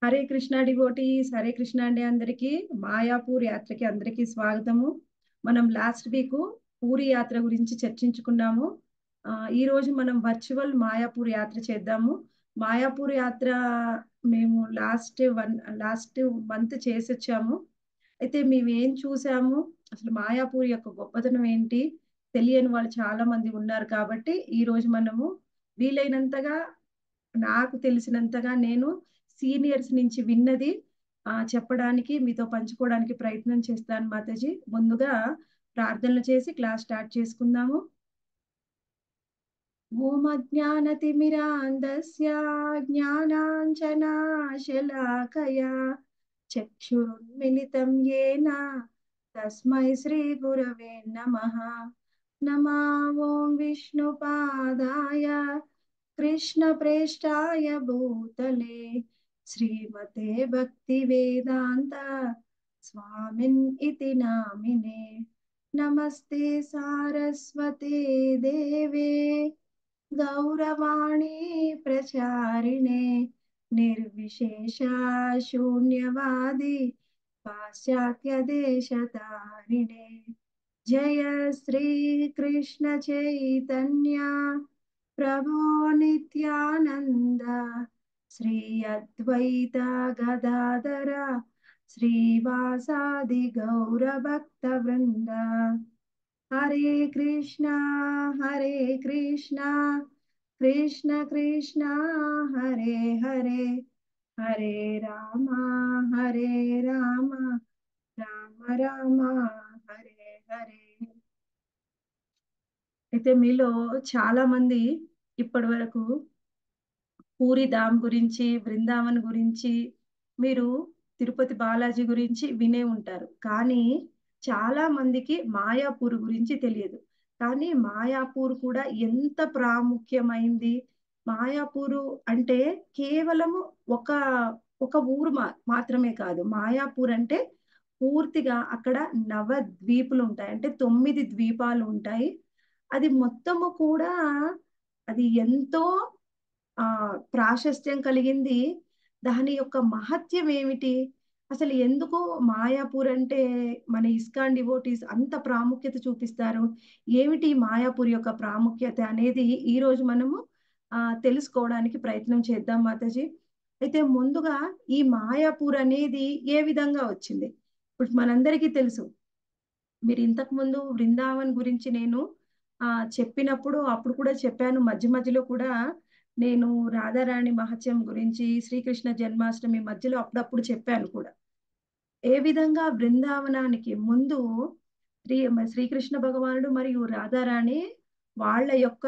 Hare Krishna devotees Hare Krishna అండి అందరికీ మాయాపూర్ యాత్రకి అందరికీ స్వాగతము మనం లాస్ట్ వీక్ పూరి యాత్ర గురించి చర్చించుకున్నాము ఆ, ఈ రోజు మనం వర్చువల్ మాయాపూర్ యాత్ర చేద్దాము మాయాపూర్ యాత్ర మేము లాస్ట్ వన్ లాస్ట్ మంత్ చేసి వచ్చాము అయితే మేము ఏం చూసాము అసలు మాయాపూర్ యొక్క గొప్పతనం ఏంటి తెలియని వాళ్ళు చాలా మంది ఉన్నారు కాబట్టి ఈ రోజు మనము వీలైనంతగా నాకు తెలిసినంతగా నేను సీనియర్స్ నుంచి విన్నది ఆ, చెప్పడానికి మీతో పంచుకోవడానికి ప్రయత్నం చేస్తాను మాతాజీ ముందుగా ప్రార్థనలు చేసి క్లాస్ స్టార్ట్ చేసుకుందాము ఓం అజ్ఞానతిమిరాంధస్య జ్ఞానాంజనాశలాకయా చక్షురున్మిలితం येन తస్మై శ్రీ గురవే నమః నమా ఓం విష్ణుపాదాయ कृष्णप्रेष्ठाय भूतले श्रीमते भक्तिवेदान्त स्वामिन् इति नामिने नमस्ते सारस्वते देवे गौरवाणी प्रचारिणे निर्विशेषा शून्यवादी पाश्चात्यदेशतारिणे जय श्रीकृष्ण चैतन्य प्रभो नित्यानन्द श्री अद्वैत गदाधर श्रीवासादि गौरभक्तवृन्द हरे कृष्ण हरे कृष्ण कृष्ण कृष्ण हरे हरे हरे राम हरे राम राम राम हरे हरे అయితే మీలో చాలా మంది ఇప్పటి వరకు పూరి ధామ్ గురించి బృందావన్ గురించి మీరు తిరుపతి బాలాజీ గురించి వినే ఉంటారు కానీ చాలా మందికి మాయాపూర్ గురించి తెలియదు కానీ మాయాపూర్ కూడా ఎంత ప్రాముఖ్యమైంది మాయాపూరు అంటే కేవలము ఒక ఒక ఊరు మా మాత్రమే కాదు మాయాపూర్ అంటే పూర్తిగా అక్కడ నవ ద్వీపులు ఉంటాయి అంటే తొమ్మిది ద్వీపాలు ఉంటాయి అది మొత్తము కూడా అది ఎంతో ఆ ప్రాశస్త్యం కలిగింది దాని యొక్క మహత్యం ఏమిటి అసలు ఎందుకు మాయాపూర్ అంటే మన ఇస్కాన్ డివోటీస్ అంత ప్రాముఖ్యత చూపిస్తారు ఏమిటి మాయాపూర్ యొక్క ప్రాముఖ్యత అనేది ఈ రోజు మనము ఆ తెలుసుకోవడానికి ప్రయత్నం చేద్దాం మాతాజీ అయితే ముందుగా ఈ మాయాపూర్ అనేది ఏ విధంగా వచ్చింది ఇప్పుడు మనందరికీ తెలుసు మీరు ఇంతకు ముందు బృందావన్ గురించి నేను ఆ చెప్పినప్పుడు అప్పుడు కూడా చెప్పాను మధ్య మధ్యలో కూడా నేను రాధారాణి మహత్యం గురించి శ్రీకృష్ణ జన్మాష్టమి మధ్యలో అప్పుడప్పుడు చెప్పాను కూడా ఏ విధంగా బృందావనానికి ముందు శ్రీ శ్రీకృష్ణ భగవానుడు మరియు రాధారాణి వాళ్ళ యొక్క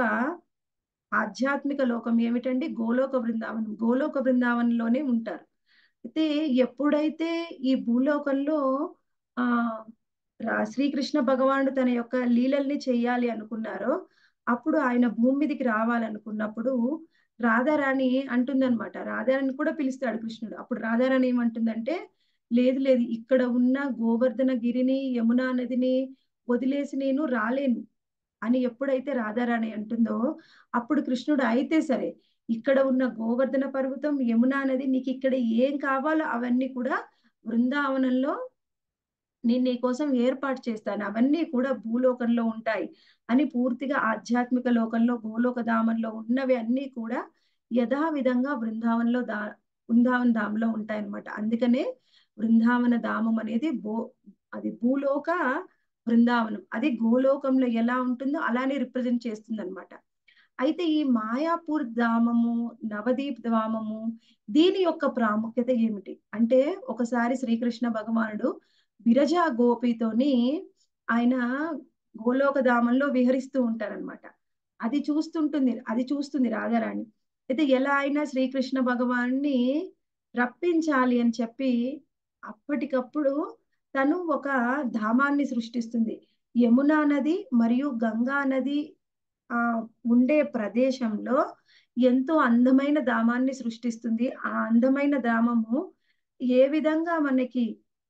ఆధ్యాత్మిక లోకం ఏమిటండి గోలోక బృందావనం గోలోక బృందావనంలోనే ఉంటారు అయితే ఎప్పుడైతే ఈ భూలోకంలో ఆ శ్రీకృష్ణ భగవానుడు తన యొక్క లీలల్ని చేయాలి అనుకున్నారో అప్పుడు ఆయన భూమి మీదకి రావాలనుకున్నప్పుడు రాధారాణి అంటుందన్నమాట రాధారాణి కూడా పిలుస్తాడు కృష్ణుడు అప్పుడు రాధారాణి ఏమంటుందంటే లేదు లేదు ఇక్కడ ఉన్న గోవర్ధన గిరిని యమునా నదిని వదిలేసి నేను రాలేను అని ఎప్పుడైతే రాధారాణి అంటుందో అప్పుడు కృష్ణుడు అయితే సరే ఇక్కడ ఉన్న గోవర్ధన పర్వతం యమునా నది నీకు ఇక్కడ ఏం కావాలో అవన్నీ కూడా బృందావనంలో నేను నీ కోసం ఏర్పాటు చేస్తాను అవన్నీ కూడా భూలోకంలో ఉంటాయి అని పూర్తిగా ఆధ్యాత్మిక లోకంలో గోలోక ధామంలో ఉన్నవి అన్నీ కూడా యథావిధంగా బృందావనంలో దా బృందావన ధామంలో ఉంటాయన్నమాట అందుకనే బృందావన ధామం అనేది భూ అది భూలోక బృందావనం అది గోలోకంలో ఎలా ఉంటుందో అలానే రిప్రజెంట్ చేస్తుంది అనమాట అయితే ఈ మాయాపూర్ ధామము నవదీప్ ధామము దీని యొక్క ప్రాముఖ్యత ఏమిటి అంటే ఒకసారి శ్రీకృష్ణ భగవానుడు విరజా గోపితోని ఆయన గోలోక ధామంలో విహరిస్తూ ఉంటారనమాట అది చూస్తుంటుంది అది చూస్తుంది రాధారాణి అయితే ఎలా అయినా శ్రీకృష్ణ భగవాన్ని రప్పించాలి అని చెప్పి అప్పటికప్పుడు తను ఒక ధామాన్ని సృష్టిస్తుంది యమునా నది మరియు గంగా నది ఆ ఉండే ప్రదేశంలో ఎంతో అందమైన ధామాన్ని సృష్టిస్తుంది ఆ అందమైన ధామము ఏ విధంగా మనకి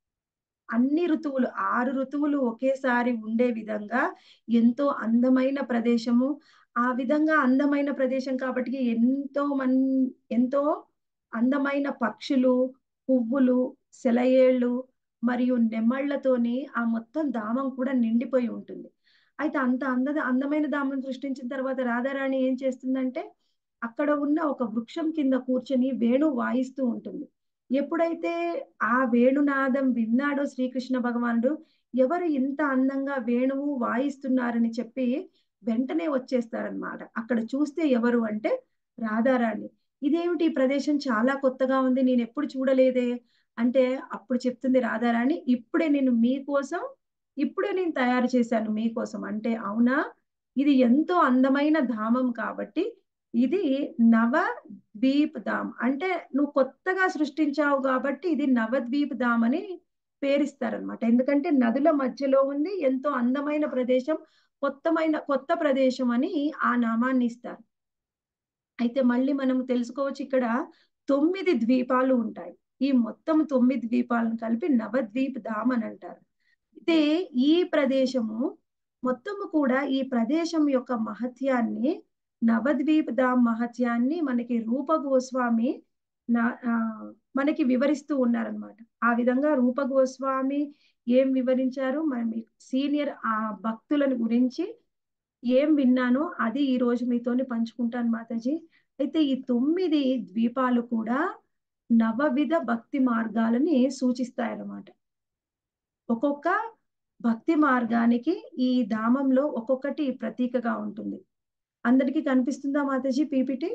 అన్ని ఋతువులు ఆరు ఋతువులు ఒకేసారి ఉండే విధంగా ఎంతో అందమైన ప్రదేశము ఆ విధంగా అందమైన ప్రదేశం కాబట్టి ఎంతో మన్ ఎంతో అందమైన పక్షులు, పువ్వులు, సెలయేళ్ళు మరియు నెమళ్ళతోని ఆ మొత్తం ధామం కూడా నిండిపోయి ఉంటుంది. అయితే అంత అందద అందమైన ధామం సృష్టించిన తర్వాత రాధారాణి ఏం చేస్తుందంటే, అక్కడ ఉన్న ఒక వృక్షం కింద కూర్చొని వేణువు వాయిస్తూ ఉంటుంది. ఎప్పుడైతే ఆ వేణునాదం విన్నాడో శ్రీకృష్ణ భగవానుడు, ఎవరు ఇంత అందంగా వేణువు వాయిస్తున్నారని చెప్పి వెంటనే వచ్చేస్తారనమాట. అక్కడ చూస్తే ఎవరు అంటే రాధారాణి. ఇదేమిటి ఈ ప్రదేశం చాలా కొత్తగా ఉంది. నేనెప్పుడు చూడలేదే! అంటే అప్పుడు చెప్తుంది రాధారాణి, ఇప్పుడే నేను మీకోసం ఇప్పుడే నేను తయారు చేశాను మీకోసం. అంటే అవునా! ఇది ఎంతో అందమైన ధామం కాబట్టి ఇది నవద్వీప్ ధామ్. అంటే నువ్వు కొత్తగా సృష్టించావు గాబట్టి ఇది నవద్వీప్ ధామ్ అని పేరిస్తారనమాట. ఎందుకంటే నదుల మధ్యలో ఉంది. ఎంతో అందమైన ప్రదేశం. కొత్తమైన కొత్త ప్రదేశం అని ఆ నామాన్ని ఇస్తారు. అయితే మళ్ళీ మనం తెలుసుకోవచ్చు ఇక్కడ 9 ద్వీపాలు ఉంటాయి. ఈ మొత్తం 9 ద్వీపాలను కలిపి నవద్వీప్ ధామ్ అని అంటారు. అయితే ఈ ప్రదేశము మొత్తము కూడా ఈ ప్రదేశం యొక్క మహత్యాన్ని నవద్వీప్ ధామ్ మహత్యాన్ని మనకి రూప గోస్వామి నా ఆహ్, మనకి వివరిస్తూ ఉన్నారనమాట. ఆ విధంగా రూప గోస్వామి ఏం వివరించారు, మరి మీకు సీనియర్ ఆ భక్తులను గురించి ఏం విన్నానో అది ఈరోజు మీతోని పంచుకుంటాను మాతాజీ. అయితే ఈ 9 ద్వీపాలు కూడా నవవిధ భక్తి మార్గాలని సూచిస్తాయన్నమాట. ఒక్కొక్క భక్తి మార్గానికి ఈ ధామంలో ఒక్కొక్కటి ప్రతీకగా ఉంటుంది. అందరికి కనిపిస్తుందా మాతాజీ పీపీటీ?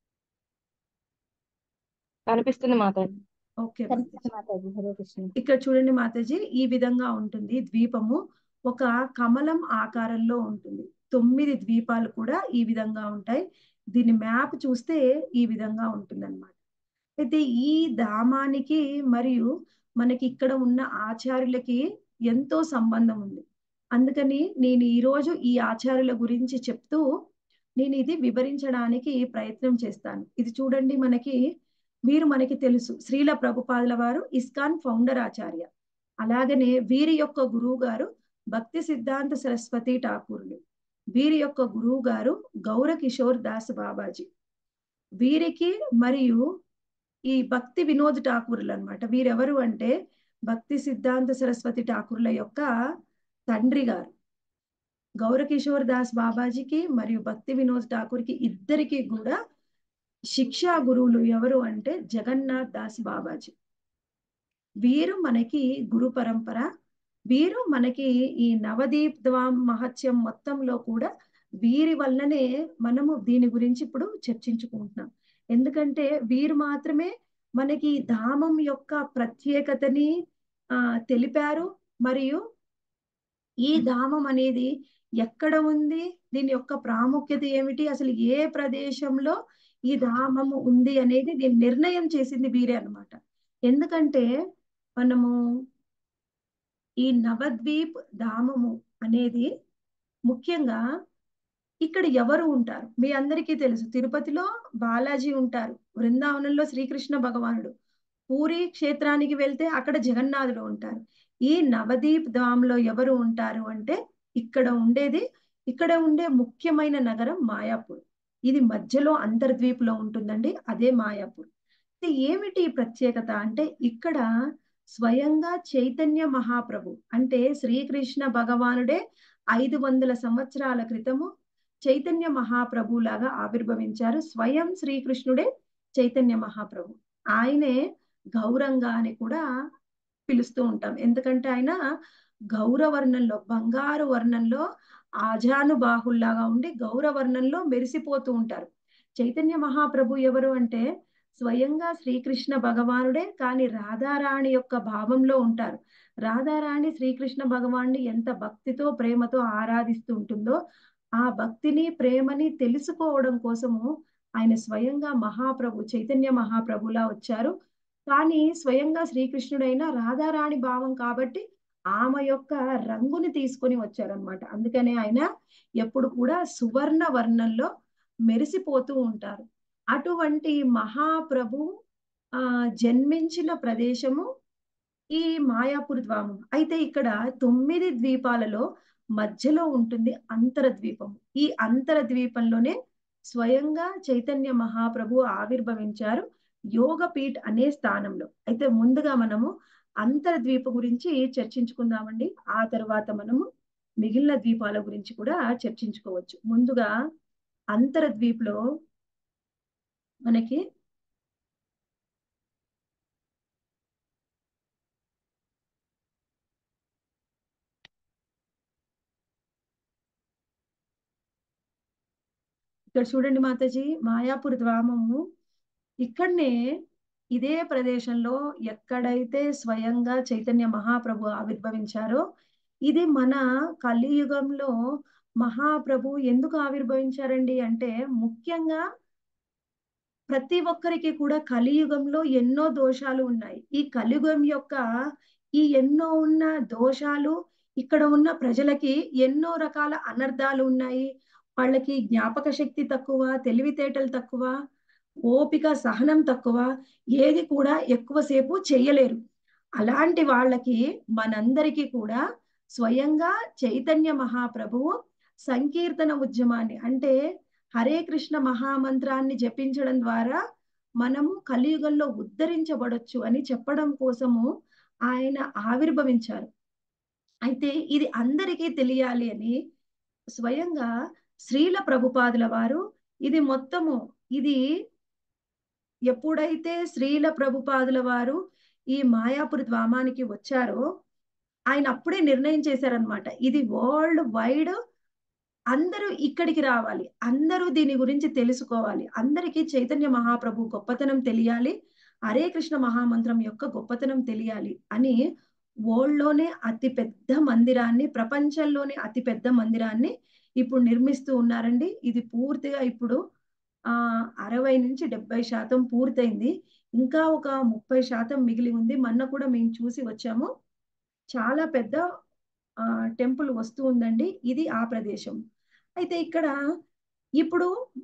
కనిపిస్తుంది మాతాజీ. ఓకే కనిపిస్తుంది మాతాజీ. మాతాజీ హరే కృష్ణ ఇక్కడ చూడండి మాతాజీ ఈ విధంగా ఉంటుంది ద్వీపము. ఒక కమలం ఆకారంలో ఉంటుంది. 9 ద్వీపాలు కూడా ఈ విధంగా ఉంటాయి. దీని మ్యాప్ చూస్తే ఈ విధంగా ఉంటుందన్నమాట. అయితే ఈ ధామానికి మరియు మనకి ఇక్కడ ఉన్న ఆచార్యులకి ఎంతో సంబంధం ఉంది. అందుకని నేను ఈరోజు ఈ ఆచార్యుల గురించి చెప్తూ నేను ఇది వివరించడానికి ప్రయత్నం చేస్తాను. ఇది చూడండి మనకి వీరు మనకి తెలుసు. శ్రీల ప్రభుపాదుల వారు ఇస్కాన్ ఫౌండర్ ఆచార్య. అలాగనే వీరి యొక్క గురువుగారు భక్తి సిద్ధాంత సరస్వతి ఠాకూరులు. వీరి యొక్క గురువుగారు గౌర కిషోర్ దాస్ బాబాజీ. వీరికి మరియు ఈ భక్తి వినోద్ ఠాకూరులు అన్నమాట. వీరెవరు అంటే భక్తి సిద్ధాంత సరస్వతి ఠాకూర్ల యొక్క తండ్రి గారు. గౌర కిషోర్ దాస్ బాబాజీకి మరియు భక్తి వినోద్ ఠాకూర్‌కి ఇద్దరికీ కూడా శిక్షా గురువులు ఎవరు అంటే జగన్నాథ్ దాస్ బాబాజీ. వీరు మనకి గురు పరంపర. వీరు మనకి ఈ నవదీప్ ధామ్ మహత్యం మొత్తంలో కూడా వీరి వల్లనే మనము దీని గురించి ఇప్పుడు చర్చించుకుంటున్నాం. ఎందుకంటే వీరు మాత్రమే మనకి ఈ ధామం యొక్క ప్రత్యేకతని ఆహ్, తెలిపారు. మరియు ఈ ధామం అనేది ఎక్కడ ఉంది? దీని యొక్క ప్రాముఖ్యత ఏమిటి? అసలు ఏ ప్రదేశంలో ఈ ధామము ఉంది అనేది దీన్ని నిర్ణయం చేసింది వీరే అన్నమాట. ఎందుకంటే మనము ఈ నవద్వీప్ ధామము అనేది ముఖ్యంగా ఇక్కడ ఎవరు ఉంటారు? మీ అందరికీ తెలుసు. తిరుపతిలో బాలాజీ ఉంటారు. బృందావనంలో శ్రీకృష్ణ భగవానుడు. పూరీ క్షేత్రానికి వెళ్తే అక్కడ జగన్నాథుడు ఉంటారు. ఈ నవదీప్ ధామ్‌లో ఎవరు ఉంటారు అంటే ఇక్కడ ఉండేది ఇక్కడ ఉండే ముఖ్యమైన నగరం మాయాపూర్. ఇది మధ్యలో అంతర్ద్వీప్‌లో ఉంటుందండి. అదే మాయాపూర్. అయితే ఏమిటి ఈ ప్రత్యేకత అంటే ఇక్కడ స్వయంగా చైతన్య మహాప్రభు అంటే శ్రీకృష్ణ భగవానుడే 500 సంవత్సరాల క్రితము చైతన్య మహాప్రభులాగా ఆవిర్భవించారు. స్వయం శ్రీకృష్ణుడే చైతన్య మహాప్రభు. ఆయనే గౌరంగ అని కూడా పిలుస్తూ ఉంటాం. ఎందుకంటే ఆయన గౌర వర్ణంలో బంగారు వర్ణంలో ఆజానుబాహుల్లాగా ఉండి గౌర వర్ణంలో మెరిసిపోతూ ఉంటారు. చైతన్య మహాప్రభు ఎవరు అంటే స్వయంగా శ్రీకృష్ణ భగవానుడే కానీ రాధారాణి యొక్క భావంలో ఉంటారు. రాధారాణి శ్రీకృష్ణ భగవానుడిని ఎంత భక్తితో, ప్రేమతో ఆరాధిస్తూ ఉంటుందో ఆ భక్తిని, ప్రేమని తెలుసుకోవడం కోసము ఆయన స్వయంగా మహాప్రభు చైతన్య మహాప్రభులా వచ్చారు. కానీ స్వయంగా శ్రీకృష్ణుడైన రాధారాణి భావం కాబట్టి ఆమె యొక్క రంగుని తీసుకొని వచ్చారన్నమాట. అందుకనే ఆయన ఎప్పుడు కూడా సువర్ణ వర్ణంలో మెరిసిపోతూ ఉంటారు. అటువంటి మహాప్రభు ఆహ్, జన్మించిన ప్రదేశము ఈ మాయాపూర్ ధామం. అయితే ఇక్కడ 9 ద్వీపాలలో మధ్యలో ఉంటుంది అంతరద్వీపం. ఈ అంతరద్వీపంలోనే స్వయంగా చైతన్య మహాప్రభు ఆవిర్భవించారు. యోగపీఠ్ అనే స్థానంలో అయితే ముందుగా మనము అంతర్ద్వీప గురించి చర్చించుకుందామండి ఆ తర్వాత మనము మిగిలిన ద్వీపాల గురించి కూడా చర్చించుకోవచ్చు ముందుగా అంతర్ద్వీప్లో మనకి ఇక్కడ చూడండి మాతాజీ మాయాపూర్ గ్రామము ఇక్కడనే ఇదే ప్రదేశంలో ఎక్కడైతే స్వయంగా చైతన్య మహాప్రభు ఆవిర్భవించారో ఇది మన కలియుగంలో మహాప్రభు ఎందుకు ఆవిర్భవించారండి అంటే ముఖ్యంగా ప్రతి ఒక్కరికి కూడా కలియుగంలో ఎన్నో దోషాలు ఉన్నాయి ఈ కలియుగం యొక్క ఈ ఎన్నో ఉన్న దోషాలు ఇక్కడ ఉన్న ప్రజలకి ఎన్నో రకాల అనర్థాలు ఉన్నాయి వాళ్ళకి జ్ఞాపక శక్తి తక్కువ తెలివితేటలు తక్కువ ఓపిక సహనం తక్కువ ఏది కూడా ఎక్కువసేపు చేయలేరు అలాంటి వాళ్ళకి మనందరికీ కూడా స్వయంగా చైతన్య మహాప్రభువు సంకీర్తన ఉద్యమాన్ని అంటే హరే కృష్ణ మహామంత్రాన్ని జపించడం ద్వారా మనము కలియుగంలో ఉద్ధరించబడొచ్చు అని చెప్పడం కోసము ఆయన ఆవిర్భవించారు అయితే ఇది అందరికీ తెలియాలి అని స్వయంగా శ్రీల ప్రభుపాదుల వారు ఇది మొత్తము ఇది ఎప్పుడైతే శ్రీల ప్రభుపాదుల వారు ఈ మాయాపురి ధామానికి వచ్చారో ఆయన అప్పుడే నిర్ణయం చేశారనమాట ఇది వరల్డ్ వైడ్ అందరూ ఇక్కడికి రావాలి అందరూ దీని గురించి తెలుసుకోవాలి అందరికీ చైతన్య మహాప్రభు గొప్పతనం తెలియాలి హరే కృష్ణ మహామంత్రం యొక్క గొప్పతనం తెలియాలి అని వరల్డ్లోనే అతి పెద్ద మందిరాన్ని ప్రపంచంలోనే అతి పెద్ద మందిరాన్ని ఇప్పుడు నిర్మిస్తూ ఉన్నారండి ఇది పూర్తిగా ఇప్పుడు ఆ అరవై నుంచి డెబ్బై శాతం పూర్తయింది ఇంకా ఒక ముప్పై శాతం మిగిలి ఉంది మొన్న కూడా మేము చూసి వచ్చాము చాలా పెద్ద ఆ టెంపుల్ వస్తూ ఉందండి ఇది ఆ ప్రదేశం అయితే ఇక్కడ ఇప్పుడు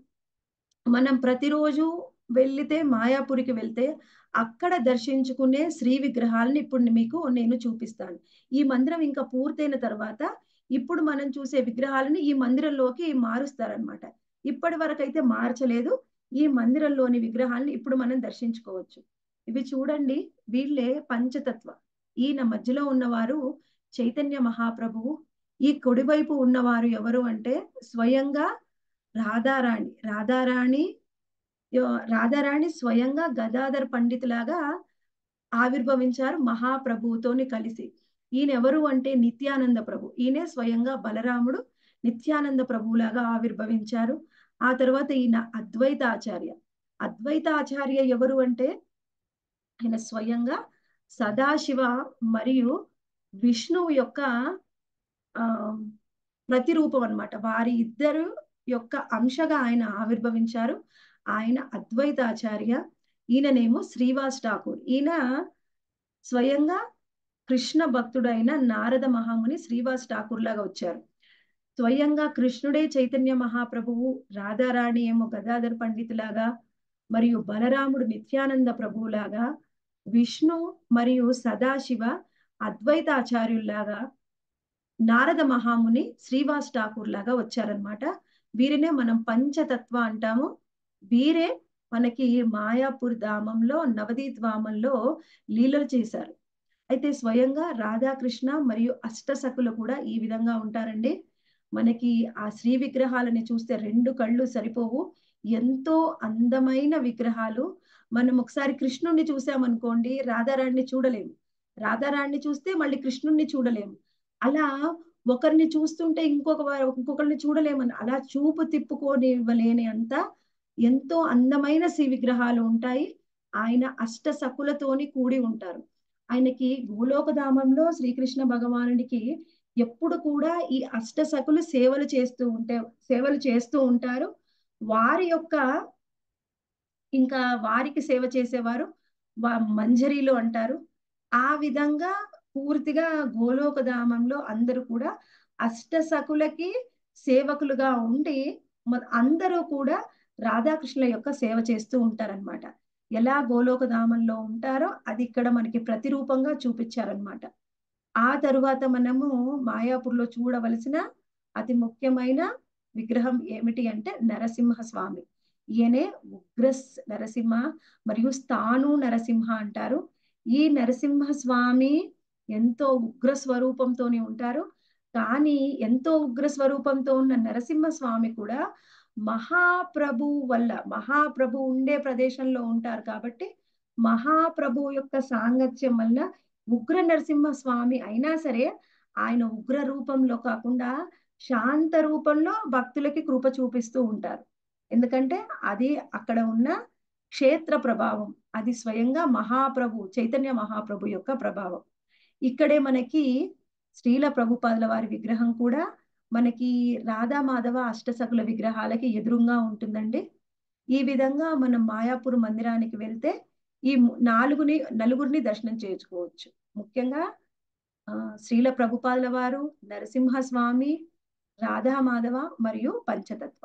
మనం ప్రతిరోజు వెళ్తే మాయాపురికి వెళ్తే అక్కడ దర్శించుకునే శ్రీ విగ్రహాలను ఇప్పుడు మీకు నేను చూపిస్తాను ఈ మందిరం ఇంకా పూర్తయిన తర్వాత ఇప్పుడు మనం చూసే విగ్రహాలను ఈ మందిరంలోకి మారుస్తారనమాట ఇప్పటి వరకు అయితే మార్చలేదు ఈ మందిరంలోని విగ్రహాలను ఇప్పుడు మనం దర్శించుకోవచ్చు ఇవి చూడండి వీళ్ళే పంచతత్వ ఈయన మధ్యలో ఉన్నవారు చైతన్య మహాప్రభువు ఈ కుడివైపు ఉన్నవారు ఎవరు అంటే స్వయంగా రాధారాణి రాధారాణి రాధారాణి స్వయంగా గదాధర్ పండితులాగా ఆవిర్భవించారు మహాప్రభువుతోని కలిసి ఈయన ఎవరు అంటే నిత్యానంద ప్రభు ఈయనే స్వయంగా బలరాముడు నిత్యానంద ప్రభువులాగా ఆవిర్భవించారు ఆ తర్వాత ఈయన అద్వైత ఆచార్య అద్వైత ఆచార్య ఎవరు అంటే ఆయన స్వయంగా సదాశివ మరియు విష్ణువు యొక్క ఆ ప్రతిరూపం అనమాట వారి ఇద్దరు యొక్క అంశగా ఆయన ఆవిర్భవించారు ఆయన అద్వైతాచార్య ఈయననేమో శ్రీవాస్ ఠాకూర్ ఈయన స్వయంగా కృష్ణ భక్తుడైన నారద మహాముని శ్రీవాస్ ఠాకూర్ లాగా వచ్చారు స్వయంగా కృష్ణుడే చైతన్య మహాప్రభువు రాధారాణి ఏమో గదాధర్ పండితులాగా మరియు బలరాముడు నిత్యానంద ప్రభువులాగా విష్ణు మరియు సదాశివ అద్వైతాచార్యుల్లాగా నారద మహాముని శ్రీవాస్ ఠాకూర్ లాగా వచ్చారనమాట వీరినే మనం పంచతత్వ అంటాము వీరే మనకి మాయాపూర్ ధామంలో నవదీప్ ధామంలో లీలలు చేశారు అయితే స్వయంగా రాధాకృష్ణ మరియు అష్టసకులు కూడా ఈ విధంగా ఉంటారండి మనకి ఆ శ్రీ విగ్రహాలని చూస్తే రెండు కళ్ళు సరిపోవు ఎంతో అందమైన విగ్రహాలు మనం ఒకసారి కృష్ణుణ్ణి చూసామనుకోండి రాధారాణిని చూడలేము రాధారాణిని చూస్తే మళ్ళీ కృష్ణుణ్ణి చూడలేము అలా ఒకరిని చూస్తుంటే ఇంకొక ఇంకొకరిని చూడలేమని అలా చూపు తిప్పుకొని ఇవ్వలేని అంత ఎంతో అందమైన శ్రీ విగ్రహాలు ఉంటాయి ఆయన అష్ట సకులతోని కూడి ఉంటారు ఆయనకి గోలోకధామంలో శ్రీకృష్ణ భగవానుడికి ఎప్పుడు కూడా ఈ అష్ట సకులు సేవలు చేస్తూ ఉంటే సేవలు చేస్తూ ఉంటారు వారి యొక్క ఇంకా వారికి సేవ చేసేవారు మంజరీలు అంటారు ఆ విధంగా పూర్తిగా గోలోకధామంలో అందరూ కూడా అష్ట సకులకి సేవకులుగా ఉండి అందరూ కూడా రాధాకృష్ణుల యొక్క సేవ చేస్తూ ఉంటారనమాట ఎలా గోలోకధామంలో ఉంటారో అది ఇక్కడ మనకి ప్రతిరూపంగా చూపించారనమాట ఆ తరువాత మనము మాయాపూర్లో చూడవలసిన అతి ముఖ్యమైన విగ్రహం ఏమిటి అంటే నరసింహ స్వామి ఈయనే ఉగ్ర నరసింహ మరియు స్థాను నరసింహ అంటారు ఈ నరసింహ స్వామి ఎంతో ఉగ్ర స్వరూపంతోనే ఉంటారు కానీ ఎంతో ఉగ్ర స్వరూపంతో ఉన్న నరసింహ స్వామి కూడా మహాప్రభు వల్ల మహాప్రభు ఉండే ప్రదేశంలో ఉంటారు కాబట్టి మహాప్రభు యొక్క సాంగత్యం వల్ల ఉగ్ర నరసింహ స్వామి అయినా సరే ఆయన ఉగ్ర రూపంలో కాకుండా శాంత రూపంలో భక్తులకి కృప చూపిస్తూ ఉంటారు ఎందుకంటే అది అక్కడ ఉన్న క్షేత్ర ప్రభావం అది స్వయంగా మహాప్రభు చైతన్య మహాప్రభు యొక్క ప్రభావం ఇక్కడే మనకి శ్రీల ప్రభుపాదుల వారి విగ్రహం కూడా మనకి రాధా మాధవ అష్టసకుల విగ్రహాలకి ఎదురుగా ఉంటుందండి ఈ విధంగా మనం మాయాపూర్ మందిరానికి వెళ్తే ఈ నాలుగుని నలుగురిని దర్శనం చేసుకోవచ్చు ముఖ్యంగా శ్రీల ప్రభుపాదుల వారు నరసింహస్వామి రాధా మాధవ మరియు పంచతత్వ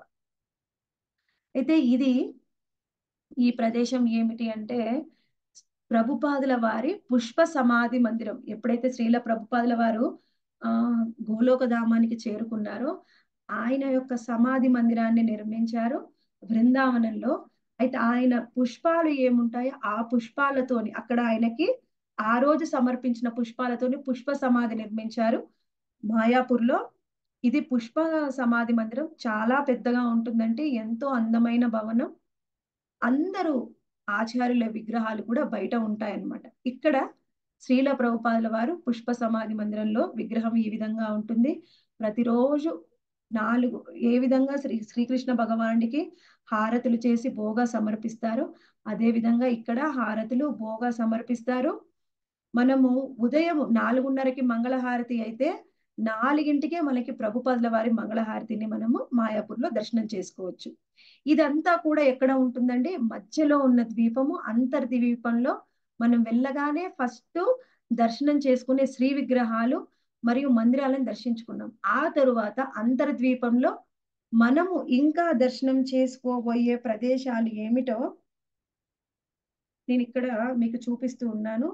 అయితే ఇది ఈ ప్రదేశం ఏమిటి అంటే ప్రభుపాదుల వారి పుష్ప సమాధి మందిరం ఎప్పుడైతే శ్రీల ప్రభుపాదుల వారు ఆ గోలోక ధామానికి చేరుకున్నారో ఆయన యొక్క సమాధి మందిరాన్ని నిర్మించారు బృందావనంలో అయితే ఆయన పుష్పాలు ఏముంటాయో ఆ పుష్పాలతోని అక్కడ ఆయనకి ఆ రోజు సమర్పించిన పుష్పాలతోని పుష్ప సమాధి నిర్మించారు మాయాపూర్లో ఇది పుష్ప సమాధి మందిరం చాలా పెద్దగా ఉంటుందంటే ఎంతో అందమైన భవనం అందరూ ఆచార్యుల విగ్రహాలు కూడా బయట ఉంటాయన్నమాట ఇక్కడ శ్రీల ప్రభుపాదుల వారు పుష్ప సమాధి మందిరంలో విగ్రహం ఈ విధంగా ఉంటుంది ప్రతిరోజు నాలుగు ఏ విధంగా శ్రీ శ్రీకృష్ణ భగవానుడికి హారతులు చేసి భోగా సమర్పిస్తారు అదే విధంగా ఇక్కడ హారతులు భోగా సమర్పిస్తారు మనము ఉదయం నాలుగున్నరకి మంగళహారతి అయితే నాలుగింటికే మనకి ప్రభుపదుల వారి మంగళహారతిని మనము మాయాపూర్లో దర్శనం చేసుకోవచ్చు ఇదంతా కూడా ఎక్కడ ఉంటుందండి మధ్యలో ఉన్న ద్వీపము అంతర్ద్వీపంలో మనం వెళ్ళగానే ఫస్ట్ దర్శనం చేసుకునే శ్రీ విగ్రహాలు మరియు మందిరాలను దర్శించుకున్నాం ఆ తరువాత అంతర్ద్వీపంలో మనము ఇంకా దర్శనం చేసుకోబోయే ప్రదేశాలు ఏమిటో నేను ఇక్కడ మీకు చూపిస్తూ ఉన్నాను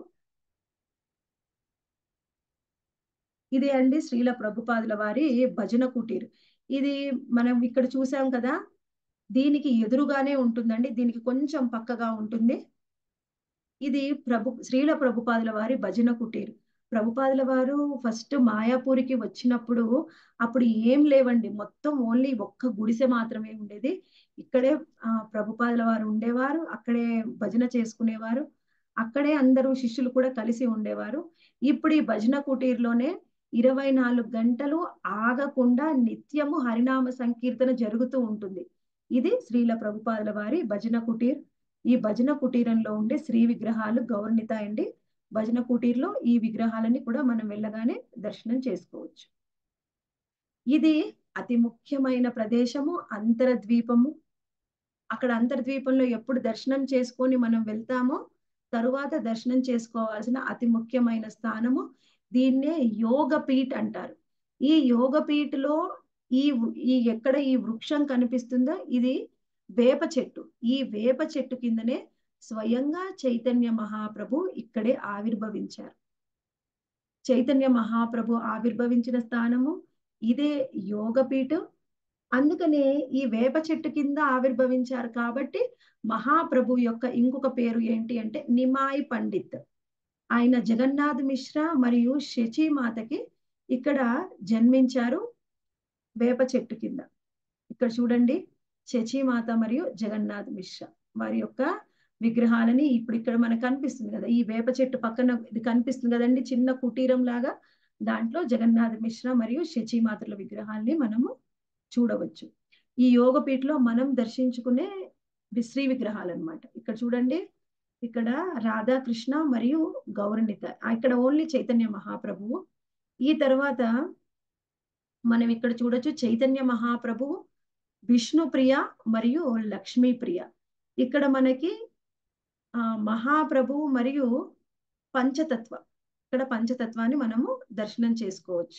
ఇదే అండి శ్రీల ప్రభుపాదుల వారి భజన కుటీర్ ఇది మనం ఇక్కడ చూసాం కదా దీనికి ఎదురుగానే ఉంటుందండి దీనికి కొంచెం పక్కగా ఉంటుంది ఇది ప్రభు శ్రీల ప్రభుపాదుల వారి భజన కుటీర్ ప్రభుపాదుల వారు ఫస్ట్ మాయాపూరికి వచ్చినప్పుడు అప్పుడు ఏం లేవండి మొత్తం ఓన్లీ ఒక్క గుడిసె మాత్రమే ఉండేది ఇక్కడే ఆ ప్రభుపాదుల వారు ఉండేవారు అక్కడే భజన చేసుకునేవారు అక్కడే అందరూ శిష్యులు కూడా కలిసి ఉండేవారు ఇప్పుడు ఈ భజన కుటీర్లోనే ఇరవై నాలుగు గంటలు ఆగకుండా నిత్యము హరినామ సంకీర్తన జరుగుతూ ఉంటుంది ఇది శ్రీల ప్రభుపాదుల వారి భజన కుటీర్ ఈ భజన కుటీరంలో ఉండే శ్రీ విగ్రహాలు గౌరనిత అండి భజన కుటీర్లో ఈ విగ్రహాలని కూడా మనం వెళ్ళగానే దర్శనం చేసుకోవచ్చు ఇది అతి ముఖ్యమైన ప్రదేశము అంతర్ద్వీపము అక్కడ అంతర్ద్వీపంలో ఎప్పుడు దర్శనం చేసుకొని మనం వెళ్తామో తరువాత దర్శనం చేసుకోవాల్సిన అతి ముఖ్యమైన స్థానము దీన్నే యోగపీఠ్ అంటారు ఈ యోగపీఠలో ఈ ఈ ఎక్కడ ఈ వృక్షం కనిపిస్తుందో ఇది వేప చెట్టు ఈ వేప చెట్టు కిందనే స్వయంగా చైతన్య మహాప్రభు ఇక్కడే ఆవిర్భవించారు చైతన్య మహాప్రభు ఆవిర్భవించిన స్థానము ఇదే యోగపీఠం అందుకనే ఈ వేప చెట్టు కింద ఆవిర్భవించారు కాబట్టి మహాప్రభు యొక్క ఇంకొక పేరు ఏంటి అంటే నిమాయి పండిత్ ఆయన జగన్నాథ్ మిశ్రా మరియు శచీమాతకి ఇక్కడ జన్మించారు వేప చెట్టు కింద ఇక్కడ చూడండి శచీమాత మరియు జగన్నాథ్ మిశ్రా వారి యొక్క విగ్రహాలని ఇప్పుడు ఇక్కడ మనకు కనిపిస్తుంది కదా ఈ వేప చెట్టు పక్కన ఇది కనిపిస్తుంది కదండి చిన్న కుటీరం లాగా దాంట్లో జగన్నాథ్ మిశ్రా మరియు శచీమాతల విగ్రహాల్ని మనము చూడవచ్చు ఈ యోగపీఠలో మనం దర్శించుకునే శ్రీ విగ్రహాలు అనమాట ఇక్కడ చూడండి ఇక్కడ రాధాకృష్ణ మరియు గౌరనిత ఇక్కడ ఓన్లీ చైతన్య మహాప్రభువు ఈ తర్వాత మనం ఇక్కడ చూడొచ్చు చైతన్య మహాప్రభువు విష్ణుప్రియ మరియు లక్ష్మీప్రియ ఇక్కడ మనకి ఆ మహాప్రభువు మరియు పంచతత్వ ఇక్కడ పంచతత్వాన్ని మనము దర్శనం చేసుకోవచ్చు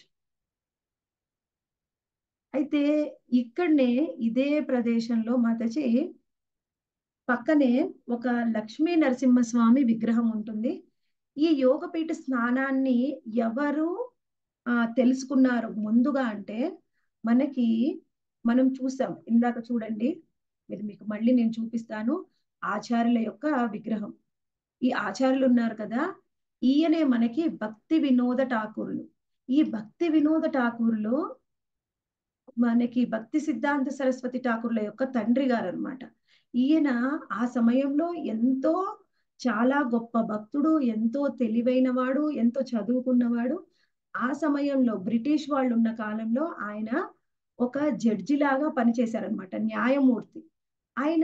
అయితే ఇక్కడనే ఇదే ప్రదేశంలో మాతచి పక్కనే ఒక లక్ష్మీ నరసింహస్వామి విగ్రహం ఉంటుంది ఈ యోగపీఠ స్నానాన్ని ఎవరు ఆ తెలుసుకున్నారు ముందుగా అంటే మనకి మనం చూసాం ఇందాక చూడండి మీరు మీకు మళ్ళీ నేను చూపిస్తాను ఆచార్యుల యొక్క విగ్రహం ఈ ఆచార్యులు ఉన్నారు కదా ఈయనే మనకి భక్తి వినోద ఠాకూరులు ఈ భక్తి వినోద ఠాకూరులు మనకి భక్తి సిద్ధాంత సరస్వతి ఠాకూర్ల యొక్క తండ్రి గారు అనమాట ఈయన ఆ సమయంలో ఎంతో చాలా గొప్ప భక్తుడు ఎంతో తెలివైన వాడు ఎంతో చదువుకున్నవాడు ఆ సమయంలో బ్రిటిష్ వాళ్ళు ఉన్న కాలంలో ఆయన ఒక జడ్జి లాగా పనిచేశారనమాట న్యాయమూర్తి ఆయన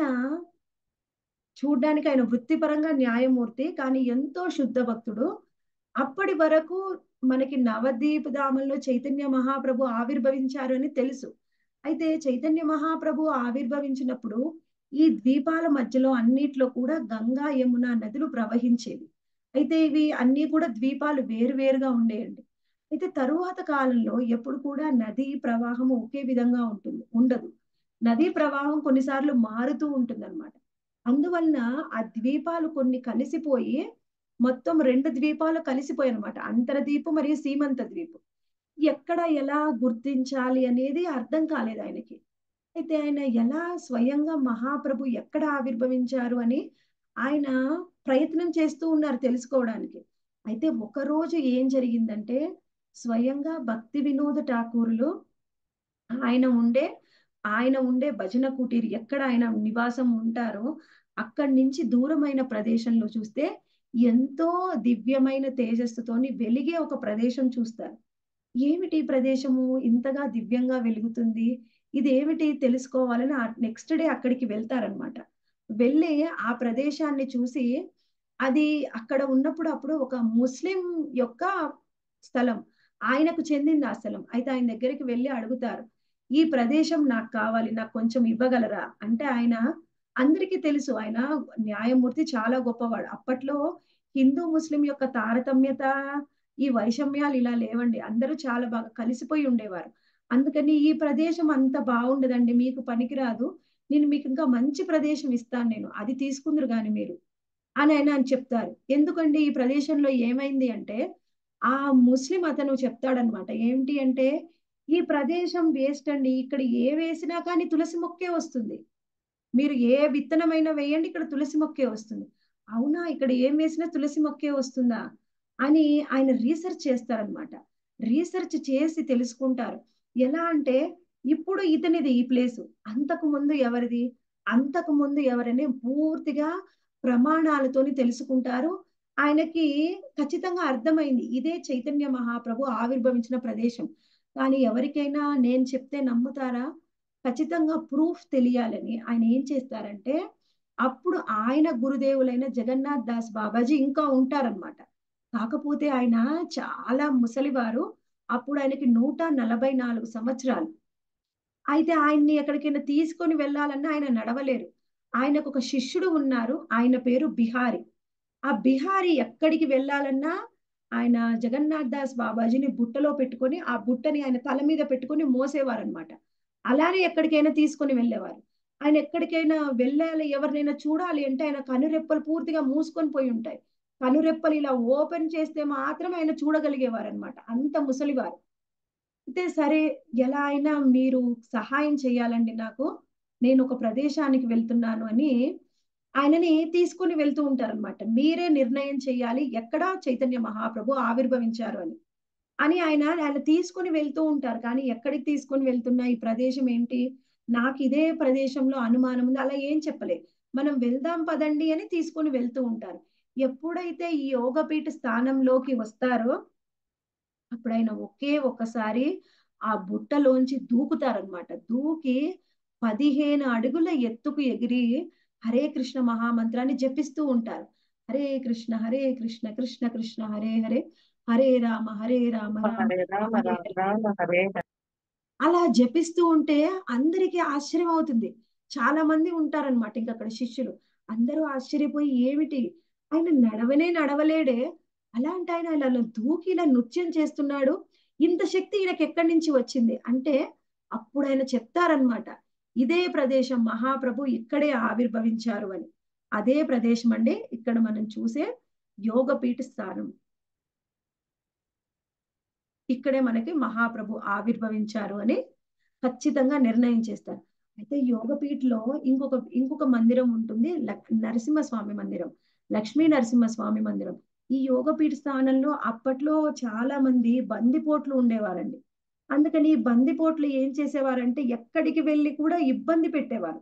చూడ్డానికి ఆయన వృత్తిపరంగా న్యాయమూర్తి కానీ ఎంతో శుద్ధ భక్తుడు అప్పటి వరకు మనకి నవదీప్ ధామంలో చైతన్య మహాప్రభు ఆవిర్భవించారు అని తెలుసు అయితే చైతన్య మహాప్రభు ఆవిర్భవించినప్పుడు ఈ ద్వీపాల మధ్యలో అన్నిట్లో కూడా గంగా యమున నదులు ప్రవహించేవి అయితే ఇవి అన్ని కూడా ద్వీపాలు వేరువేరుగా ఉండేయండి అయితే తరువాత కాలంలో ఎప్పుడు కూడా నదీ ప్రవాహం ఒకే విధంగా ఉంటుంది ఉండదు నదీ ప్రవాహం కొన్నిసార్లు మారుతూ ఉంటుంది అనమాట అందువలన ఆ ద్వీపాలు కొన్ని కలిసిపోయి మొత్తం రెండు ద్వీపాలు కలిసిపోయాయి అనమాట అంతర్ద్వీపు మరియు సీమంత ద్వీపు ఎక్కడ ఎలా గుర్తించాలి అనేది అర్థం కాలేదు ఆయనకి అయితే ఆయన ఎలా స్వయంగా మహాప్రభు ఎక్కడ ఆవిర్భవించారు అని ఆయన ప్రయత్నం చేస్తూ ఉన్నారు తెలుసుకోవడానికి అయితే ఒక రోజు ఏం జరిగిందంటే స్వయంగా భక్తి వినోద ఠాకూరులు ఆయన ఉండే ఆయన ఉండే భజన కుటీర్ ఎక్కడ ఆయన నివాసం ఉంటారో అక్కడి నుంచి దూరమైన ప్రదేశంలో చూస్తే ఎంతో దివ్యమైన తేజస్సుతోని వెలిగే ఒక ప్రదేశం చూస్తారు ఏమిటి ఈ ప్రదేశము ఇంతగా దివ్యంగా వెలుగుతుంది ఇది ఏమిటి తెలుసుకోవాలని నెక్స్ట్ డే అక్కడికి వెళ్తారనమాట వెళ్ళి ఆ ప్రదేశాన్ని చూసి అది అక్కడ ఉన్నప్పుడు అప్పుడు ఒక ముస్లిం యొక్క స్థలం ఆయనకు చెందింది ఆ స్థలం అయితే ఆయన దగ్గరికి వెళ్ళి అడుగుతారు ఈ ప్రదేశం నాకు కావాలి నాకు కొంచెం ఇవ్వగలరా అంటే ఆయన అందరికీ తెలుసు ఆయన న్యాయమూర్తి చాలా గొప్పవాడు అప్పట్లో హిందూ ముస్లిం యొక్క తారతమ్యత ఈ వైషమ్యాలు ఇలా లేవండి అందరూ చాలా బాగా కలిసిపోయి ఉండేవారు అందుకని ఈ ప్రదేశం అంత బాగుండదండి మీకు పనికిరాదు నేను మీకు ఇంకా మంచి ప్రదేశం ఇస్తాను నేను అది తీసుకుందరు కానీ మీరు అని ఆయన అని చెప్తారు ఎందుకండి ఈ ప్రదేశంలో ఏమైంది అంటే ఆ ముస్లిం అతను చెప్తాడనమాట ఏంటి అంటే ఈ ప్రదేశం వేస్ట్ అండి ఇక్కడ ఏ వేసినా కానీ తులసి మొక్కే వస్తుంది మీరు ఏ విత్తనమైనా వేయండి ఇక్కడ తులసి మొక్కే వస్తుంది అవునా ఇక్కడ ఏం వేసినా తులసి మొక్కే వస్తుందా అని ఆయన రీసెర్చ్ చేస్తారనమాట రీసెర్చ్ చేసి తెలుసుకుంటారు ఎలా అంటే ఇప్పుడు ఇతనిది ఈ ప్లేసు అంతకు ముందు ఎవరిది అంతకు ముందు ఎవరని పూర్తిగా ప్రమాణాలతోని తెలుసుకుంటారు ఆయనకి ఖచ్చితంగా అర్థమైంది ఇదే చైతన్య మహాప్రభు ఆవిర్భవించిన ప్రదేశం కానీ ఎవరికైనా నేను చెప్తే నమ్ముతారా ఖచ్చితంగా ప్రూఫ్ తెలియాలని ఆయన ఏం చేస్తారంటే అప్పుడు ఆయన గురుదేవులైన జగన్నాథ్ దాస్ బాబాజీ ఇంకా ఉంటారనమాట కాకపోతే ఆయన చాలా ముసలివారు అప్పుడు ఆయనకి నూట నలభై నాలుగు సంవత్సరాలు అయితే ఆయన్ని ఎక్కడికైనా తీసుకొని వెళ్ళాలన్నా ఆయన నడవలేరు ఆయనకు ఒక శిష్యుడు ఉన్నారు ఆయన పేరు బిహారీ ఆ బిహారీ ఎక్కడికి వెళ్ళాలన్నా ఆయన జగన్నాథ్ దాస్ బాబాజీని బుట్టలో పెట్టుకొని ఆ బుట్టని ఆయన తల మీద పెట్టుకొని మోసేవారు అనమాట అలానే ఎక్కడికైనా తీసుకొని వెళ్ళేవారు ఆయన ఎక్కడికైనా వెళ్ళాలి ఎవరినైనా చూడాలి అంటే ఆయన కనురెప్పలు పూర్తిగా మూసుకొని పోయి ఉంటాయి కనురెప్పలు ఇలా ఓపెన్ చేస్తే మాత్రం ఆయన చూడగలిగేవారు అనమాట అంత ముసలివారు అయితే సరే ఎలా అయినా మీరు సహాయం చేయాలండి నాకు నేను ఒక ప్రదేశానికి వెళ్తున్నాను అని ఆయనని తీసుకుని వెళ్తూ ఉంటారనమాట మీరే నిర్ణయం చేయాలి ఎక్కడ చైతన్య మహాప్రభు ఆవిర్భవించారు అని అని ఆయన ఆయన తీసుకుని వెళ్తూ ఉంటారు కానీ ఎక్కడికి తీసుకుని వెళ్తున్నా ఈ ప్రదేశం ఏంటి నాకు ఇదే ప్రదేశంలో అనుమానం ఉంది అలా ఏం చెప్పలే మనం వెళ్దాం పదండి అని తీసుకుని వెళ్తూ ఉంటారు ఎప్పుడైతే ఈ యోగపీఠ స్థానంలోకి వస్తారో అప్పుడు ఆయన ఒకే ఒక్కసారి ఆ బుట్టలోంచి దూకుతారనమాట దూకి పదిహేను అడుగుల ఎత్తుకు ఎగిరి హరే కృష్ణ మహామంత్రాన్ని జపిస్తూ ఉంటారు హరే కృష్ణ హరే కృష్ణ కృష్ణ కృష్ణ హరే హరే హరే రామ హరే రామ రామ హరే రామ హరే రామ రామ హరే హరే. అలా జపిస్తూ ఉంటే అందరికీ ఆశ్చర్యం అవుతుంది చాలా మంది ఉంటారనమాట ఇంక అక్కడ శిష్యులు అందరూ ఆశ్చర్యపోయి ఏమిటి ఆయన నడవనే నడవలేడే అలాంటి ఆయన ఇలా దూకి ఇలా నృత్యం చేస్తున్నాడు ఇంత శక్తి ఈయనకి ఎక్కడి నుంచి వచ్చింది అంటే అప్పుడు ఆయన చెప్తారనమాట ఇదే ప్రదేశం మహాప్రభు ఇక్కడే ఆవిర్భవించారు అని అదే ప్రదేశం అండి ఇక్కడ మనం చూసే యోగపీఠ స్థానం ఇక్కడే మనకి మహాప్రభు ఆవిర్భవించారు అని ఖచ్చితంగా నిర్ణయం చేస్తారు అయితే యోగపీఠలో ఇంకొక ఇంకొక మందిరం ఉంటుంది లక్- నరసింహస్వామి మందిరం లక్ష్మీ నరసింహస్వామి మందిరం ఈ యోగపీఠ స్థానంలో అప్పట్లో చాలా మంది బందిపోట్లు ఉండేవారండి అందుకని ఈ బందిపోట్లు ఏం చేసేవారంటే ఎక్కడికి వెళ్ళి కూడా ఇబ్బంది పెట్టేవారు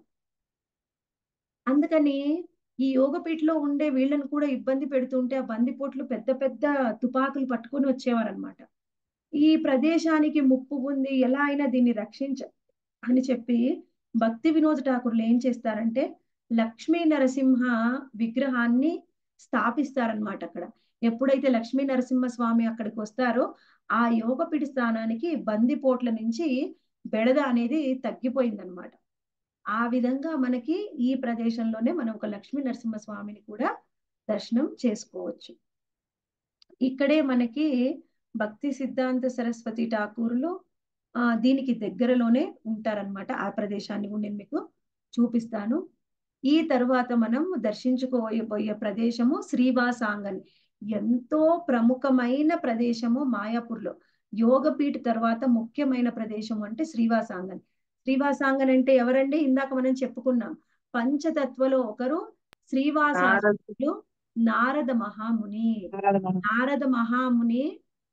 అందుకని ఈ యోగపీఠలో ఉండే వీళ్ళని కూడా ఇబ్బంది పెడుతుంటే ఆ బందిపోట్లు పెద్ద పెద్ద తుపాకులు పట్టుకొని వచ్చేవారనమాట ఈ ప్రదేశానికి ముప్పు ఉంది ఎలా అయినా దీన్ని రక్షించ అని చెప్పి భక్తి వినోద్ ఠాకూర్లు ఏం చేస్తారంటే లక్ష్మీ నరసింహ విగ్రహాన్ని స్థాపిస్తారనమాట అక్కడ ఎప్పుడైతే లక్ష్మీ నరసింహ స్వామి అక్కడికి వస్తారో ఆ యోగపీఠ స్థానానికి బందిపోట్ల నుంచి బెడద అనేది తగ్గిపోయిందనమాట ఆ విధంగా మనకి ఈ ప్రదేశంలోనే మనం ఒక లక్ష్మీ నరసింహ స్వామిని కూడా దర్శనం చేసుకోవచ్చు ఇక్కడే మనకి భక్తి సిద్ధాంత సరస్వతి ఠాకూర్లు ఆ దీనికి దగ్గరలోనే ఉంటారనమాట ఆ ప్రదేశాన్ని కూడా నేను మీకు చూపిస్తాను ఈ తర్వాత మనం దర్శించుకోబోయే ప్రదేశము శ్రీవాసాంగని ఎంతో ప్రముఖమైన ప్రదేశము మాయాపూర్లో యోగపీఠ తర్వాత ముఖ్యమైన ప్రదేశం అంటే శ్రీవాసాంగన్ శ్రీవాసాంగన్ అంటే ఎవరండి ఇందాక మనం చెప్పుకున్నాం పంచతత్వలో ఒకరు శ్రీవాసాంగులు నారద మహాముని నారద మహాముని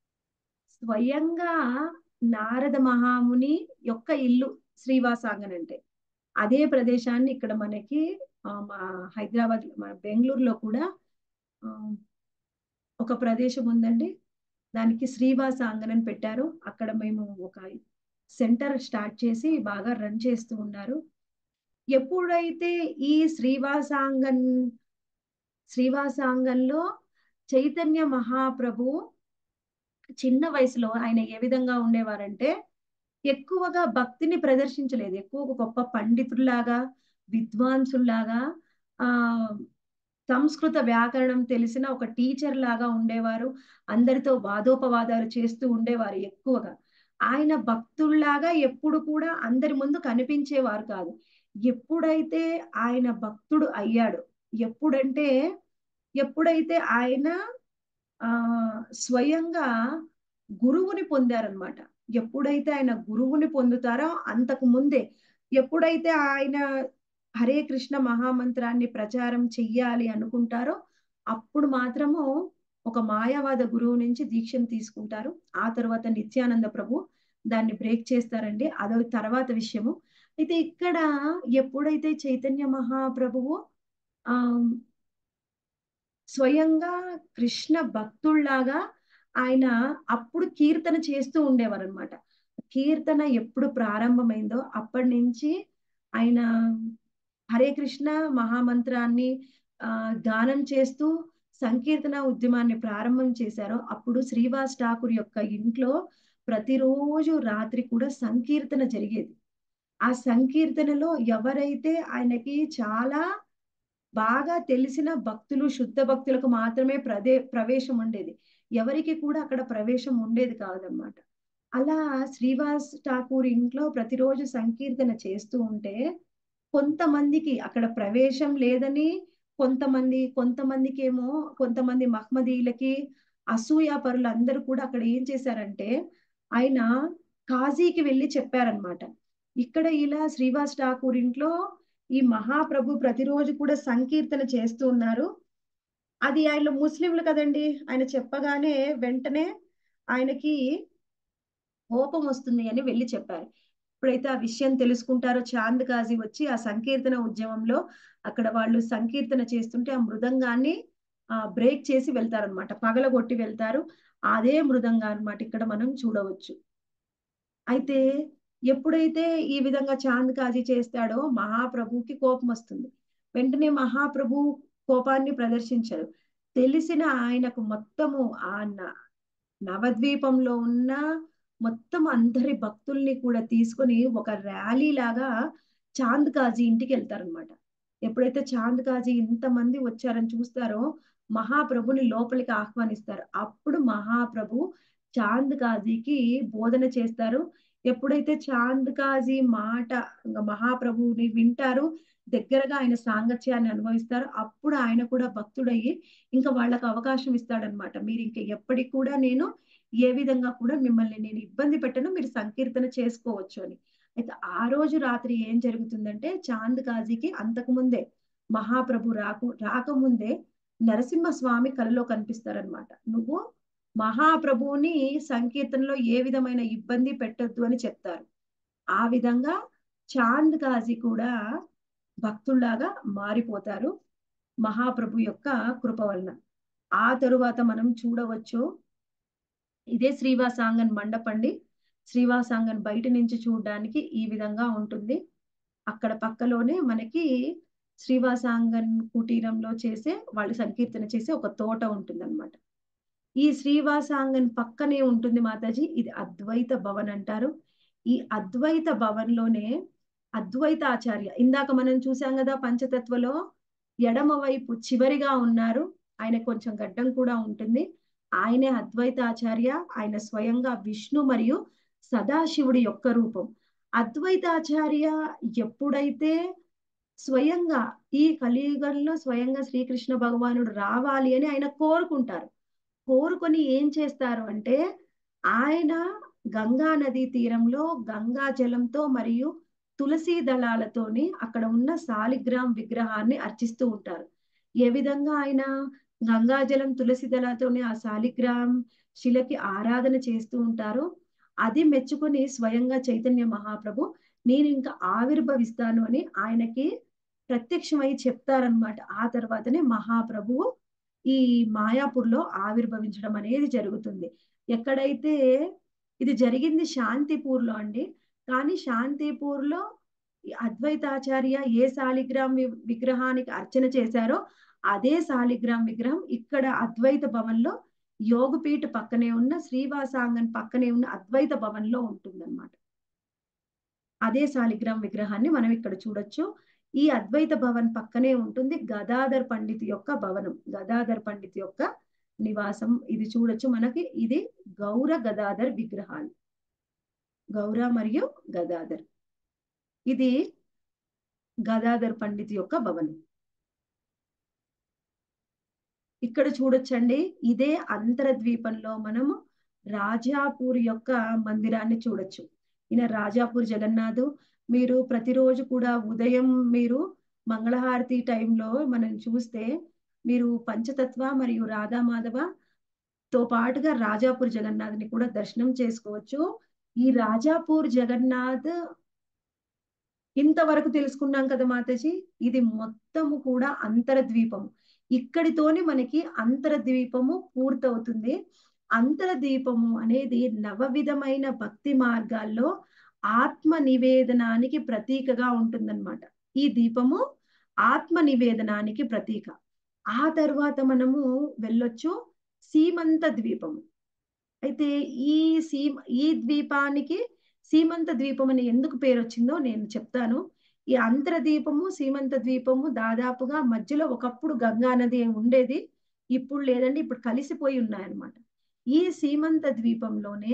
స్వయంగా నారద మహాముని యొక్క ఇల్లు శ్రీవాసాంగన్ అంటే అదే ప్రదేశాన్ని ఇక్కడ మనకి ఆ, మా హైదరాబాద్ మన బెంగళూరులో కూడా ఆ, ఒక ప్రదేశం ఉందండి దానికి శ్రీవాస ఆంగన్ అని పెట్టారు అక్కడ మేము ఒక సెంటర్ స్టార్ట్ చేసి బాగా రన్ చేస్తూ ఉన్నారు ఎప్పుడైతే ఈ శ్రీవాసాంగన్ శ్రీవాసాంగంలో చైతన్య మహాప్రభు చిన్న వయసులో ఆయన ఏ విధంగా ఉండేవారంటే ఎక్కువగా భక్తిని ప్రదర్శించలేదు ఎక్కువ ఒక గొప్ప పండితుల్లాగా విద్వాంసుల్లాగా ఆ సంస్కృత వ్యాకరణం తెలిసిన ఒక టీచర్ లాగా ఉండేవారు అందరితో వాదోపవాదాలు చేస్తూ ఉండేవారు ఎక్కువగా ఆయన భక్తుల్లాగా ఎప్పుడు కూడా అందరి ముందు కనిపించేవారు కాదు ఎప్పుడైతే ఆయన భక్తుడు అయ్యాడు ఎప్పుడంటే ఎప్పుడైతే ఆయన ఆ స్వయంగా గురువుని పొందారనమాట ఎప్పుడైతే ఆయన గురువుని పొందుతారో అంతకు ముందే ఎప్పుడైతే ఆయన హరే కృష్ణ మహామంత్రాన్ని ప్రచారం చెయ్యాలి అనుకుంటారో అప్పుడు మాత్రము ఒక మాయావాద గురువు నుంచి దీక్షను తీసుకుంటారు ఆ తర్వాత నిత్యానంద ప్రభు దాన్ని బ్రేక్ చేస్తారండి అదో తర్వాత విషయము అయితే ఇక్కడ ఎప్పుడైతే చైతన్య మహాప్రభువు ఆ స్వయంగా కృష్ణ భక్తుల్లాగా ఆయన అప్పుడు కీర్తన చేస్తూ ఉండేవారు అనమాట కీర్తన ఎప్పుడు ప్రారంభమైందో అప్పటి నుంచి ఆయన హరే కృష్ణ మహామంత్రాన్ని ఆ గానం చేస్తూ సంకీర్తన ఉద్యమాన్ని ప్రారంభం చేశారో అప్పుడు శ్రీవాస్ ఠాకూర్ యొక్క ఇంట్లో ప్రతిరోజు రాత్రి కూడా సంకీర్తన జరిగేది ఆ సంకీర్తనలో ఎవరైతే ఆయనకి చాలా బాగా తెలిసిన భక్తులు శుద్ధ భక్తులకు మాత్రమే ప్రదే ప్రవేశం ఉండేది ఎవరికి కూడా అక్కడ ప్రవేశం ఉండేది కాదనమాట అలా శ్రీవాస్ ఠాకూర్ ఇంట్లో ప్రతిరోజు సంకీర్తన చేస్తూ ఉంటే కొంతమందికి అక్కడ ప్రవేశం లేదని కొంతమంది కొంతమందికి ఏమో కొంతమంది మహ్మదీలకి అసూయ పరులు అందరూ కూడా అక్కడ ఏం చేశారంటే ఆయన కాజీకి వెళ్ళి చెప్పారనమాట ఇక్కడ ఇలా శ్రీవాస్ ఠాకూర్ ఇంట్లో ఈ మహాప్రభు ప్రతిరోజు కూడా సంకీర్తన చేస్తూ ఉన్నారు అది ఆయన ముస్లింలు కదండి ఆయన చెప్పగానే వెంటనే ఆయనకి కోపం వస్తుంది అని వెళ్ళి చెప్పారు ఎప్పుడైతే ఆ విషయం తెలుసుకుంటారో చాంద్ కాజీ వచ్చి ఆ సంకీర్తన ఉద్యమంలో అక్కడ వాళ్ళు సంకీర్తన చేస్తుంటే ఆ మృదంగాన్ని ఆ బ్రేక్ చేసి వెళ్తారనమాట పగలగొట్టి వెళ్తారు అదే మృదంగా అన్నమాట ఇక్కడ మనం చూడవచ్చు అయితే ఎప్పుడైతే ఈ విధంగా చాంద్ కాజీ చేస్తాడో మహాప్రభుకి కోపం వస్తుంది వెంటనే మహాప్రభు కోపాన్ని ప్రదర్శించారు తెలిసిన ఆయనకు మొత్తము ఆ న- నవద్వీపంలో ఉన్న మొత్తం అందరి భక్తుల్ని కూడా తీసుకొని ఒక ర్యాలీ లాగా చాంద్ కాజీ ఇంటికి వెళ్తారనమాట ఎప్పుడైతే చాంద్ కాజీ ఇంతమంది వచ్చారని చూస్తారో మహాప్రభుని లోపలికి ఆహ్వానిస్తారు అప్పుడు మహాప్రభు చాంద్ కాజీకి బోధన చేస్తారు ఎప్పుడైతే చాంద్ కాజీ మాట ఇంకా మహాప్రభుని వింటారు దగ్గరగా ఆయన సాంగత్యాన్ని అనుభవిస్తారు అప్పుడు ఆయన కూడా భక్తుడయ్యి ఇంకా వాళ్ళకు అవకాశం ఇస్తాడనమాట మీరు ఇంకా ఎప్పటికి కూడా నేను ఏ విధంగా కూడా మిమ్మల్ని నేను ఇబ్బంది పెట్టను మీరు సంకీర్తన చేసుకోవచ్చు అని అయితే ఆ రోజు రాత్రి ఏం జరుగుతుందంటే చాంద్ కాజీకి అంతకు ముందే మహాప్రభు రాకు రాకముందే నరసింహస్వామి కలలో కనిపిస్తారనమాట నువ్వు మహాప్రభువుని సంకీర్తనలో ఏ విధమైన ఇబ్బంది పెట్టొద్దు అని చెప్తారు ఆ విధంగా చాంద్ కాజీ కూడా భక్తుల్లాగా మారిపోతారు మహాప్రభు యొక్క కృప వలన ఆ తరువాత మనం చూడవచ్చు ఇదే శ్రీవాసాంగన్ మండపండి శ్రీవాసాంగన్ బయట నుంచి చూడడానికి ఈ విధంగా ఉంటుంది అక్కడ పక్కలోనే మనకి శ్రీవాసాంగన్ కుటీరంలో చేసే వాళ్ళు సంకీర్తన చేసే ఒక తోట ఉంటుందన్నమాట ఈ శ్రీవాసాంగన్ పక్కనే ఉంటుంది మాతాజీ ఇది అద్వైత భవన్ అంటారు ఈ అద్వైత భవన్ లోనే అద్వైత ఆచార్య ఇందాక మనం చూసాం కదా పంచతత్వలో ఎడమ వైపు చివరిగా ఉన్నారు ఆయన కొంచెం గడ్డం కూడా ఉంటుంది ఆయనే అద్వైత ఆచార్య ఆయన స్వయంగా విష్ణు మరియు సదాశివుడి యొక్క రూపం అద్వైతాచార్య ఎప్పుడైతే స్వయంగా ఈ కలియుగంలో స్వయంగా శ్రీకృష్ణ భగవానుడు రావాలి అని ఆయన కోరుకుంటారు కోరుకొని ఏం చేస్తారు అంటే ఆయన గంగా నదీ తీరంలో గంగా జలంతో మరియు తులసి దళాలతోని అక్కడ ఉన్న సాలిగ్రామ్ విగ్రహాన్ని అర్చిస్తూ ఉంటారు ఏ విధంగా ఆయన గంగాజలం తులసి దళాలతోని ఆ సాలిగ్రామ్ శిలకి ఆరాధన చేస్తూ ఉంటారు అది మెచ్చుకొని స్వయంగా చైతన్య మహాప్రభు నేను ఇంకా ఆవిర్భవిస్తాను అని ఆయనకి ప్రత్యక్షమై చెప్తారనమాట ఆ తర్వాతనే మహాప్రభువు ఈ మాయాపూర్లో ఆవిర్భవించడం అనేది జరుగుతుంది ఎక్కడైతే ఇది జరిగింది శాంతిపూర్లో అండి కానీ శాంతిపూర్లో అద్వైతాచార్య ఏ శాలిగ్రామ్ విగ్రహానికి అర్చన చేశారో అదే శాలిగ్రామ్ విగ్రహం ఇక్కడ అద్వైత భవన్లో యోగపీఠ పక్కనే ఉన్న శ్రీవాసాంగన్ పక్కనే ఉన్న అద్వైత భవన్లో ఉంటుందన్నమాట అదే శాలిగ్రామ్ విగ్రహాన్ని మనం ఇక్కడ చూడొచ్చు ఈ అద్వైత భవన్ పక్కనే ఉంటుంది గదాధర్ పండిత్ యొక్క భవనం గదాధర్ పండిత్ యొక్క నివాసం ఇది చూడొచ్చు మనకి ఇది గౌర గదాధర్ విగ్రహాలు గౌర మరియు గదాధర్ ఇది గదాధర్ పండిత్ యొక్క భవనం ఇక్కడ చూడొచ్చండి ఇదే అంతరద్వీపంలో మనము రాజాపూర్ యొక్క మందిరాన్ని చూడొచ్చు ఈయన రాజాపూర్ జగన్నాథ్ మీరు ప్రతిరోజు కూడా ఉదయం మీరు మంగళహారతి టైంలో మనం చూస్తే మీరు పంచతత్వ మరియు రాధామాధవ తో పాటుగా రాజాపూర్ జగన్నాథ్ని కూడా దర్శనం చేసుకోవచ్చు ఈ రాజాపూర్ జగన్నాథ్ ఇంతవరకు తెలుసుకున్నాం కదా మాతాజీ ఇది మొత్తము కూడా అంతరద్వీపం ఇక్కడితోనే మనకి అంతరద్వీపము పూర్తవుతుంది అంతరద్వీపము అనేది నవవిధమైన భక్తి మార్గాల్లో ఆత్మ నివేదనానికి ప్రతీకగా ఉంటుందన్నమాట ఈ దీపము ఆత్మ నివేదనానికి ప్రతీక ఆ తర్వాత మనము వెళ్ళొచ్చు సీమంత ద్వీపము అయితే ఈ సీ ఈ ద్వీపానికి సీమంత ద్వీపం అని ఎందుకు పేరు వచ్చిందో నేను చెప్తాను ఈ అంతర ద్వీపము సీమంత ద్వీపము దాదాపుగా మధ్యలో ఒకప్పుడు గంగా నది ఉండేది ఇప్పుడు లేదండి ఇప్పుడు కలిసిపోయి ఉన్నాయన్నమాట ఈ సీమంత ద్వీపంలోనే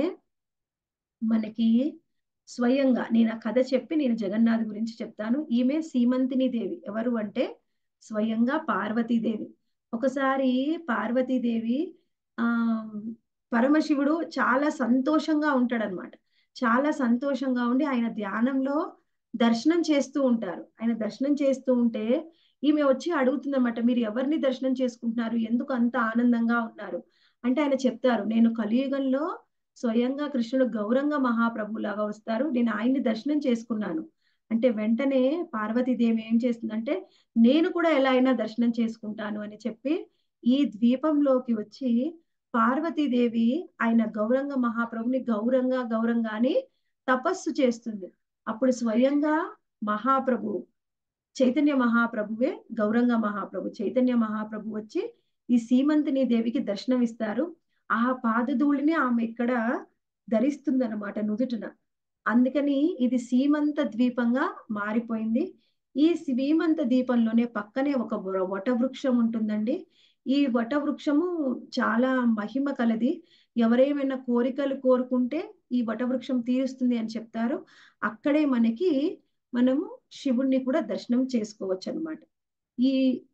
మనకి స్వయంగా నేను ఆ కథ చెప్పి నేను జగన్నాథ్ గురించి చెప్తాను ఈమె సీమంతిని దేవి ఎవరు అంటే స్వయంగా పార్వతీదేవి ఒకసారి పార్వతీదేవి ఆ పరమశివుడు చాలా సంతోషంగా ఉంటాడనమాట చాలా సంతోషంగా ఉండి ఆయన ధ్యానంలో దర్శనం చేస్తూ ఉంటారు ఆయన దర్శనం చేస్తూ ఉంటే ఈమె వచ్చి అడుగుతుందన్నమాట మీరు ఎవరిని దర్శనం చేసుకుంటున్నారు ఎందుకు అంత ఆనందంగా ఉన్నారు అంటే ఆయన చెప్తారు నేను కలియుగంలో స్వయంగా కృష్ణుడు గౌరంగ మహాప్రభులాగా వస్తారు నేను ఆయన్ని దర్శనం చేసుకున్నాను అంటే వెంటనే పార్వతీదేవి ఏం చేస్తుందంటే నేను కూడా ఎలా అయినా దర్శనం చేసుకుంటాను అని చెప్పి ఈ ద్వీపంలోకి వచ్చి పార్వతీదేవి ఆయన గౌరంగ మహాప్రభుని గౌరంగా గౌరంగా అని తపస్సు చేస్తుంది అప్పుడు స్వయంగా మహాప్రభు చైతన్య మహాప్రభువే గౌరంగ మహాప్రభు చైతన్య మహాప్రభు వచ్చి ఈ సీమంతిని దేవికి దర్శనం ఇస్తారు ఆ పాదధూళిని ఆమె ఇక్కడ ధరిస్తుందన్నమాట నుదుటిన అందుకని ఇది సీమంత ద్వీపంగా మారిపోయింది ఈ సీమంత ద్వీపంలోనే పక్కనే ఒక వట వృక్షం ఉంటుందండి ఈ వట వృక్షము చాలా మహిమ కలది ఎవరేమైనా కోరికలు కోరుకుంటే ఈ వటవృక్షం తీరుస్తుంది అని చెప్తారు అక్కడే మనకి మనము శివుణ్ణి కూడా దర్శనం చేసుకోవచ్చు అనమాట ఈ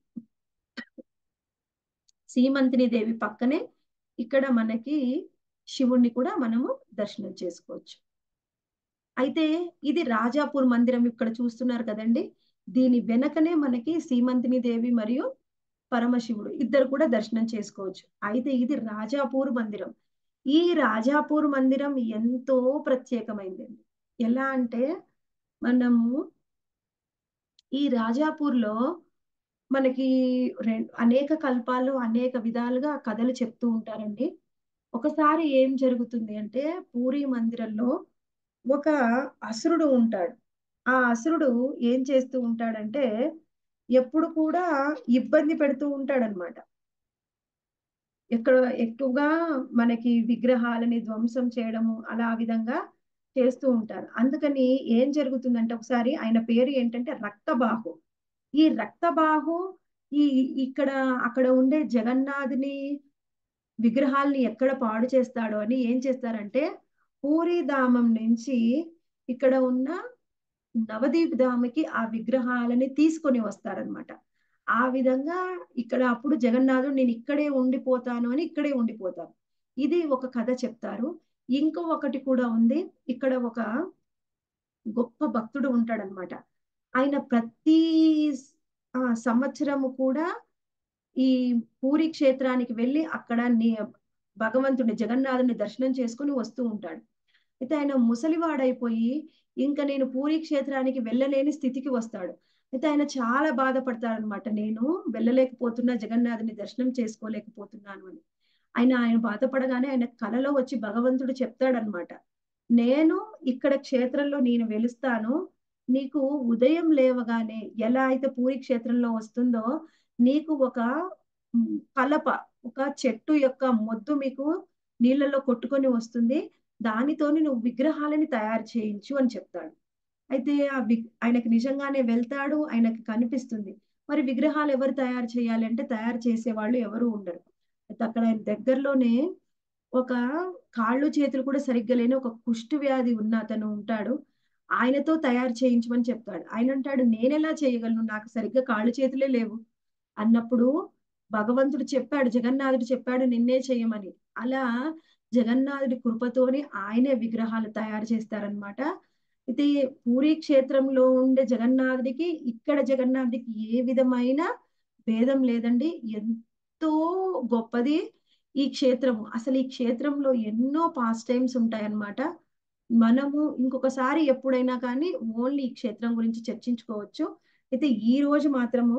సీమంతిని దేవి పక్కనే ఇక్కడ మనకి శివుణ్ణి కూడా మనము దర్శనం చేసుకోవచ్చు అయితే ఇది రాజాపూర్ మందిరం ఇక్కడ చూస్తున్నారు కదండి దీని వెనకనే మనకి సీమంతిని దేవి మరియు పరమశివుడు ఇద్దరు కూడా దర్శనం చేసుకోవచ్చు అయితే ఇది రాజాపూర్ మందిరం ఈ రాజాపూర్ మందిరం ఎంతో ప్రత్యేకమైందండి ఎలా అంటే మనము ఈ రాజాపూర్లో మనకి అనేక కల్పాల్లో అనేక విధాలుగా కథలు చెప్తూ ఉంటారండి ఒకసారి ఏం జరుగుతుంది అంటే పూరి మందిరంలో ఒక అసురుడు ఉంటాడు ఆ అసురుడు ఏం చేస్తూ ఉంటాడంటే ఎప్పుడు కూడా ఇబ్బంది పెడుతూ ఉంటాడనమాట ఎక్కడ ఎక్కువగా మనకి విగ్రహాలని ధ్వంసం చేయడము అలా విధంగా చేస్తూ ఉంటారు అందుకని ఏం జరుగుతుందంటే ఒకసారి ఆయన పేరు ఏంటంటే రక్తబాహు ఈ రక్తబాహు ఈ ఇక్కడ అక్కడ ఉండే జగన్నాథుని విగ్రహాల్ని ఎక్కడ పాడు చేస్తాడో అని ఏం చేస్తారంటే పూరిధామం నుంచి ఇక్కడ ఉన్న నవదీప్ ధామకి ఆ విగ్రహాలని తీసుకొని వస్తారనమాట ఆ విధంగా ఇక్కడ అప్పుడు జగన్నాథుడు నేను ఇక్కడే ఉండిపోతాను అని ఇక్కడే ఉండిపోతాను ఇది ఒక కథ చెప్తారు ఇంకో ఒకటి కూడా ఉంది ఇక్కడ ఒక గొప్ప భక్తుడు ఉంటాడనమాట ఆయన ప్రతి సంవత్సరము కూడా ఈ పూరి క్షేత్రానికి వెళ్ళి అక్కడ భగవంతుని జగన్నాథుని దర్శనం చేసుకుని వస్తూ ఉంటాడు అయితే ఆయన ముసలివాడైపోయి ఇంకా నేను పూరి క్షేత్రానికి వెళ్ళలేని స్థితికి వస్తాడు అయితే ఆయన చాలా బాధపడతాడనమాట నేను వెళ్ళలేకపోతున్నా జగన్నాథుని దర్శనం చేసుకోలేకపోతున్నాను అని ఆయన ఆయన బాధపడగానే ఆయన కలలో వచ్చి భగవంతుడు చెప్తాడనమాట నేను ఇక్కడ క్షేత్రంలో నేను వెలుస్తాను నీకు ఉదయం లేవగానే ఎలా అయితే పూరి క్షేత్రంలో వస్తుందో నీకు ఒక కలప ఒక చెట్టు యొక్క మొద్దు మీకు నీళ్ళలో కొట్టుకొని వస్తుంది దానితోని నువ్వు విగ్రహాలని తయారు చేయించు అని చెప్తాడు అయితే ఆ విగ్ ఆయనకి నిజంగానే వెళ్తాడు ఆయనకి కనిపిస్తుంది మరి విగ్రహాలు ఎవరు తయారు చేయాలి అంటే తయారు చేసే వాళ్ళు ఎవరు ఉండరు అయితే అక్కడ ఆయన దగ్గరలోనే ఒక కాళ్ళు చేతులు కూడా సరిగ్గా లేని ఒక కుష్టు వ్యాధి ఉన్న అతను ఉంటాడు ఆయనతో తయారు చేయించమని చెప్తాడు ఆయన అంటాడు నేనెలా చేయగలను నాకు సరిగ్గా కాళ్ళు చేతులే లేవు అన్నప్పుడు భగవంతుడు చెప్పాడు జగన్నాథుడు చెప్పాడు నిన్నే చెయ్యమని అలా జగన్నాథుడి కృపతోని ఆయనే విగ్రహాలు తయారు చేస్తారనమాట అయితే పూరి క్షేత్రంలో ఉండే జగన్నాథుడికి ఇక్కడ జగన్నాథుడికి ఏ విధమైన భేదం లేదండి ఎంతో గొప్పది ఈ క్షేత్రము అసలు ఈ క్షేత్రంలో ఎన్నో పాస్ టైమ్స్ ఉంటాయన్నమాట మనము ఇంకొకసారి ఎప్పుడైనా కానీ ఓన్లీ ఈ క్షేత్రం గురించి చర్చించుకోవచ్చు అయితే ఈ రోజు మాత్రము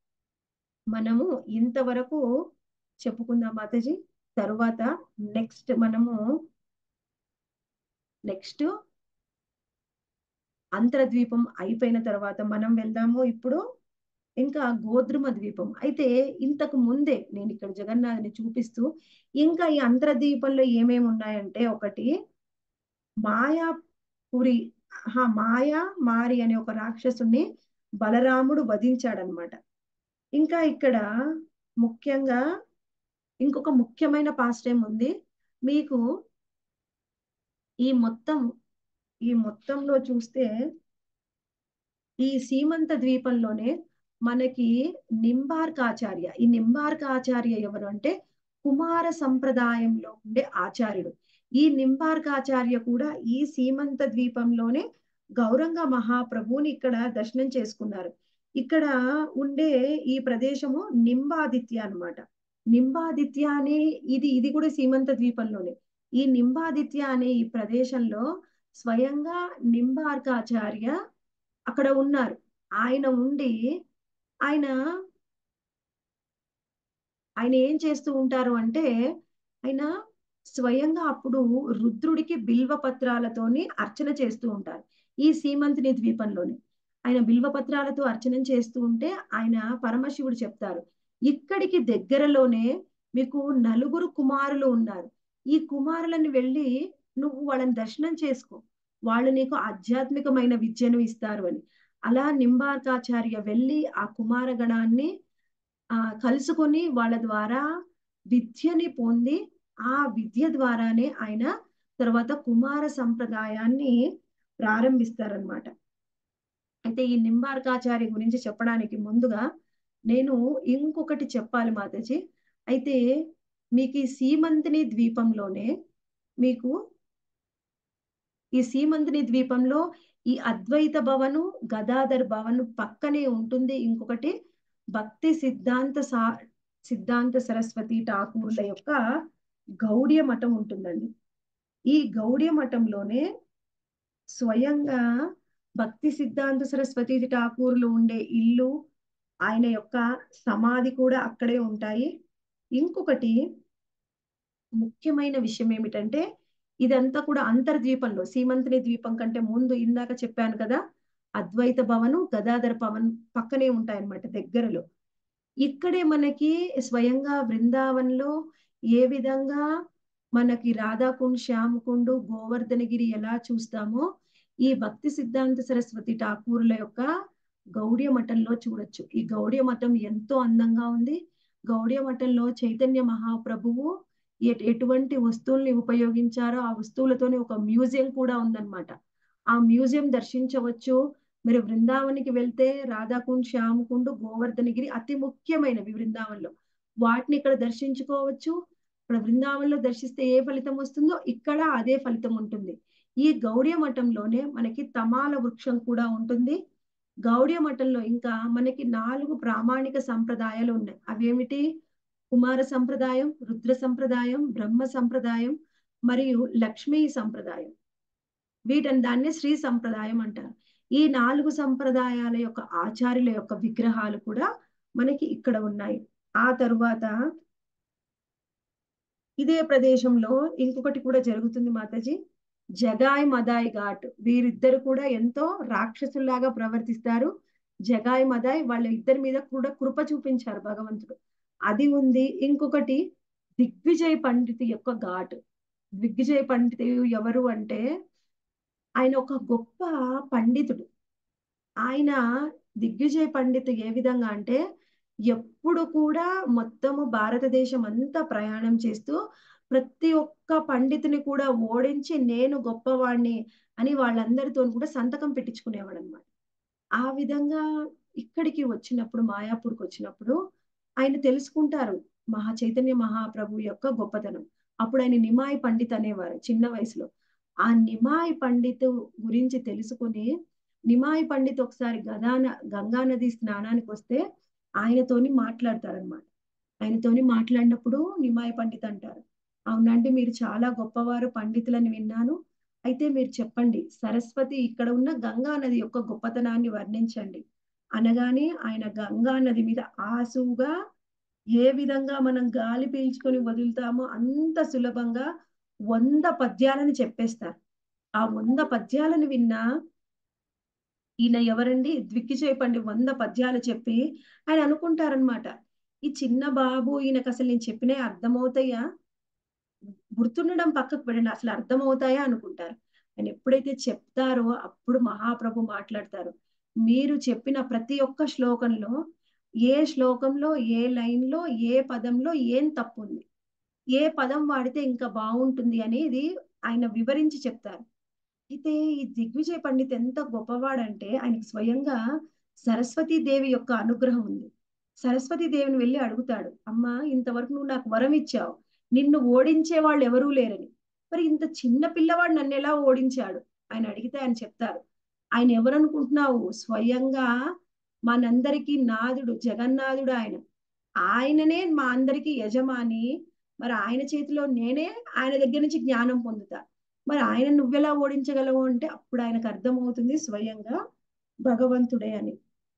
మనము ఇంతవరకు చెప్పుకుందాం మాతాజీ తరువాత నెక్స్ట్ మనము నెక్స్ట్ అంతరద్వీపం అయిపోయిన తర్వాత మనం వెళ్దాము ఇప్పుడు ఇంకా గోద్రుమ ద్వీపం అయితే ఇంతకు ముందే నేను ఇక్కడ జగన్నాథుని చూపిస్తూ ఇంకా ఈ అంతరద్వీపంలో ఏమేమి ఉన్నాయంటే ఒకటి మాయాపురి మాయా మారి అనే ఒక రాక్షసుని బలరాముడు వధించాడనమాట ఇంకా ఇక్కడ ముఖ్యంగా ఇంకొక ముఖ్యమైన పాస్టైం ఉంది మీకు ఈ మొత్తం ఈ మొత్తంలో చూస్తే ఈ సీమంత ద్వీపంలోనే మనకి నింబార్కాచార్య ఈ నింబార్కాచార్య ఎవరు అంటే కుమార సంప్రదాయంలో ఉండే ఆచార్యుడు ఈ నింబార్కాచార్య కూడా ఈ సీమంత ద్వీపంలోనే గౌరంగ మహాప్రభుని ఇక్కడ దర్శనం చేసుకున్నారు ఇక్కడ ఉండే ఈ ప్రదేశము నింబాదిత్య అనమాట నింబాదిత్య అనే ఇది ఇది కూడా సీమంత ద్వీపంలోనే ఈ నింబాదిత్య అనే ఈ ప్రదేశంలో స్వయంగా నింబార్కాచార్య అక్కడ ఉన్నారు ఆయన ఉండి ఆయన ఆయన ఏం చేస్తూ ఉంటారు అంటే ఆయన స్వయంగా అప్పుడు రుద్రుడికి బిల్వ పత్రాలతోని అర్చన చేస్తూ ఉంటారు ఈ సీమంతిని ద్వీపంలోని ఆయన బిల్వ పత్రాలతో అర్చన చేస్తూ ఉంటే ఆయన పరమశివుడు చెప్తారు ఇక్కడికి దగ్గరలోనే మీకు నలుగురు కుమారులు ఉన్నారు ఈ కుమారులను వెళ్ళి నువ్వు వాళ్ళని దర్శనం చేసుకో వాళ్ళు నీకు ఆధ్యాత్మికమైన విద్యను ఇస్తారు అని అలా నింబార్కాచార్య వెళ్ళి ఆ కుమారగణాన్ని ఆ కలుసుకొని వాళ్ళ ద్వారా విద్యని పొంది ఆ విద్య ద్వారానే ఆయన తర్వాత కుమార సంప్రదాయాన్ని ప్రారంభిస్తారనమాట అయితే ఈ నింబార్కాచార్య గురించి చెప్పడానికి ముందుగా నేను ఇంకొకటి చెప్పాలి మాతాజీ అయితే మీకు ఈ సీమంతిని ద్వీపంలోనే మీకు ఈ సీమంతిని ద్వీపంలో ఈ అద్వైత భవను గదాధర్ భవన్ పక్కనే ఉంటుంది ఇంకొకటి భక్తి సిద్ధాంత సా సిద్ధాంత సరస్వతి ఠాకూర్ల యొక్క గౌడియ మఠం ఉంటుందండి ఈ గౌడియ మఠంలోనే స్వయంగా భక్తి సిద్ధాంత సరస్వతి ఠాకూర్లు ఉండే ఇల్లు ఆయన యొక్క సమాధి కూడా అక్కడే ఉంటాయి ఇంకొకటి ముఖ్యమైన విషయం ఏమిటంటే ఇదంతా కూడా అంతర్ద్వీపంలో సీమంతిని ద్వీపం కంటే ముందు ఇందాక చెప్పాను కదా అద్వైత భవను గదాధర భవన్ పక్కనే ఉంటాయన్నమాట దగ్గరలో ఇక్కడే మనకి స్వయంగా బృందావన్లో ఏ విధంగా మనకి రాధాకుండ్ శ్యామకుండు గోవర్ధనగిరి ఎలా చూస్తామో ఈ భక్తి సిద్ధాంత సరస్వతి ఠాకూర్ల యొక్క గౌడియ మఠంలో చూడొచ్చు ఈ గౌడియ మఠం ఎంతో అందంగా ఉంది గౌడియ మఠంలో చైతన్య మహాప్రభువు ఎటువంటి వస్తువుల్ని ఉపయోగించారో ఆ వస్తువులతోనే ఒక మ్యూజియం కూడా ఉందన్నమాట ఆ మ్యూజియం దర్శించవచ్చు మీరు బృందావనికి వెళ్తే రాధాకుండ్ శ్యామకుండు గోవర్ధనగిరి అతి ముఖ్యమైనవి బృందావనంలో వాటిని ఇక్కడ దర్శించుకోవచ్చు ఇక్కడ బృందావనంలో దర్శిస్తే ఏ ఫలితం వస్తుందో ఇక్కడ అదే ఫలితం ఉంటుంది ఈ గౌడియ మఠంలోనే మనకి తమాల వృక్షం కూడా ఉంటుంది గౌడియ మఠంలో ఇంకా మనకి నాలుగు ప్రామాణిక సంప్రదాయాలు ఉన్నాయి అవేమిటి కుమార సంప్రదాయం రుద్ర సంప్రదాయం బ్రహ్మ సంప్రదాయం మరియు లక్ష్మీ సంప్రదాయం వీటని దాన్ని శ్రీ సంప్రదాయం అంటారు ఈ నాలుగు సంప్రదాయాల యొక్క ఆచార్యుల యొక్క విగ్రహాలు కూడా మనకి ఇక్కడ ఉన్నాయి ఆ తరువాత ఇదే ప్రదేశంలో ఇంకొకటి కూడా జరుగుతుంది మాతాజీ జగాయ్ మదాయ్ ఘాట్ వీరిద్దరు కూడా ఎంతో రాక్షసుల్లాగా ప్రవర్తిస్తారు జగాయ్ మదాయ్ వాళ్ళ ఇద్దరి మీద కూడా కృప చూపించారు భగవంతుడు అది ఉంది ఇంకొకటి దిగ్విజయ్ పండిత్ యొక్క ఘాట్ దిగ్విజయ్ పండిత్ ఎవరు అంటే ఆయన ఒక గొప్ప పండితుడు ఆయన దిగ్విజయ్ పండిత్ ఏ విధంగా అంటే ఎప్పుడు కూడా మొత్తము భారతదేశం అంతా ప్రయాణం చేస్తూ ప్రతి ఒక్క పండితుని కూడా ఓడించి నేను గొప్పవాణ్ణి అని వాళ్ళందరితో కూడా సంతకం పెట్టించుకునేవాడు అనమాట ఆ విధంగా ఇక్కడికి వచ్చినప్పుడు మాయాపూర్కి వచ్చినప్పుడు ఆయన తెలుసుకుంటారు మహా చైతన్య మహాప్రభు యొక్క గొప్పతనం అప్పుడు ఆయన నిమాయి పండిత్ అనేవారు చిన్న వయసులో ఆ నిమాయి పండిత్ గురించి తెలుసుకుని నిమాయి పండిత్ ఒకసారి గదాన గంగా నది స్నానానికి వస్తే ఆయనతోని మాట్లాడతారనమాట ఆయనతోని మాట్లాడినప్పుడు నిమాయి పండిత్ అంటారు అవునండి మీరు చాలా గొప్పవారు పండితులని విన్నాను అయితే మీరు చెప్పండి సరస్వతి ఇక్కడ ఉన్న గంగా నది యొక్క గొప్పతనాన్ని వర్ణించండి అనగానే ఆయన గంగా నది మీద ఆసుగా ఏ విధంగా మనం గాలి పీల్చుకొని వదులుతామో అంత సులభంగా వంద పద్యాలను చెప్పేస్తారు ఆ వంద పద్యాలను విన్నా ఈయన ఎవరండి దిగ్గిచేయపండి వంద పద్యాలు చెప్పి ఆయన అనుకుంటారనమాట ఈ చిన్న బాబు ఈయనకు అసలు నేను చెప్పినే అర్థమవుతాయా గుర్తుండడం పక్కకు పెట్టండి అసలు అర్థమవుతాయా అనుకుంటారు ఆయన ఎప్పుడైతే చెప్తారో అప్పుడు మహాప్రభు మాట్లాడతారు మీరు చెప్పిన ప్రతి ఒక్క శ్లోకంలో ఏ శ్లోకంలో ఏ లైన్ లో ఏ పదంలో ఏం తప్పు ఉంది ఏ పదం వాడితే ఇంకా బాగుంటుంది అనేది ఆయన వివరించి చెప్తారు అయితే ఈ దిగ్విజయ పండిత్ ఎంత గొప్పవాడంటే ఆయనకి స్వయంగా సరస్వతీ దేవి యొక్క అనుగ్రహం ఉంది సరస్వతీ దేవిని వెళ్ళి అడుగుతాడు అమ్మా ఇంతవరకు నువ్వు నాకు వరం ఇచ్చావు నిన్ను ఓడించే వాళ్ళు ఎవరూ లేరని మరి ఇంత చిన్న పిల్లవాడు నన్ను ఎలా ఓడించాడు ఆయన అడిగితే ఆయన చెప్తారు ఆయన ఎవరనుకుంటున్నావు స్వయంగా మనందరికీ నాదుడు జగన్నాథుడు ఆయన ఆయననే మా అందరికీ యజమాని మరి ఆయన చేతిలో నేనే ఆయన దగ్గర నుంచి జ్ఞానం పొందుతా మరి ఆయన నువ్వెలా ఓడించగలవు అంటే అప్పుడు ఆయనకు అర్థమవుతుంది స్వయంగా భగవంతుడే అని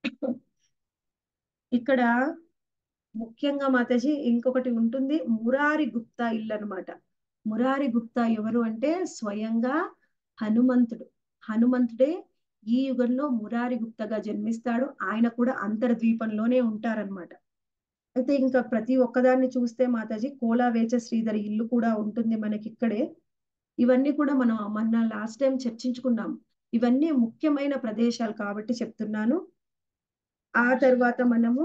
ఇక్కడ ముఖ్యంగా మాతాజీ ఇంకొకటి ఉంటుంది మురారి గుప్తా ఇల్లు అనమాట మురారి గుప్తా ఎవరు అంటే స్వయంగా హనుమంతుడు హనుమంతుడే ఈ యుగంలో మురారి గుప్తగా జన్మిస్తాడు ఆయన కూడా అంతర్ద్వీపంలోనే ఉంటారనమాట అయితే ఇంకా ప్రతి ఒక్కదాన్ని చూస్తే మాతాజీ కోలావేచ శ్రీధరి ఇల్లు కూడా ఉంటుంది మనకి ఇక్కడే ఇవన్నీ కూడా మనం మొన్న లాస్ట్ టైం చర్చించుకున్నాం ఇవన్నీ ముఖ్యమైన ప్రదేశాలు కాబట్టి చెప్తున్నాను ఆ తర్వాత మనము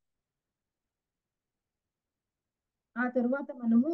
ఆ తర్వాత మనము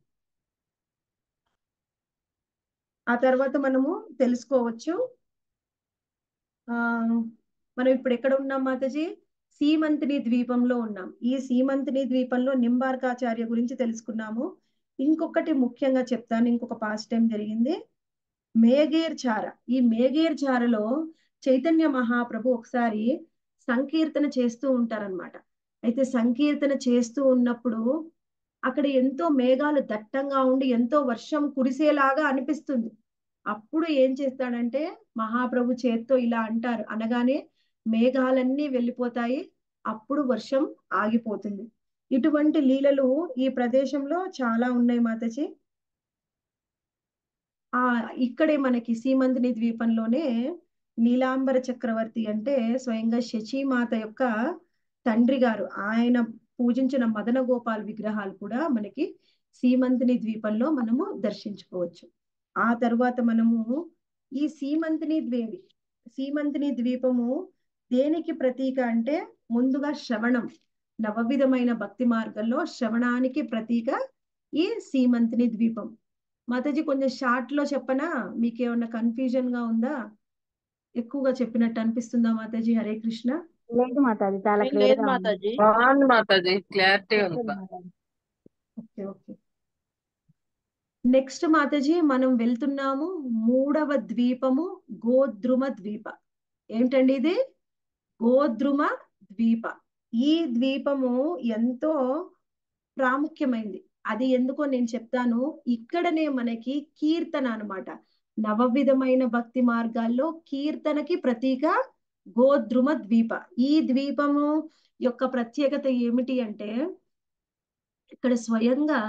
ఆ తర్వాత మనము తెలుసుకోవచ్చు ఆ మనం ఇప్పుడు ఎక్కడ ఉన్నాం మాతాజీ సీమంతిని ద్వీపంలో ఉన్నాం ఈ సీమంతిని ద్వీపంలో నింబార్కాచార్య గురించి తెలుసుకున్నాము ఇంకొకటి ముఖ్యంగా చెప్తాను ఇంకొక పాస్ట్ టైం జరిగింది మేఘేర్ చార ఈ మేఘేర్ చారలో చైతన్య మహాప్రభు ఒకసారి సంకీర్తన చేస్తూ ఉంటారనమాట అయితే సంకీర్తన చేస్తూ ఉన్నప్పుడు అక్కడ ఎంతో మేఘాలు దట్టంగా ఉండి ఎంతో వర్షం కురిసేలాగా అనిపిస్తుంది అప్పుడు ఏం చేస్తాడంటే మహాప్రభు చేత్తో ఇలా అంటారు అనగానే మేఘాలన్నీ వెళ్ళిపోతాయి అప్పుడు వర్షం ఆగిపోతుంది ఇటువంటి లీలలు ఈ ప్రదేశంలో చాలా ఉన్నాయి మాతజీ ఆ ఇక్కడే మనకి సీమంతిని ద్వీపంలోనే నీలాంబర చక్రవర్తి అంటే స్వయంగా శచీమాత యొక్క తండ్రి గారు ఆయన పూజించిన మదన గోపాల్ విగ్రహాలు కూడా మనకి సీమంతిని ద్వీపంలో మనము దర్శించుకోవచ్చు ఆ తరువాత మనము ఈ సీమంతిని ద్వేవి సీమంతిని ద్వీపము దేనికి ప్రతీక అంటే ముందుగా శ్రవణం నవవిధమైన భక్తి మార్గంలో శ్రవణానికి ప్రతీక ఈ సీమంతిని ద్వీపం మాతాజీ కొంచెం షార్ట్ లో చెప్పనా మీకేమన్నా కన్ఫ్యూజన్ గా ఉందా ఎక్కువగా చెప్పినట్టు అనిపిస్తుందా మాతాజీ హరే కృష్ణ లేదు మాతాజీ చాలా ఏం క్లియర్ లేదు గా ఉంది మాతాజీ బాగుంది మాతాజీ క్లారిటీ ఉంది లేదు Mataji. Okay okay next Mataji మనం వెళ్తున్నాము మూడవ ద్వీపము గోద్రుమ ద్వీప ఏమిటండి ఇది గోద్రుమ ద్వీప ఈ ద్వీపము ఎంతో ప్రాముఖ్యమైంది అది ఎందుకో నేను చెప్తాను ఇక్కడనే మనకి కీర్తన అన్నమాట నవవిధమైన భక్తి మార్గాల్లో కీర్తనకి ప్రతీక గోద్రుమ ద్వీప ఈ ద్వీపము యొక్క ప్రత్యేకత ఏమిటి అంటే ఇక్కడ స్వయంగా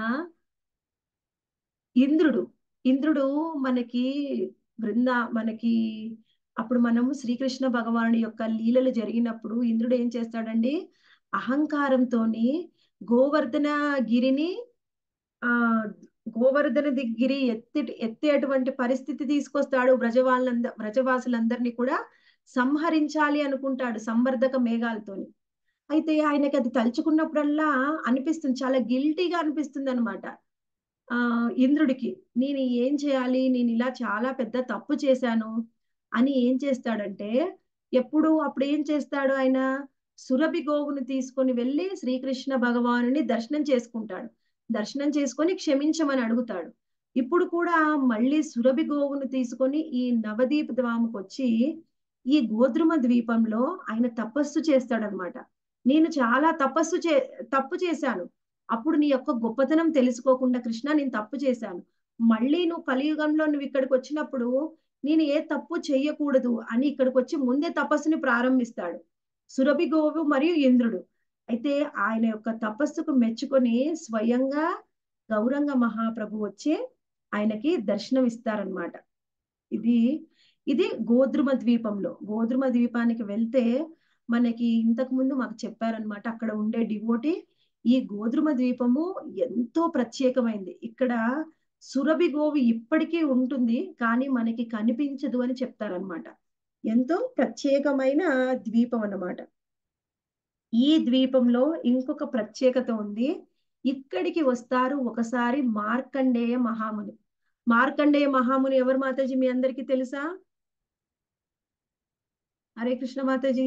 ఇంద్రుడు ఇంద్రుడు మనకి బృంద మనకి అప్పుడు మనము శ్రీకృష్ణ భగవానుడి యొక్క లీలలు జరిగినప్పుడు ఇంద్రుడు ఏం చేస్తాడండి అహంకారంతోని గోవర్ధన గిరిని ఆ గోవర్ధన ది- గిరి ఎత్తి ఎత్తేటువంటి పరిస్థితి తీసుకొస్తాడు బ్రజవాళ్ళంద బ్రజవాసులందరినీ కూడా సంహరించాలి అనుకుంటాడు సంవర్ధక మేఘాలతోని అయితే ఆయనకి అది తలుచుకున్నప్పుడల్లా అనిపిస్తుంది చాలా గిల్టీగా అనిపిస్తుంది అనమాట ఆ ఇంద్రుడికి నేను ఏం చేయాలి నేను ఇలా చాలా పెద్ద తప్పు చేశాను అని ఏం చేస్తాడంటే ఎప్పుడు అప్పుడు ఏం చేస్తాడు ఆయన సురభి గోవును తీసుకొని వెళ్ళి శ్రీకృష్ణ భగవానుని దర్శనం చేసుకుంటాడు దర్శనం చేసుకొని క్షమించమని అడుగుతాడు ఇప్పుడు కూడా మళ్ళీ సురభి గోవును తీసుకొని ఈ నవదీప ద్వామకు వచ్చి ఈ గోద్రుమ ద్వీపంలో ఆయన తపస్సు చేస్తాడనమాట నేను చాలా తపస్సు చే తప్పు చేశాను అప్పుడు నీ యొక్క గొప్పతనం తెలుసుకోకుండా కృష్ణ నేను తప్పు చేశాను మళ్ళీ నువ్వు కలియుగంలో నువ్వు ఇక్కడికి వచ్చినప్పుడు నేను ఏ తప్పు చెయ్యకూడదు అని ఇక్కడికి వచ్చి ముందే తపస్సుని ప్రారంభిస్తాడు సురభి గోవు మరియు ఇంద్రుడు అయితే ఆయన యొక్క తపస్సుకు మెచ్చుకొని స్వయంగా గౌరంగ మహాప్రభు వచ్చి ఆయనకి దర్శనం ఇస్తారనమాట ఇది ఇది గోద్రుమ ద్వీపంలో గోద్రుమ ద్వీపానికి వెళ్తే మనకి ఇంతకు ముందు మాకు చెప్పారనమాట అక్కడ ఉండే డివోటి ఈ గోద్రుమ ద్వీపము ఎంతో ప్రత్యేకమైంది ఇక్కడ సురభి గోవి ఇప్పటికీ ఉంటుంది కానీ మనకి కనిపించదు అని చెప్తారనమాట ఎంతో ప్రత్యేకమైన ద్వీపం అన్నమాట ఈ ద్వీపంలో ఇంకొక ప్రత్యేకత ఉంది ఇక్కడికి వస్తారు ఒకసారి మార్కండేయ మహాముని మార్కండేయ మహాముని ఎవరు మాతాజీ మీ అందరికీ తెలుసా హరే కృష్ణ మాతాజీ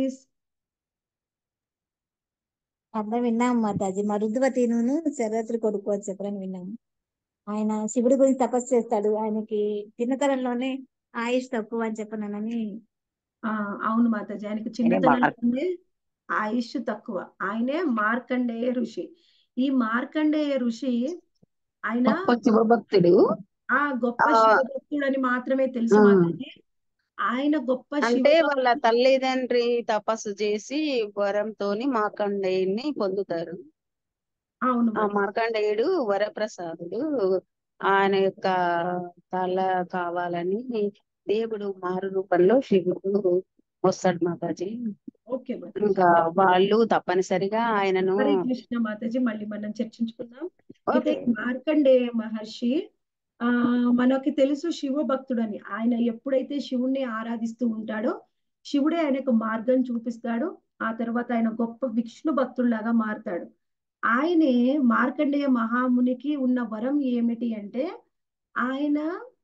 అందరం విన్నాం మాతాజీ మరుద్వతిను శరత్రి కొడుకు అని చెప్పని విన్నాము ఆయన శివుడి గురించి తపస్సు చేస్తాడు ఆయనకి చిన్నతనంలోనే ఆయుష్ తక్కువ అని చెప్పనని ఆ అవును మాతాజీ ఆయనకి మార్క్- చిన్నతనంలోనే ఆయుష్ తక్కువ ఆయనే మార్కండేయ ఋషి ఈ మార్కండేయ ఋషి ఆయన గొప్ప శివభక్తుడు ఆ గొప్ప ఆ, శివభక్తుడు అని మాత్రమే తెలుసు ఆ. మాతాజీ ఆయన గొప్ప అంటే శివ వాళ్ళ తల్లిదండ్రి తపస్సు చేసి వరంతోని మార్కండేయుని పొందుతారు అవును ఆ మరి మార్కండేయుడు వరప్రసాదుడు ఆయన యొక్క తల కావాలని దేవుడు మారు రూపంలో శివుడు వస్తాడు మాతాజీ ఓకే మరి ఇంకా వాళ్ళు తప్పనిసరిగా ఆయనను హరే కృష్ణ మాతాజీ మళ్ళీ మనం చర్చించుకుందాం అయితే ఓకే మార్కండేయ మహర్షి ఆ మనకి తెలుసు శివ భక్తుడని ఆయన ఎప్పుడైతే శివుణ్ణి ఆరాధిస్తూ ఉంటాడో శివుడే ఆయనకు మార్గం చూపిస్తాడు ఆ తర్వాత ఆయన గొప్ప విష్ణు భక్తుల్లాగా మారుతాడు ఆయనే మార్కండేయ మహామునికి ఉన్న వరం ఏమిటి అంటే ఆయన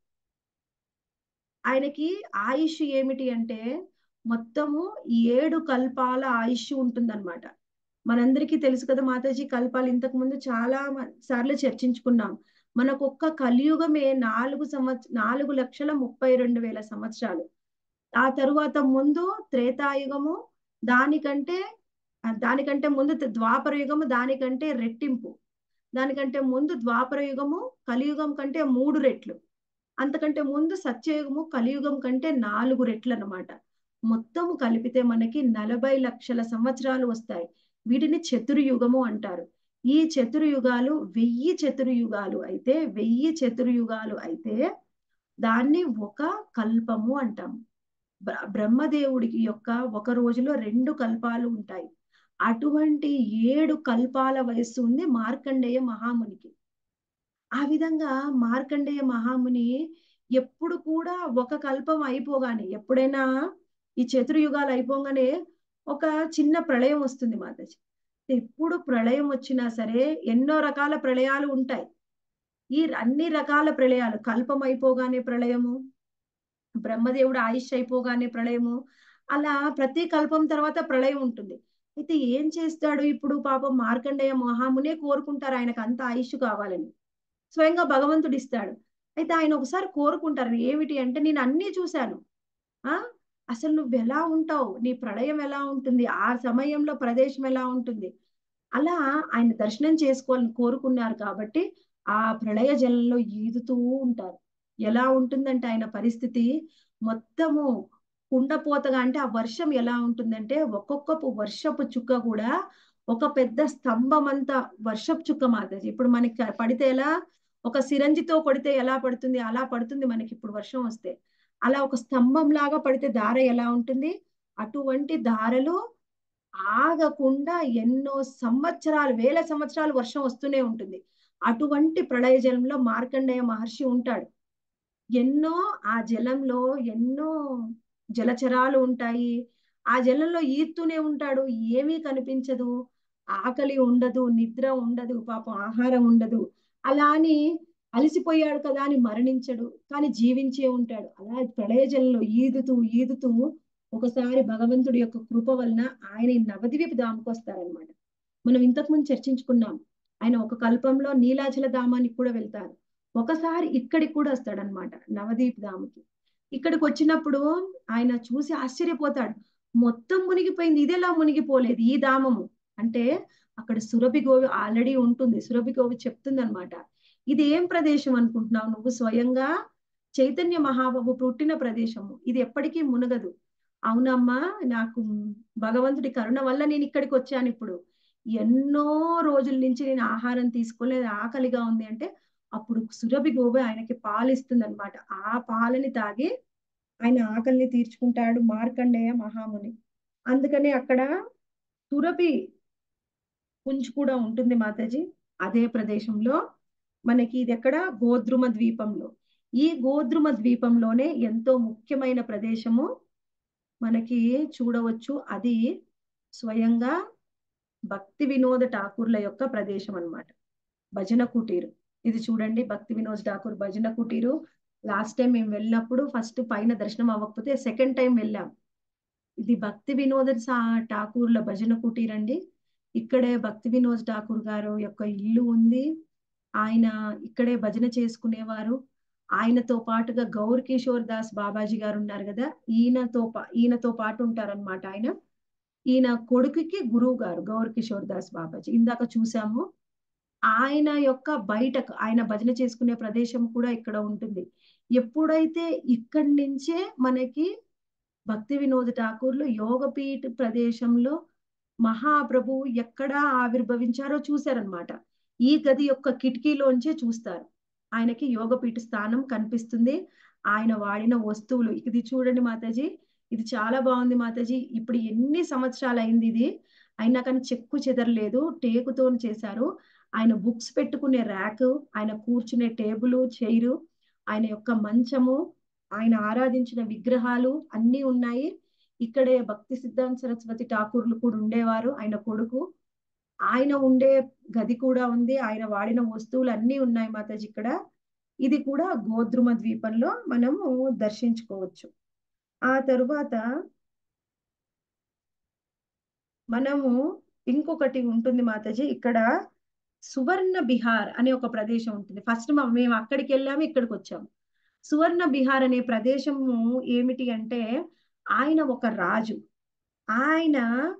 ఆయనకి ఆయుష్ ఏమిటి అంటే మొత్తము ఏడు కల్పాల ఆయుష్ ఉంటుందన్నమాట మనందరికీ తెలుసు కదా మాతాజీ కల్పాలు ఇంతకు ముందు చాలా మ- సార్లు చర్చించుకున్నాం మనకొక్క కలియుగమే నాలుగు సంవత్స నాలుగు లక్షల ముప్పై రెండు వేల సంవత్సరాలు ఆ తరువాత ముందు త్రేతాయుగము దానికంటే ఆ, దానికంటే ముందు త- ద్వాపర యుగము దానికంటే రెట్టింపు దానికంటే ముందు ద్వాపర యుగము కలియుగం కంటే మూడు రెట్లు అంతకంటే ముందు సత్యయుగము కలియుగం కంటే నాలుగు రెట్లు అన్నమాట మొత్తం కలిపితే మనకి నలభై లక్షల సంవత్సరాలు వస్తాయి వీటిని చతుర్యుగము అంటారు ఈ చతుర్యుగాలు వెయ్యి చతుర్యుగాలు అయితే వెయ్యి చతుర్యుగాలు అయితే దాన్ని ఒక కల్పము అంటాం బ్ర- బ్రహ్మదేవుడికి యొక్క ఒక రోజులో రెండు కల్పాలు ఉంటాయి అటువంటి ఏడు కల్పాల వయస్సు ఉంది మార్కండేయ మహామునికి ఆ విధంగా మార్కండేయ మహాముని ఎప్పుడు కూడా ఒక కల్పం అయిపోగానే ఎప్పుడైనా ఈ చతుర్యుగాలు అయిపోగానే ఒక చిన్న ప్రళయం వస్తుంది మాతాజీ ఎప్పుడు ప్రళయం వచ్చినా సరే ఎన్నో రకాల ప్రళయాలు ఉంటాయి ఈ అన్ని రకాల ప్రళయాలు కల్పం అయిపోగానే ప్రళయము బ్రహ్మదేవుడు ఆయుష్ అయిపోగానే ప్రళయము అలా ప్రతి కల్పం తర్వాత ప్రళయం ఉంటుంది అయితే ఏం చేస్తాడు ఇప్పుడు పాపం మార్కండేయ మహామునే కోరుకుంటారు ఆయనకు అంత ఆయుష్ కావాలని స్వయంగా భగవంతుడు ఇస్తాడు అయితే ఆయన ఒకసారి కోరుకుంటారు ఏమిటి అంటే నేను అన్నీ చూశాను ఆ అసలు నువ్వు ఎలా ఉంటావు నీ ప్రళయం ఎలా ఉంటుంది ఆ సమయంలో ప్రదేశం ఎలా ఉంటుంది అలా ఆయన దర్శనం చేసుకోవాలని కోరుకున్నారు కాబట్టి ఆ ప్రళయ జలంలో ఈదుతూ ఉంటారు ఎలా ఉంటుందంటే ఆయన పరిస్థితి మొత్తము కుండపోతగా అంటే ఆ వర్షం ఎలా ఉంటుందంటే ఒక్కొక్కపు వర్షపు చుక్క కూడా ఒక పెద్ద స్తంభం అంతా వర్షపు చుక్క మాతాజీ ఇప్పుడు మనకి పడితే ఎలా ఒక సిరంజితో కొడితే ఎలా పడుతుంది అలా పడుతుంది మనకి ఇప్పుడు వర్షం వస్తే అలా ఒక స్తంభం లాగా పడితే దార ఎలా ఉంటుంది అటువంటి దారలు ఆగకుండా ఎన్నో సంవత్సరాలు వేల సంవత్సరాలు వర్షం వస్తూనే ఉంటుంది అటువంటి ప్రళయ జలంలో మార్కండేయ మహర్షి ఉంటాడు ఎన్నో ఆ జలంలో ఎన్నో జలచరాలు ఉంటాయి ఆ జలంలో ఈదుతూనే ఉంటాడు ఏమీ కనిపించదు ఆకలి ఉండదు నిద్ర ఉండదు పాపం ఆహారం ఉండదు అలా అని అలసిపోయాడు కదా అని మరణించడు కానీ జీవించే ఉంటాడు అలా ప్రళయ జలంలో ఈదుతూ ఈదుతూ ఒకసారి భగవంతుడి యొక్క కృప వలన ఆయన ఈ నవద్వీప ధామకు వస్తారనమాట మనం ఇంతకు ముందు చర్చించుకున్నాం ఆయన ఒక కల్పంలో నీలాచల ధామానికి కూడా వెళ్తారు ఒకసారి ఇక్కడికి కూడా వస్తాడనమాట నవదీప్ ధామకి ఇక్కడికి వచ్చినప్పుడు ఆయన చూసి ఆశ్చర్యపోతాడు మొత్తం మునిగిపోయింది ఇదెలా మునిగిపోలేదు ఈ ధామము అంటే అక్కడ సురభి గోవి ఆల్రెడీ ఉంటుంది సురభి గోవి చెప్తుంది అనమాట ఇది ఏం ప్రదేశం అనుకుంటున్నావు నువ్వు స్వయంగా చైతన్య మహాబాబు పుట్టిన ప్రదేశము ఇది ఎప్పటికీ మునగదు అవునమ్మా నాకు భగవంతుడి కరుణ వల్ల నేను ఇక్కడికి వచ్చాను ఇప్పుడు ఎన్నో రోజుల నుంచి నేను ఆహారం తీసుకోలేదు ఆకలిగా ఉంది అంటే అప్పుడు సురభి గోబె ఆయనకి పాలిస్తుంది అనమాట ఆ పాలని తాగి ఆయన ఆకలిని తీర్చుకుంటాడు మార్కండేయ మహాముని అందుకని అక్కడ సురభి పుంజు కూడా ఉంటుంది మాతాజీ అదే ప్రదేశంలో మనకి ఇది ఎక్కడ గోద్రుమ ద్వీపంలో ఈ గోద్రుమ ద్వీపంలోనే ఎంతో ముఖ్యమైన ప్రదేశము మనకి చూడవచ్చు అది స్వయంగా భక్తి వినోద ఠాకూర్ల యొక్క ప్రదేశం అన్నమాట భజన కుటీరు ఇది చూడండి భక్తి వినోద్ ఠాకూర్ భజన కుటీరు లాస్ట్ టైం మేము వెళ్ళినప్పుడు ఫస్ట్ పైన దర్శనం అవ్వకపోతే సెకండ్ టైం వెళ్ళాం ఇది భక్తి వినోద సా- ఠాకూర్ల భజన కుటీర్ అండి ఇక్కడే భక్తి వినోద్ ఠాకూర్ గారు యొక్క ఇల్లు ఉంది ఆయన ఇక్కడే భజన చేసుకునేవారు ఆయనతో పాటుగా గౌర్ కిషోర్ దాస్ బాబాజీ గారు ఉన్నారు కదా ఈయనతో పా ఈయనతో పాటు ఉంటారన్నమాట ఆయన ఈయన కొడుకుకి గురువు గారు గౌర్ కిషోర్ దాస్ బాబాజీ ఇందాక చూసాము ఆయన యొక్క బయటకు ఆయన భజన చేసుకునే ప్రదేశం కూడా ఇక్కడ ఉంటుంది ఎప్పుడైతే ఇక్కడి నుంచే మనకి భక్తి వినోద్ ఠాకూర్లు యోగపీఠ ప్రదేశంలో మహాప్రభు ఎక్కడ ఆవిర్భవించారో చూశారనమాట ఈ గది యొక్క కిటికీలోంచే చూస్తారు ఆయనకి యోగపీఠ స్థానం కనిపిస్తుంది ఆయన వాడిన వస్తువులు ఇది చూడండి మాతాజీ ఇది చాలా బాగుంది మాతాజీ ఇప్పుడు ఎన్ని సంవత్సరాలు అయింది ఇది అయినా కానీ చెక్కు చెదరలేదు టేకుతో చేశారు ఆయన బుక్స్ పెట్టుకునే ర్యాక్ ఆయన కూర్చునే టేబుల్ చైరు ఆయన యొక్క మంచము ఆయన ఆరాధించిన విగ్రహాలు అన్నీ ఉన్నాయి ఇక్కడే భక్తి సిద్ధాంత సరస్వతి ఠాకూర్లు కూడా ఉండేవారు ఆయన కొడుకు ఆయన ఉండే గది కూడా ఉంది ఆయన వాడిన వస్తువులు అన్నీ ఉన్నాయి మాతాజీ ఇక్కడ ఇది కూడా గోద్రుమ ద్వీపంలో మనము దర్శించుకోవచ్చు ఆ తరువాత మనము ఇంకొకటి ఉంటుంది మాతాజీ ఇక్కడ సువర్ణ బిహార్ అనే ఒక ప్రదేశం ఉంటుంది ఫస్ట్ మేము అక్కడికి వెళ్ళాము ఇక్కడికి వచ్చాము సువర్ణ బిహార్ అనే ప్రదేశము ఏమిటి అంటే ఆయన ఒక రాజు ఆయన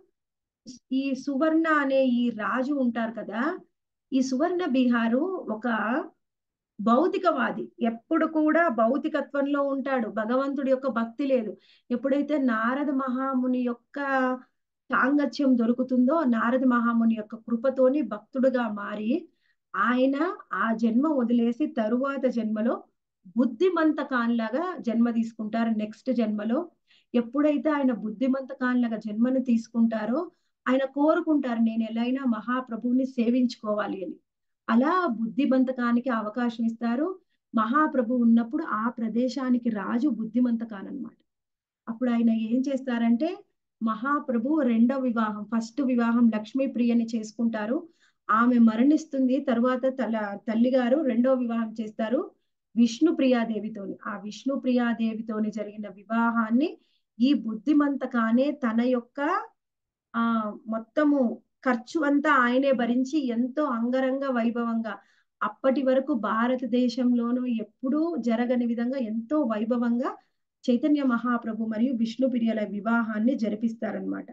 ఈ సువర్ణ అనే ఈ రాజు ఉంటారు కదా ఈ సువర్ణ బిహారు ఒక భౌతికవాది ఎప్పుడు కూడా భౌతికత్వంలో ఉంటాడు భగవంతుడి యొక్క భక్తి లేదు ఎప్పుడైతే నారద మహాముని యొక్క సాంగత్యం దొరుకుతుందో నారద మహాముని యొక్క కృపతోని భక్తుడుగా మారి ఆయన ఆ జన్మ వదిలేసి తరువాత జన్మలో బుద్ధిమంత కాన్లాగా జన్మ తీసుకుంటారు నెక్స్ట్ జన్మలో ఎప్పుడైతే ఆయన బుద్ధిమంత కాన్లాగా జన్మను తీసుకుంటారో ఆయన కోరుకుంటారు నేను ఎలాగైనా మహాప్రభువుని సేవించుకోవాలి అని అలా బుద్ధిమంతకానికి అవకాశం ఇస్తారు మహాప్రభు ఉన్నప్పుడు ఆ ప్రదేశానికి రాజు బుద్ధిమంతకాన్ అనమాట అప్పుడు ఆయన ఏం చేస్తారంటే మహాప్రభు రెండో వివాహం ఫస్ట్ వివాహం లక్ష్మీప్రియని చేసుకుంటారు ఆమె మరణిస్తుంది తర్వాత తల తల్లిగారు రెండో వివాహం చేస్తారు విష్ణు ప్రియాదేవితోని ఆ విష్ణు ప్రియాదేవితోని జరిగిన వివాహాన్ని ఈ బుద్ధిమంతకానే తన యొక్క ఆ మొత్తము ఖర్చు అంతా ఆయనే భరించి ఎంతో అంగరంగ వైభవంగా అప్పటి వరకు భారతదేశంలోనూ ఎప్పుడూ జరగని విధంగా ఎంతో వైభవంగా చైతన్య మహాప్రభు మరియు విష్ణు ప్రియల వివాహాన్ని జరిపిస్తారనమాట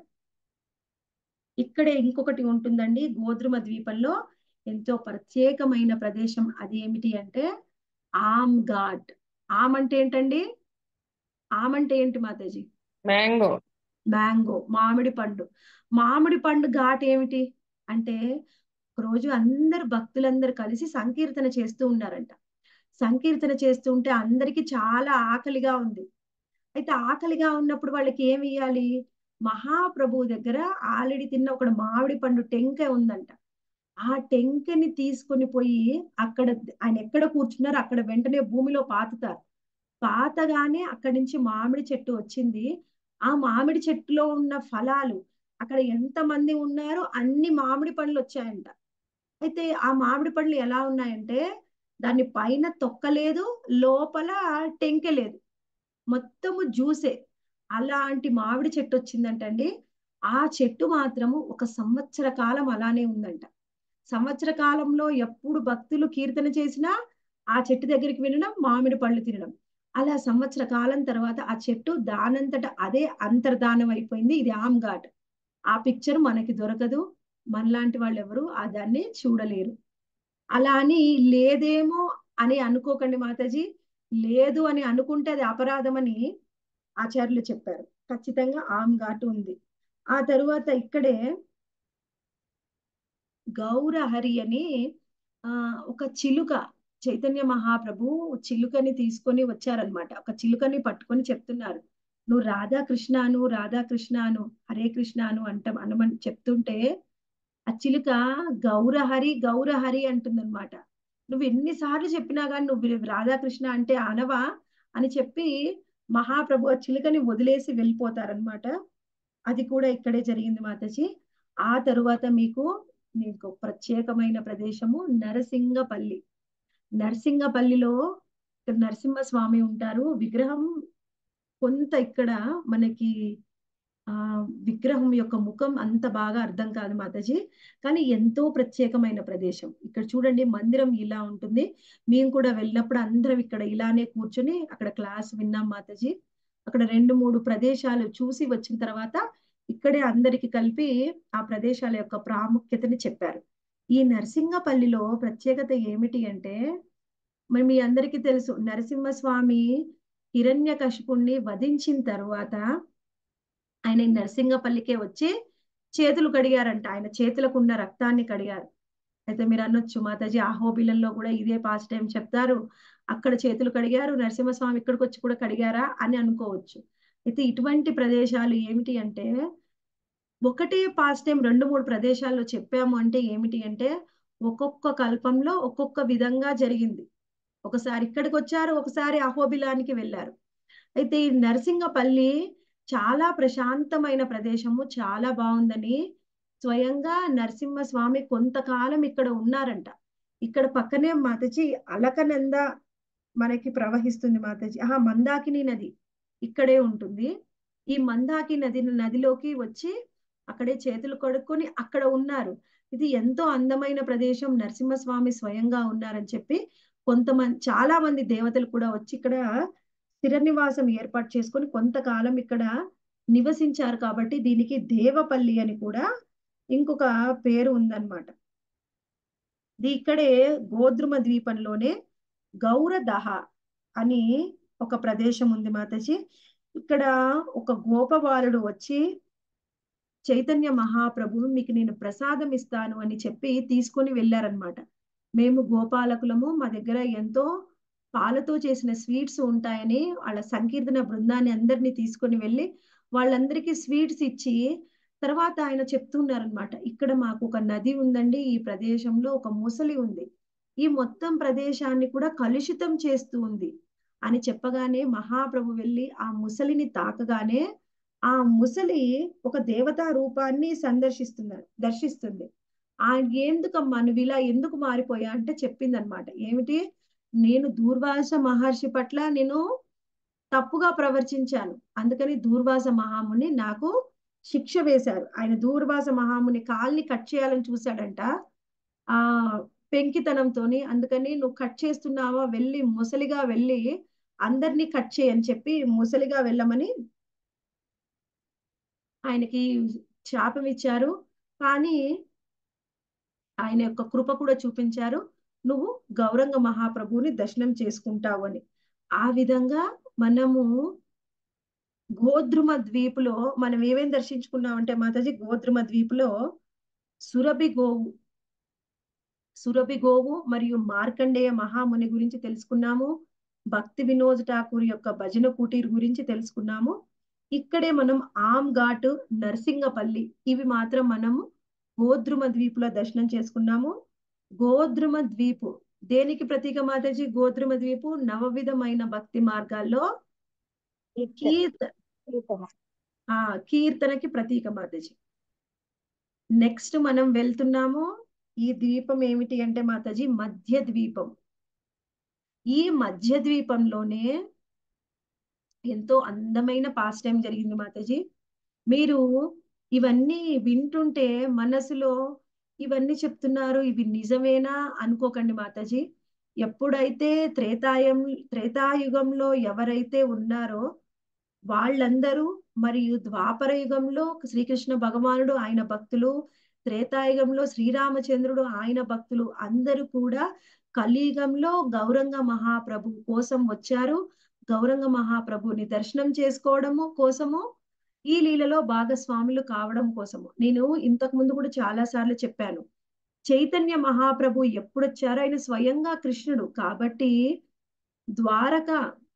ఇక్కడే ఇంకొకటి ఉంటుందండి గోద్రుమ ద్వీపంలో ఎంతో ప్రత్యేకమైన ప్రదేశం అదేమిటి అంటే ఆమ్ ఘాట్ ఆమ్ అంటే ఏంటండి ఆమ్ అంటే ఏంటి మాతాజీ మ్యాంగో మ్యాంగో మామిడి పండు మామిడి పండు ఘాట్ ఏమిటి అంటే ఒకరోజు అందరు భక్తులందరూ కలిసి సంకీర్తన చేస్తూ ఉన్నారంట సంకీర్తన చేస్తూ ఉంటే అందరికి చాలా ఆకలిగా ఉంది అయితే ఆకలిగా ఉన్నప్పుడు వాళ్ళకి ఏమి ఇయ్యాలి మహాప్రభువు దగ్గర ఆల్రెడీ తిన్న ఒక మామిడి పండు టెంకాయ ఉందంట ఆ టెంకని తీసుకొని పోయి అక్కడ ఆయన ఎక్కడ కూర్చున్నారో అక్కడ వెంటనే భూమిలో పాతుతారు పాతగానే అక్కడి నుంచి మామిడి చెట్టు వచ్చింది ఆ మామిడి చెట్టులో ఉన్న ఫలాలు అక్కడ ఎంత మంది ఉన్నారో అన్ని మామిడి పండ్లు వచ్చాయంట అయితే ఆ మామిడి పండ్లు ఎలా ఉన్నాయంటే దాని పైన తొక్కలేదు లోపల టెంకె లేదు మొత్తము జ్యూసే అలాంటి మామిడి చెట్టు వచ్చిందంటండి ఆ చెట్టు మాత్రము ఒక సంవత్సర కాలం అలానే ఉందంట సంవత్సర కాలంలో ఎప్పుడు భక్తులు కీర్తన చేసినా ఆ చెట్టు దగ్గరికి వినడం మామిడి పళ్ళు తినడం అలా సంవత్సర కాలం తర్వాత ఆ చెట్టు దానంతట అదే అంతర్ధానం అయిపోయింది ఇది ఆమ్ ఘాట్ ఆ పిక్చర్ మనకి దొరకదు మనలాంటి వాళ్ళు ఎవరు ఆ దాన్ని చూడలేరు అలా అని లేదేమో అని అనుకోకండి మాతాజీ లేదు అని అనుకుంటే అది అపరాధమని ఆచార్యులు చెప్పారు ఖచ్చితంగా ఆమ్ ఘాటు ఉంది ఆ తరువాత ఇక్కడే గౌరహరి అని ఆ ఒక చిలుక చైతన్య మహాప్రభు చిలుకని తీసుకొని వచ్చారనమాట ఒక చిలుకని పట్టుకొని చెప్తున్నారు నువ్వు రాధాకృష్ణను రాధాకృష్ణను హరే కృష్ణను అంట అనమని చెప్తుంటే ఆ చిలుక గౌరహరి గౌరహరి అంటుందన్నమాట నువ్వు ఎన్నిసార్లు చెప్పినా కానీ నువ్వు రాధాకృష్ణ అంటే అనవా అని చెప్పి మహాప్రభు ఆ చిలుకని వదిలేసి వెళ్ళిపోతారనమాట అది కూడా ఇక్కడే జరిగింది మాతాజీ ఆ తరువాత మీకు మీకు ప్రత్యేకమైన ప్రదేశము నరసింగపల్లి నరసింగపల్లిలో ఇక్కడ నరసింహస్వామి ఉంటారు విగ్రహం కొంత ఇక్కడ మనకి ఆ విగ్రహం యొక్క ముఖం అంత బాగా అర్థం కాదు మాతాజీ కానీ ఎంతో ప్రత్యేకమైన ప్రదేశం ఇక్కడ చూడండి మందిరం ఇలా ఉంటుంది మేము కూడా వెళ్ళినప్పుడు అందరం ఇక్కడ ఇలానే కూర్చొని అక్కడ క్లాస్ విన్నాం మాతాజీ అక్కడ రెండు మూడు ప్రదేశాలు చూసి వచ్చిన తర్వాత ఇక్కడే అందరికి కలిపి ఆ ప్రదేశాల యొక్క ప్రాముఖ్యతని చెప్పారు ఈ నరసింగపల్లిలో ప్రత్యేకత ఏమిటి అంటే మరి మీ అందరికీ తెలుసు నరసింహస్వామి హిరణ్య కశిపుణ్ణి వధించిన తర్వాత ఆయన ఈ నరసింగపల్లికే వచ్చి చేతులు కడిగారంట ఆయన చేతులకు ఉన్న రక్తాన్ని కడిగారు అయితే మీరు అనొచ్చు మాతాజీ ఆహోబిలంలో కూడా ఇదే పాస్ట్ టైం చెప్తారు అక్కడ చేతులు కడిగారు నరసింహస్వామి ఇక్కడికి వచ్చి కూడా కడిగారా అని అనుకోవచ్చు అయితే ఇటువంటి ప్రదేశాలు ఏమిటి అంటే ఒకటే పాస్ట్ టైం రెండు మూడు ప్రదేశాల్లో చెప్పాము అంటే ఏమిటి అంటే ఒక్కొక్క కల్పంలో ఒక్కొక్క విధంగా జరిగింది ఒకసారి ఇక్కడికి వచ్చారు ఒకసారి అహోబిలానికి వెళ్ళారు అయితే ఈ నరసింగపల్లి చాలా ప్రశాంతమైన ప్రదేశము చాలా బాగుందని స్వయంగా నరసింహస్వామి కొంతకాలం ఇక్కడ ఉన్నారంట ఇక్కడ పక్కనే మాతజీ అలకనంద మనకి ప్రవహిస్తుంది మాతాజీ ఆహా మందాకిని నది ఇక్కడే ఉంటుంది ఈ మందాకి నది నదిలోకి వచ్చి అక్కడే చేతులు కడుక్కొని అక్కడ ఉన్నారు ఇది ఎంతో అందమైన ప్రదేశం నరసింహస్వామి స్వయంగా ఉన్నారని చెప్పి కొంతమంది చాలా మంది దేవతలు కూడా వచ్చి ఇక్కడ స్థిర నివాసం ఏర్పాటు చేసుకొని కొంతకాలం ఇక్కడ నివసించారు కాబట్టి దీనికి దేవపల్లి అని కూడా ఇంకొక పేరు ఉందన్నమాట ఇది ఇక్కడే గోద్రుమ ద్వీపంలోనే గౌరదహ అని ఒక ప్రదేశం ఉంది మాతాజీ ఇక్కడ ఒక గోపబాలుడు వచ్చి చైతన్య మహాప్రభు మీకు నేను ప్రసాదం ఇస్తాను అని చెప్పి తీసుకొని వెళ్ళారనమాట మేము గోపాలకులము మా దగ్గర ఎంతో పాలతో చేసిన స్వీట్స్ ఉంటాయని వాళ్ళ సంకీర్తన బృందాన్ని అందరినీ తీసుకొని వెళ్ళి వాళ్ళందరికీ స్వీట్స్ ఇచ్చి తర్వాత ఆయన చెప్తున్నారనమాట ఇక్కడ మాకు ఒక నది ఉందండి ఈ ప్రదేశంలో ఒక ముసలి ఉంది ఈ మొత్తం ప్రదేశాన్ని కూడా కలుషితం చేస్తూ ఉంది అని చెప్పగానే మహాప్రభు వెళ్ళి ఆ ముసలిని తాకగానే ఆ ముసలి ఒక దేవతా రూపాన్ని సందర్శిస్తున్నారు దర్శిస్తుంది ఆయన ఎందుకమ్మా నువ్వు ఇలా ఎందుకు మారిపోయా అంటే చెప్పిందనమాట ఏమిటి నేను దూర్వాస మహర్షి పట్ల నేను తప్పుగా ప్రవర్తించాను అందుకని దూర్వాస మహాముని నాకు శిక్ష వేశారు ఆయన దూర్వాస మహాముని కాల్ని కట్ చేయాలని చూశాడంట ఆ పెంకితనంతోని అందుకని నువ్వు కట్ చేస్తున్నావా వెళ్ళి ముసలిగా వెళ్ళి అందరినీ కట్ చేయని చెప్పి ముసలిగా వెళ్ళమని ఆయనకి శాపం ఇచ్చారు కానీ ఆయన యొక్క కృప కూడా చూపించారు నువ్వు గౌరంగ మహాప్రభువుని దర్శనం చేసుకుంటావు అని ఆ విధంగా మనము గోద్రుమ ద్వీపులో మనం ఏమేం దర్శించుకున్నామంటే మాతాజీ గోద్రుమ ద్వీపులో సురభి గోవు సురభి గోవు మరియు మార్కండేయ మహాముని గురించి తెలుసుకున్నాము భక్తి వినోద్ ఠాకూర్ యొక్క భజన కుటీర్ గురించి తెలుసుకున్నాము ఇక్కడే మనం ఆమ్ ఘాట్ నర్సింగపల్లి ఇవి మాత్రం మనము గోద్రుమ ద్వీపులో దర్శనం చేసుకున్నాము గోద్రుమ ద్వీపు దేనికి ప్రతీక మాతాజీ గోద్రుమ ద్వీపు నవవిధమైన భక్తి మార్గాల్లో కీర్త కీర్తన ఆ కీర్తనకి ప్రతీక మాతాజీ నెక్స్ట్ మనం వెళ్తున్నాము ఈ ద్వీపం ఏమిటి అంటే మాతాజీ మధ్య ద్వీపం ఈ మధ్య ద్వీపంలోనే ఎంతో అందమైన పాస్ టైం జరిగింది మాతాజీ మీరు ఇవన్నీ వింటుంటే మనసులో ఇవన్నీ చెప్తున్నారు ఇవి నిజమేనా అనుకోకండి మాతాజీ ఎప్పుడైతే త్రేతాయం త్రేతాయుగంలో ఎవరైతే ఉన్నారో వాళ్ళందరూ మరియు ద్వాపర యుగంలో శ్రీకృష్ణ భగవానుడు ఆయన భక్తులు త్రేతాయుగంలో శ్రీరామచంద్రుడు ఆయన భక్తులు అందరూ కూడా కలియుగంలో గౌరంగ మహాప్రభు కోసం వచ్చారు గౌరంగ మహాప్రభుని దర్శనం చేసుకోవడము కోసము ఈ లీలలో భాగస్వాములు కావడం కోసము నేను ఇంతకు ముందు కూడా చాలా సార్లు చెప్పాను చైతన్య మహాప్రభు ఎప్పుడు వచ్చారో ఆయన స్వయంగా కృష్ణుడు కాబట్టి ద్వారక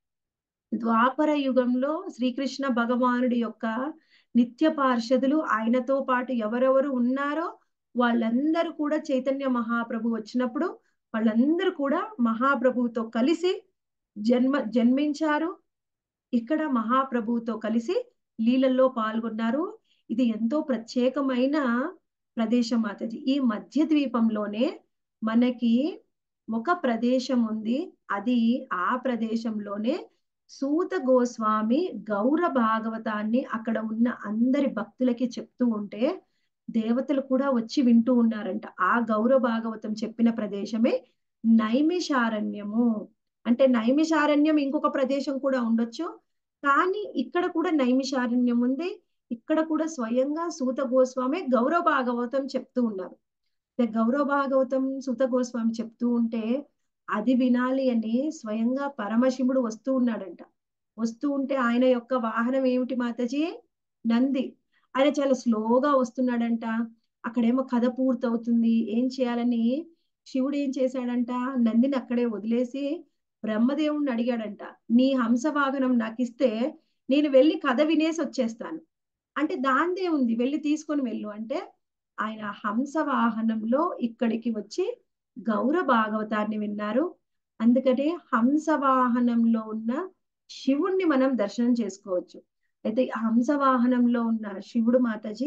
ద్వాపర యుగంలో శ్రీకృష్ణ భగవానుడి యొక్క నిత్య పార్షదులు ఆయనతో పాటు ఎవరెవరు ఉన్నారో వాళ్ళందరూ కూడా చైతన్య మహాప్రభు వచ్చినప్పుడు వాళ్ళందరూ కూడా మహాప్రభువుతో కలిసి జన్మ జన్మించారు ఇక్కడ మహాప్రభువుతో కలిసి లీలల్లో పాల్గొన్నారు ఇది ఎంతో ప్రత్యేకమైన ప్రదేశం మాతది ఈ మధ్య ద్వీపంలోనే మనకి ఒక ప్రదేశం ఉంది అది ఆ ప్రదేశంలోనే సూత గోస్వామి గౌర భాగవతాన్ని అక్కడ ఉన్న అందరి భక్తులకి చెప్తూ ఉంటే దేవతలు కూడా వచ్చి వింటూ ఉన్నారంట ఆ గౌర భాగవతం చెప్పిన ప్రదేశమే నైమిషారణ్యము అంటే నైమిషారణ్యం ఇంకొక ప్రదేశం కూడా ఉండొచ్చు కానీ ఇక్కడ కూడా నైమిషారణ్యం ఉంది ఇక్కడ కూడా స్వయంగా సూత గోస్వామి గౌరవ భాగవతం చెప్తూ ఉన్నారు గౌరవ భాగవతం సూత గోస్వామి చెప్తూ ఉంటే అది వినాలి అని స్వయంగా పరమశివుడు వస్తూ ఉన్నాడంట వస్తూ ఉంటే ఆయన యొక్క వాహనం ఏమిటి మాతాజీ నంది ఆయన చాలా స్లోగా వస్తున్నాడంట అక్కడేమో కథ పూర్తవుతుంది ఏం చేయాలని శివుడు ఏం చేశాడంట నందిని అక్కడే వదిలేసి బ్రహ్మదేవుణ్ణి అడిగాడంట నీ హంస వాహనం నాకు ఇస్తే నేను వెళ్ళి కథ వినేసి వచ్చేస్తాను అంటే దాందే ఉంది వెళ్ళి తీసుకొని వెళ్ళు అంటే ఆయన హంస వాహనంలో ఇక్కడికి వచ్చి గౌర భాగవతాన్ని విన్నారు అందుకనే హంస వాహనంలో ఉన్న శివుణ్ణి మనం దర్శనం చేసుకోవచ్చు అయితే హంస వాహనంలో ఉన్న శివుడు మాతాజీ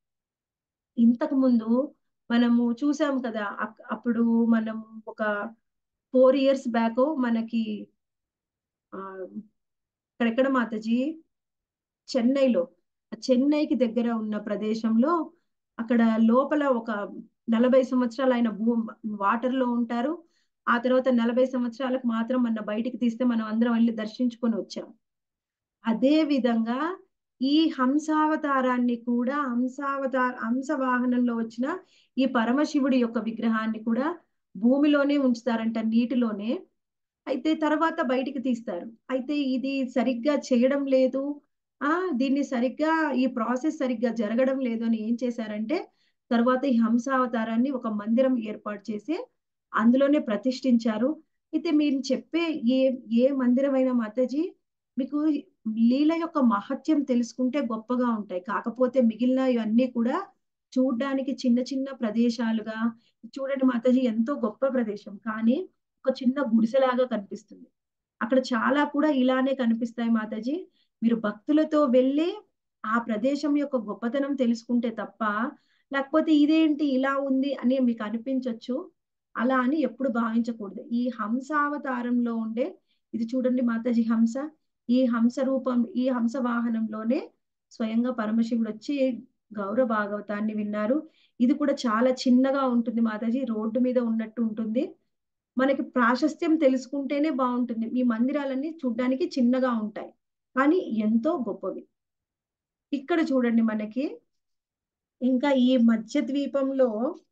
ఇంతకు ముందు మనము చూసాం కదా అప్పుడు మనం ఒక ఫోర్ ఇయర్స్ బ్యాక్ మనకి ఆ ఇక్కడెక్కడ మాతాజీ చెన్నైలో చెన్నైకి దగ్గర ఉన్న ప్రదేశంలో అక్కడ లోపల ఒక నలభై సంవత్సరాలు ఆయన భూ వాటర్ లో ఉంటారు ఆ తర్వాత నలభై సంవత్సరాలకు మాత్రం మన బయటికి తీస్తే మనం అందరం వెళ్ళి దర్శించుకొని వచ్చాం అదే విధంగా ఈ హంసావతారాన్ని కూడా హంసావతార హంస వాహనంలో వచ్చిన ఈ పరమశివుడి యొక్క విగ్రహాన్ని కూడా భూమిలోనే ఉంచుతారంట నీటిలోనే అయితే తర్వాత బయటికి తీస్తారు అయితే ఇది సరిగ్గా చేయడం లేదు ఆ దీన్ని సరిగ్గా ఈ ప్రాసెస్ సరిగ్గా జరగడం లేదు అని ఏం చేశారంటే తర్వాత ఈ హంసావతారాన్ని ఒక మందిరం ఏర్పాటు చేసి అందులోనే ప్రతిష్ఠించారు అయితే మీరు చెప్పే ఏ ఏ మందిరమైన మాతాజీ మీకు లీల యొక్క మహత్యం తెలుసుకుంటే గొప్పగా ఉంటాయి కాకపోతే మిగిలిన ఇవన్నీ కూడా చూడ్డానికి చిన్న చిన్న ప్రదేశాలుగా చూడండి మాతాజీ ఎంతో గొప్ప ప్రదేశం కానీ ఒక చిన్న గుడిసెలాగా కనిపిస్తుంది అక్కడ చాలా కూడా ఇలానే కనిపిస్తాయి మాతాజీ మీరు భక్తులతో వెళ్ళి ఆ ప్రదేశం యొక్క గొప్పతనం తెలుసుకుంటే తప్ప లేకపోతే ఇదేంటి ఇలా ఉంది అని మీకు అనిపించవచ్చు అలా అని ఎప్పుడు భావించకూడదు ఈ హంసావతారంలో ఉండే ఇది చూడండి మాతాజీ హంస ఈ హంస రూపం ఈ హంస వాహనంలోనే స్వయంగా పరమశివుడు వచ్చి గౌరవ భాగవతాన్ని విన్నారు ఇది కూడా చాలా చిన్నగా ఉంటుంది మాతాజీ రోడ్డు మీద ఉన్నట్టు ఉంటుంది మనకి ప్రాశస్త్యం తెలుసుకుంటేనే బాగుంటుంది ఈ మందిరాలన్నీ చూడ్డానికి చిన్నగా ఉంటాయి కానీ ఎంతో గొప్పవి ఇక్కడ చూడండి మనకి ఇంకా ఈ మధ్య ద్వీపంలో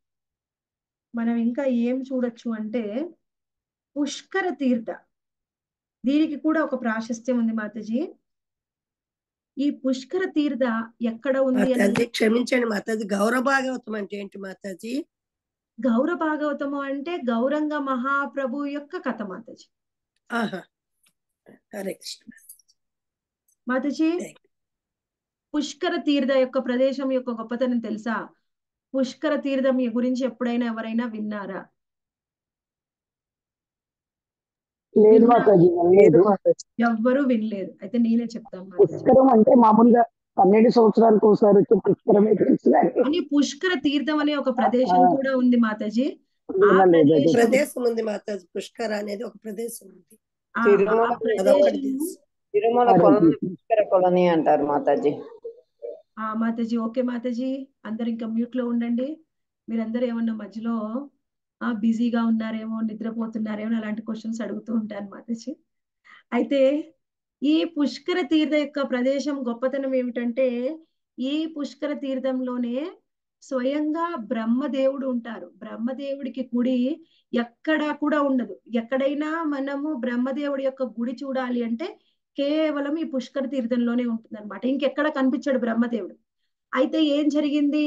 మనం ఇంకా ఏం చూడొచ్చు అంటే పుష్కర తీర్థ దీనికి కూడా ఒక ప్రాశస్త్యం ఉంది మాతాజీ ఈ పుష్కర తీర్థ ఎక్కడ ఉంది అని మాతాజీ క్షమించండి మాతాజీ గౌరవ భాగవతం అంటే ఏంటి మాతాజీ గౌర భాగవతము అంటే గౌరంగ మహాప్రభు యొక్క కథ మాతాజీ ఆహా హరే కృష్ణ మాతాజీ పుష్కర తీర్థ యొక్క ప్రదేశం యొక్క గొప్పతనం తెలుసా పుష్కర తీర్థం గురించి ఎప్పుడైనా ఎవరైనా విన్నారా లేదు మాతాజీ లేదు ఎవ్వరూ వినలేదు అయితే నేనే చెప్తాను మాతాజీ పుష్కరం అంటే మామూలుగా పన్నెండు సంవత్సరాలకు ఒకసారి వచ్చే పుష్కరమే తెలుసు కానీ అని పుష్కర తీర్థం అనే ఒక ప్రదేశం ఆ. కూడా ఉంది మాతాజీ ఆ వినలేదు అది. ప్రదేశం ప్రదేశం ఉంది మాతాజీ పుష్కర అనేది ఒక ప్రదేశం ఉంది ఆ ఆ తిరుమల అదొకటి ప్రదేశం తెలుసు తిరుమల హరే కొలని కృష్ణ. పుష్కర కొలని అంటారు మాతాజీ ఆ మాతాజీ ఓకే మాతాజీ అందరు ఇంకా మ్యూట్ లో ఉండండి మీరందరూ ఏమన్నా మధ్యలో ఆ బిజీగా ఉన్నారేమో నిద్రపోతున్నారేమో అలాంటి క్వశ్చన్స్ అడుగుతూ ఉంటాను మాతాజీ అయితే ఈ పుష్కర తీర్థ యొక్క ప్రదేశం గొప్పతనం ఏమిటంటే ఈ పుష్కర తీర్థంలోనే స్వయంగా బ్రహ్మదేవుడు ఉంటారు బ్రహ్మదేవుడికి గుడి ఎక్కడా కూడా ఉండదు ఎక్కడైనా మనము బ్రహ్మదేవుడి యొక్క గుడి చూడాలి అంటే కేవలం ఈ పుష్కర తీర్థంలోనే ఉంటుంది అనమాట ఇంకెక్కడ కనిపించాడు బ్రహ్మదేవుడు అయితే ఏం జరిగింది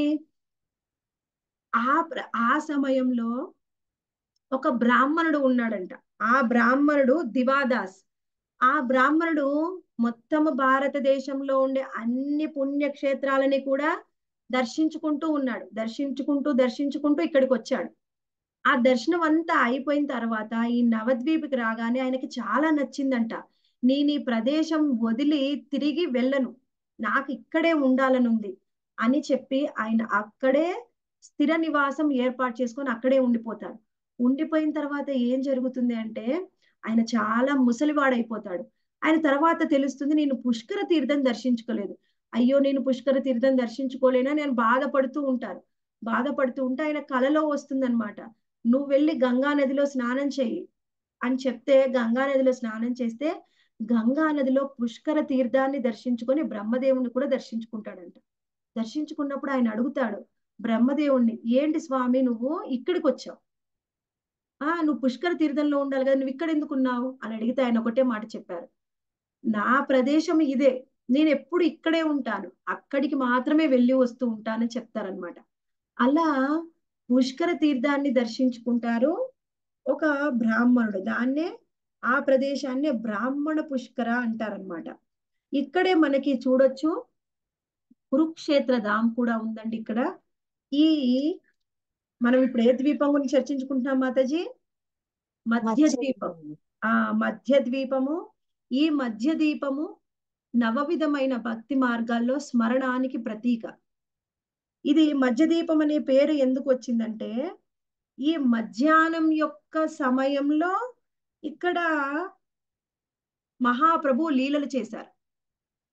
ఆ ప్ర- ఆ సమయంలో ఒక బ్రాహ్మణుడు ఉన్నాడంట ఆ బ్రాహ్మణుడు దివాదాస్ ఆ బ్రాహ్మణుడు మొత్తము భారతదేశంలో ఉండే అన్ని పుణ్యక్షేత్రాలని కూడా దర్శించుకుంటూ ఉన్నాడు దర్శించుకుంటూ దర్శించుకుంటూ ఇక్కడికి వచ్చాడు ఆ దర్శనం అంతా అయిపోయిన తర్వాత ఈ నవద్వీప్కి రాగానే ఆయనకి చాలా నచ్చిందంట నేను ఈ ప్రదేశం వదిలి తిరిగి వెళ్ళను నాకు ఇక్కడే ఉండాలనుంది అని చెప్పి ఆయన అక్కడే స్థిర నివాసం ఏర్పాటు చేసుకొని అక్కడే ఉండిపోతాడు ఉండిపోయిన తర్వాత ఏం జరుగుతుంది అంటే ఆయన చాలా ముసలివాడైపోతాడు ఆయన తర్వాత తెలుస్తుంది నేను పుష్కర తీర్థం దర్శించుకోలేదు అయ్యో నేను పుష్కర తీర్థం దర్శించుకోలేనా నేను బాధపడుతూ ఉంటారు బాధపడుతూ ఉంటే ఆయన కలలో వస్తుందన్నమాట నువ్వు వెళ్ళి గంగా నదిలో స్నానం చెయ్యి అని చెప్తే గంగా నదిలో స్నానం చేస్తే గంగా నదిలో పుష్కర తీర్థాన్ని దర్శించుకొని బ్రహ్మదేవుని కూడా దర్శించుకుంటాడంట దర్శించుకున్నప్పుడు ఆయన అడుగుతాడు బ్రహ్మదేవుణ్ణి ఏంటి స్వామి నువ్వు ఇక్కడికి వచ్చావు ఆ నువ్వు పుష్కర తీర్థంలో ఉండాలి కదా నువ్వు ఇక్కడ ఎందుకు ఉన్నావు అని అడిగితే ఆయన ఒకటే మాట చెప్పారు నా ప్రదేశం ఇదే నేను ఎప్పుడు ఇక్కడే ఉంటాను అక్కడికి మాత్రమే వెళ్ళి వస్తూ ఉంటానని చెప్తారనమాట అలా పుష్కర తీర్థాన్ని దర్శించుకుంటారు ఒక బ్రాహ్మణుడు దాన్నే ఆ ప్రదేశాన్ని బ్రాహ్మణ పుష్కర అంటారనమాట ఇక్కడే మనకి చూడొచ్చు కురుక్షేత్ర ధామ్ కూడా ఉందండి ఇక్కడ ఈ మనం ఇప్పుడు ఏ ద్వీపం గురించి చర్చించుకుంటున్నాం మాతాజీ మధ్య ద్వీపం ఆ మధ్య ద్వీపము ఈ మధ్య ద్వీపము నవవిధమైన భక్తి మార్గాల్లో స్మరణానికి ప్రతీక ఇది మధ్య దీపం అనే పేరు ఎందుకు వచ్చిందంటే ఈ మధ్యాహ్నం యొక్క సమయంలో ఇక్కడ మహాప్రభు లీలలు చేశారు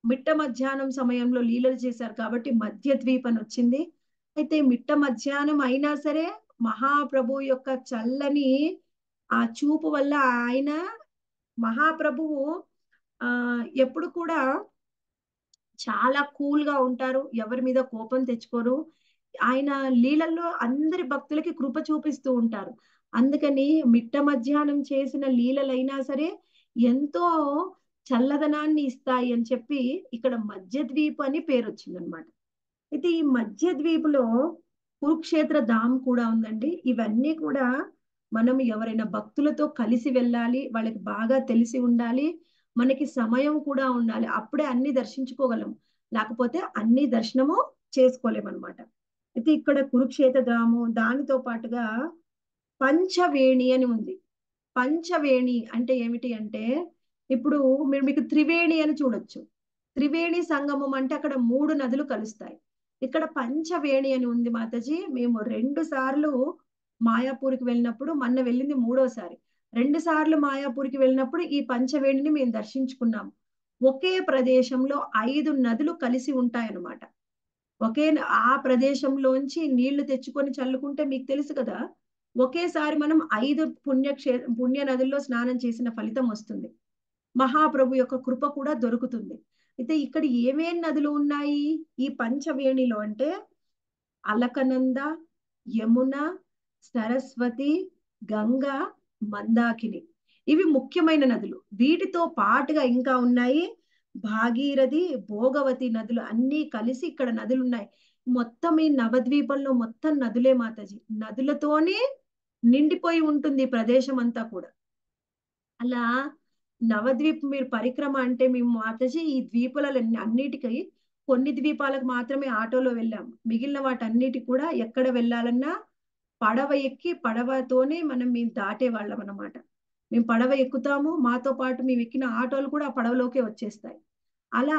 మిట్ట మధ్యాహ్నం సమయంలో లీలలు చేశారు కాబట్టి మధ్య ద్వీప్ అని వచ్చింది అయితే మిట్ట మధ్యాహ్నం అయినా సరే మహాప్రభు యొక్క చల్లని ఆ చూపు వల్ల ఆయన మహాప్రభువు ఆ ఎప్పుడు కూడా చాలా కూల్ గా ఉంటారు ఎవరి మీద కోపం తెచ్చుకోరు ఆయన లీలల్లో అందరి భక్తులకి కృప చూపిస్తూ ఉంటారు అందుకని మిట్ట మధ్యాహ్నం చేసిన లీలలైనా సరే ఎంతో చల్లదనాన్ని ఇస్తాయి అని చెప్పి ఇక్కడ మధ్య ద్వీప్ అని పేరు వచ్చిందనమాట అయితే ఈ మధ్య ద్వీపులో కురుక్షేత్ర ధామ్ కూడా ఉందండి ఇవన్నీ కూడా మనం ఎవరైనా భక్తులతో కలిసి వెళ్ళాలి వాళ్ళకి బాగా తెలిసి ఉండాలి మనకి సమయం కూడా ఉండాలి అప్పుడే అన్ని దర్శించుకోగలం లేకపోతే అన్ని దర్శనము చేసుకోలేమన్నమాట అయితే ఇక్కడ కురుక్షేత్ర ధాము దానితో పాటుగా పంచవేణి అని ఉంది పంచవేణి అంటే ఏమిటి అంటే ఇప్పుడు మీరు మీకు త్రివేణి అని చూడొచ్చు త్రివేణి సంగమం అంటే అక్కడ మూడు నదులు కలుస్తాయి ఇక్కడ పంచవేణి అని ఉంది మాతాజీ మేము రెండు సార్లు మాయాపూర్కి వెళ్ళినప్పుడు మొన్న వెళ్ళింది మూడోసారి రెండు సార్లు మాయాపూర్కి వెళ్ళినప్పుడు ఈ పంచవేణిని మేము దర్శించుకున్నాము ఒకే ప్రదేశంలో ఐదు నదులు కలిసి ఉంటాయన్నమాట ఒకే ఆ ప్రదేశంలోంచి నీళ్లు తెచ్చుకొని చల్లుకుంటే మీకు తెలుసు కదా ఒకేసారి మనం ఐదు పుణ్యక్షే పుణ్య నదుల్లో స్నానం చేసిన ఫలితం వస్తుంది మహాప్రభు యొక్క కృప కూడా దొరుకుతుంది అయితే ఇక్కడ ఏమేం నదులు ఉన్నాయి ఈ పంచవేణిలో అంటే అలకనంద యమున సరస్వతి గంగ మందాకిని ఇవి ముఖ్యమైన నదులు వీటితో పాటుగా ఇంకా ఉన్నాయి భాగీరథి భోగవతి నదులు అన్నీ కలిసి ఇక్కడ నదులు ఉన్నాయి మొత్తం ఈ నవద్వీపంలో మొత్తం నదులే మాతాజీ నదులతోనే నిండిపోయి ఉంటుంది ఈ ప్రదేశం అంతా కూడా అలా నవద్వీప్ మీరు పరిక్రమ అంటే మేము మాతాజీ ఈ ద్వీపాల అన్నిటికీ కొన్ని ద్వీపాలకు మాత్రమే ఆటోలో వెళ్ళాం మిగిలిన వాటన్నిటి కూడా ఎక్కడ వెళ్ళాలన్నా పడవ ఎక్కి పడవతోనే మనం మేము దాటే వాళ్ళం అన్నమాట మేము పడవ ఎక్కుతాము మాతో పాటు మేము ఎక్కిన ఆటోలు కూడా ఆ పడవలోకే వచ్చేస్తాయి అలా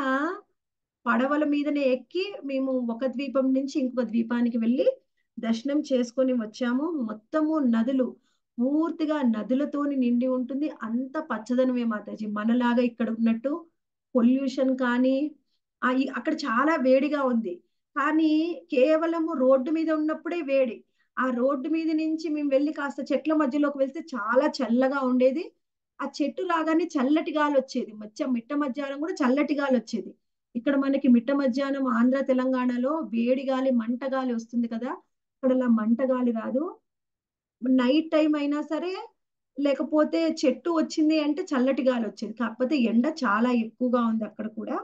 పడవల మీదనే ఎక్కి మేము ఒక ద్వీపం నుంచి ఇంకొక ద్వీపానికి వెళ్ళి దర్శనం చేసుకొని వచ్చాము మొత్తము నదులు పూర్తిగా నదులతోని నిండి ఉంటుంది అంత పచ్చదనమే మాతాజీ మనలాగా ఇక్కడ ఉన్నట్టు పొల్యూషన్ కానీ ఆ అక్కడ చాలా వేడిగా ఉంది కానీ కేవలము రోడ్డు మీద ఉన్నప్పుడే వేడి ఆ రోడ్డు మీద నుంచి మేము వెళ్ళి కాస్త చెట్ల మధ్యలోకి వెళ్తే చాలా చల్లగా ఉండేది ఆ చెట్టు లాగానే చల్లటి గాలి వచ్చేది మధ్య మిట్ట మధ్యాహ్నం కూడా చల్లటి గాలి వచ్చేది ఇక్కడ మనకి మిట్ట మధ్యాహ్నం ఆంధ్ర తెలంగాణలో వేడి గాలి మంట గాలి వస్తుంది కదా ఇక్కడ అలా మంట గాలి రాదు నైట్ టైం అయినా సరే లేకపోతే చెట్టు వచ్చింది అంటే చల్లటి గాలి వచ్చేది కాకపోతే ఎండ చాలా ఎక్కువగా ఉంది అక్కడ కూడా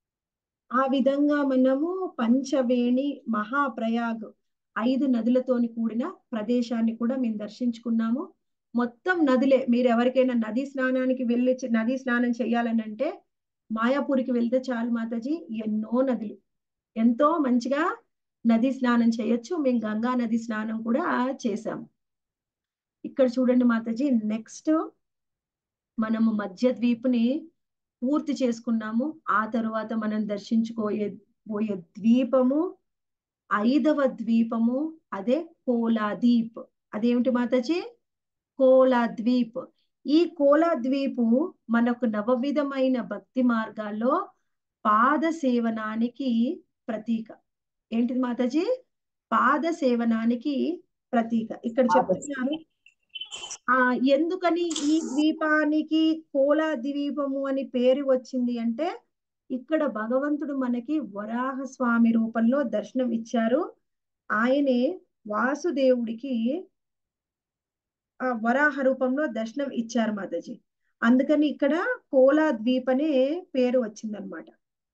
ఆ విధంగా మనము పంచవేణి మహాప్రయాగ్ ఐదు నదులతోని కూడిన ప్రదేశాన్ని కూడా మేము దర్శించుకున్నాము మొత్తం నదులే మీరు ఎవరికైనా నదీ స్నానానికి వెళ్ళి నదీ స్నానం చేయాలని అంటే మాయాపూరికి వెళ్తే చాలు మాతాజీ ఎన్నో నదులు ఎంతో మంచిగా నదీ స్నానం చేయొచ్చు మేము గంగా నది స్నానం కూడా చేసాము ఇక్కడ చూడండి మాతాజీ నెక్స్ట్ మనము మధ్య ద్వీపుని పూర్తి చేసుకున్నాము ఆ తరువాత మనం దర్శించుకోయే పోయే ద్వీపము ఐదవ ద్వీపము అదే కోలాదీప్ అదేమిటి మాతాజీ కోలాద్వీప్ ఈ కోలాద్వీపు మనకు నవవిధమైన భక్తి మార్గాల్లో పాద సేవనానికి ప్రతీక ఏంటిది మాతాజీ పాద సేవనానికి ప్రతీక ఇక్కడ చెప్తున్నారు ఆ ఎందుకని ఈ ద్వీపానికి కోలా ద్వీపము అని పేరు వచ్చింది అంటే ఇక్కడ భగవంతుడు మనకి వరాహ స్వామి రూపంలో దర్శనం ఇచ్చారు ఆయనే వాసుదేవుడికి ఆ వరాహ రూపంలో దర్శనం ఇచ్చారు మాతాజీ అందుకని ఇక్కడ కోలా ద్వీప్ అనే పేరు వచ్చిందనమాట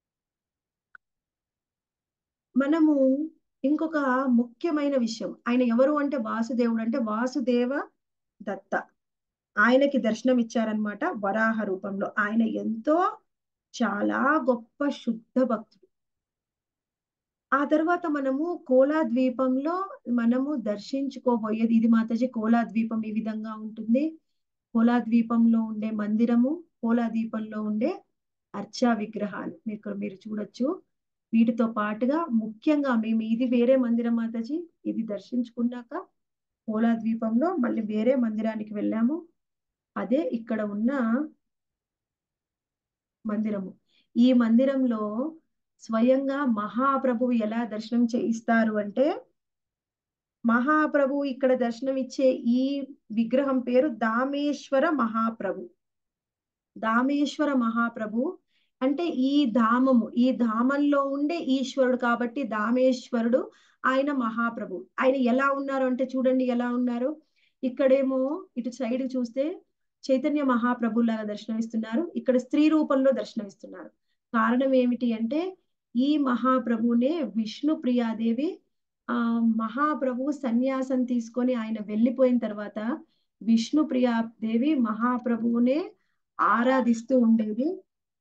మనము ఇంకొక ముఖ్యమైన విషయం ఆయన ఎవరు అంటే వాసుదేవుడు అంటే వాసుదేవ దత్త ఆయనకి దర్శనం ఇచ్చారనమాట వరాహ రూపంలో ఆయన ఎంతో చాలా గొప్ప శుద్ధ భక్తుడు ఆ తర్వాత మనము కోలా ద్వీపంలో మనము దర్శించుకోబోయేది ఇది మాతాజీ కోలా ద్వీపం ఈ విధంగా ఉంటుంది కోలా ద్వీపంలో ఉండే మందిరము కోలా ద్వీపంలో ఉండే అర్చా విగ్రహాలు మీకు మీరు చూడొచ్చు వీటితో పాటుగా ముఖ్యంగా మేము ఇది వేరే మందిరం మాతాజీ ఇది దర్శించుకున్నాక కోలా ద్వీపంలో మళ్ళీ వేరే మందిరానికి వెళ్ళాము అదే ఇక్కడ ఉన్న మందిరము ఈ మందిరంలో స్వయంగా మహాప్రభువు ఎలా దర్శనం చేయిస్తారు అంటే మహాప్రభు ఇక్కడ దర్శనం ఇచ్చే ఈ విగ్రహం పేరు దామేశ్వర మహాప్రభు దామేశ్వర మహాప్రభు అంటే ఈ ధామము ఈ ధామంలో ఉండే ఈశ్వరుడు కాబట్టి దామేశ్వరుడు ఆయన మహాప్రభు ఆయన ఎలా ఉన్నారు అంటే చూడండి ఎలా ఉన్నారు ఇక్కడేమో ఇటు సైడ్ చూస్తే చైతన్య మహాప్రభు లాగా దర్శనమిస్తున్నారు ఇక్కడ స్త్రీ రూపంలో దర్శనమిస్తున్నారు కారణం ఏమిటి అంటే ఈ మహాప్రభునే విష్ణు ప్రియాదేవి ఆ మహాప్రభు సన్యాసం తీసుకొని ఆయన వెళ్ళిపోయిన తర్వాత విష్ణు ప్రియాదేవి మహాప్రభువునే ఆరాధిస్తూ ఉండేది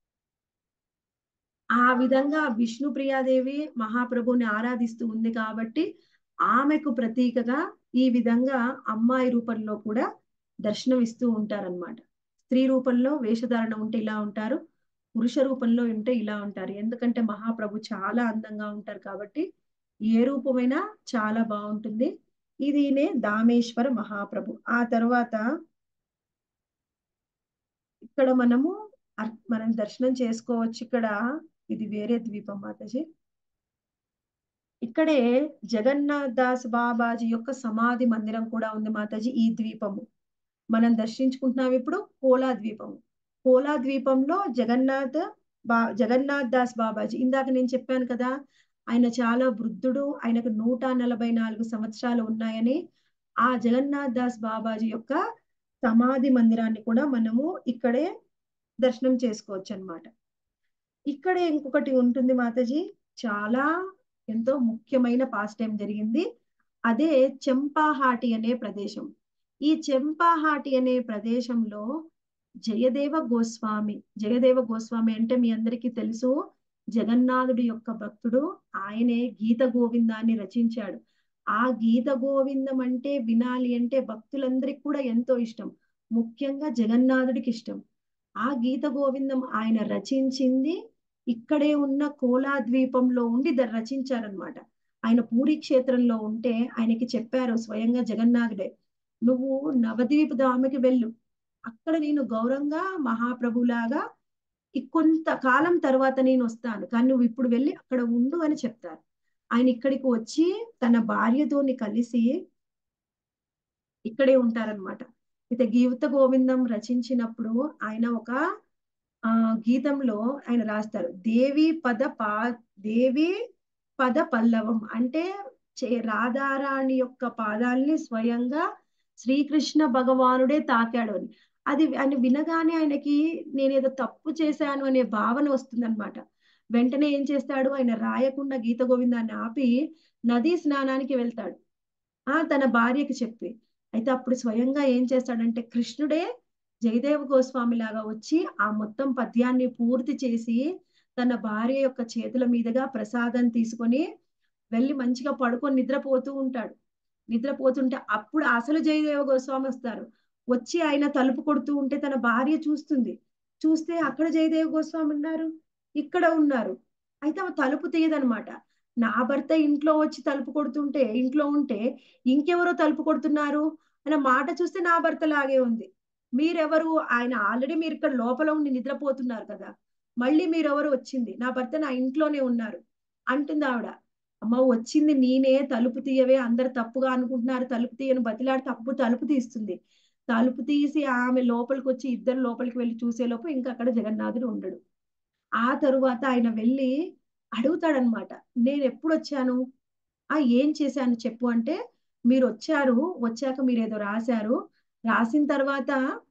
ఆ విధంగా విష్ణు ప్రియాదేవి మహాప్రభుని ఆరాధిస్తూ ఉంది కాబట్టి ఆమెకు ప్రతీకగా ఈ విధంగా అమ్మాయి రూపంలో కూడా దర్శనం ఇస్తూ ఉంటారన్నమాట స్త్రీ రూపంలో వేషధారణ ఉంటే ఇలా ఉంటారు పురుష రూపంలో ఉంటే ఇలా ఉంటారు ఎందుకంటే మహాప్రభు చాలా అందంగా ఉంటారు కాబట్టి ఏ రూపమైనా చాలా బాగుంటుంది ఇదినే దామేశ్వర మహాప్రభు ఆ తర్వాత ఇక్కడ మనము అర్- మనం దర్శనం చేసుకోవచ్చు ఇక్కడ ఇది వేరే ద్వీపం మాతాజీ ఇక్కడే జగన్నాథ్ దాస్ బాబాజీ యొక్క సమాధి మందిరం కూడా ఉంది మాతాజీ ఈ ద్వీపము మనం దర్శించుకుంటున్నాం ఇప్పుడు కోలా ద్వీపము కోలా ద్వీపంలో జగన్నాథ్ బా జగన్నాథ్ దాస్ బాబాజీ ఇందాక నేను చెప్పాను కదా ఆయన చాలా వృద్ధుడు ఆయనకు నూట నలభై నాలుగు సంవత్సరాలు ఉన్నాయని ఆ జగన్నాథ్ దాస్ బాబాజీ యొక్క సమాధి మందిరాన్ని కూడా మనము ఇక్కడే దర్శనం చేసుకోవచ్చు అన్నమాట ఇక్కడే ఇంకొకటి ఉంటుంది మాతాజీ చాలా ఎంతో ముఖ్యమైన పాస్ట్ టైం జరిగింది అదే చెంపాహాటి అనే ప్రదేశం ఈ చెంపాహాటి అనే ప్రదేశంలో జయదేవ గోస్వామి జయదేవ గోస్వామి అంటే మీ అందరికీ తెలుసు జగన్నాథుడి యొక్క భక్తుడు ఆయనే గీత గోవిందాన్ని రచించాడు ఆ గీత గోవిందం అంటే వినాలి అంటే భక్తులందరికీ కూడా ఎంతో ఇష్టం ముఖ్యంగా జగన్నాథుడికి ఇష్టం ఆ గీత గోవిందం ఆయన రచించింది ఇక్కడే ఉన్న కోలా ద్వీపంలో ఉండి ద- రచించారనమాట ఆయన పూరి క్షేత్రంలో ఉంటే ఆయనకి చెప్పారు స్వయంగా జగన్నాథుడే నువ్వు నవద్వీప ధామకి వెళ్ళు అక్కడ నేను గౌరవంగా మహాప్రభులాగా ఈ కొంతకాలం తర్వాత నేను వస్తాను కానీ నువ్వు ఇప్పుడు వెళ్ళి అక్కడ ఉండు అని చెప్తారు ఆయన ఇక్కడికి వచ్చి తన భార్యతోని కలిసి ఇక్కడే ఉంటారనమాట అయితే గీత గోవిందం రచించినప్పుడు ఆయన ఒక ఆ గీతంలో ఆయన రాస్తారు దేవి పద పా దేవి పద పల్లవం అంటే చే- రాధారాణి యొక్క పాదాల్ని స్వయంగా శ్రీకృష్ణ భగవానుడే తాకాడు అని అది ఆయన వినగానే ఆయనకి నేనేదో తప్పు చేశాను అనే భావన వస్తుందన్నమాట వెంటనే ఏం చేస్తాడు ఆయన రాయకుండా గీత గోవిందాన్ని ఆపి నదీ స్నానానికి వెళ్తాడు ఆ తన భార్యకి చెప్పి అయితే అప్పుడు స్వయంగా ఏం చేస్తాడంటే కృష్ణుడే జయదేవ గోస్వామి లాగా వచ్చి ఆ మొత్తం పద్యాన్ని పూర్తి చేసి తన భార్య యొక్క చేతుల మీదుగా ప్రసాదం తీసుకొని వెళ్ళి మంచిగా పడుకొని నిద్రపోతూ ఉంటాడు నిద్రపోతుంటే అప్పుడు అసలు జయదేవ గోస్వామి వస్తారు వచ్చి ఆయన తలుపు కొడుతూ ఉంటే తన భార్య చూస్తుంది చూస్తే అక్కడ జయదేవ గోస్వామి ఉన్నారు ఇక్కడ ఉన్నారు అయితే ఆమె తలుపు తీయదనమాట నా భర్త ఇంట్లో వచ్చి తలుపు కొడుతుంటే ఇంట్లో ఉంటే ఇంకెవరో తలుపు కొడుతున్నారు అనే మాట చూస్తే నా భర్త లాగే ఉంది మీరెవరు ఆయన ఆల్రెడీ మీరు ఇక్కడ లోపల ఉండి నిద్రపోతున్నారు కదా మళ్ళీ మీరెవరు వచ్చింది నా భర్త నా ఇంట్లోనే ఉన్నారు అంటుంది ఆవిడ అమ్మ వచ్చింది నేనే తలుపు తీయవే అందరు తప్పుగా అనుకుంటున్నారు తలుపు తీయను బతిలాడి తప్పు తలుపు తీస్తుంది తలుపు తీసి ఆమె లోపలికి వచ్చి ఇద్దరు లోపలికి వెళ్ళి చూసేలోపు ఇంకా అక్కడ జగన్నాథుడు ఉండడు ఆ తరువాత ఆయన వెళ్ళి అడుగుతాడనమాట నేను ఎప్పుడు వచ్చాను ఆ ఏం చేశాను చెప్పు అంటే మీరు వచ్చారు వచ్చాక మీరు ఏదో రాశారు రాసిన తర్వాత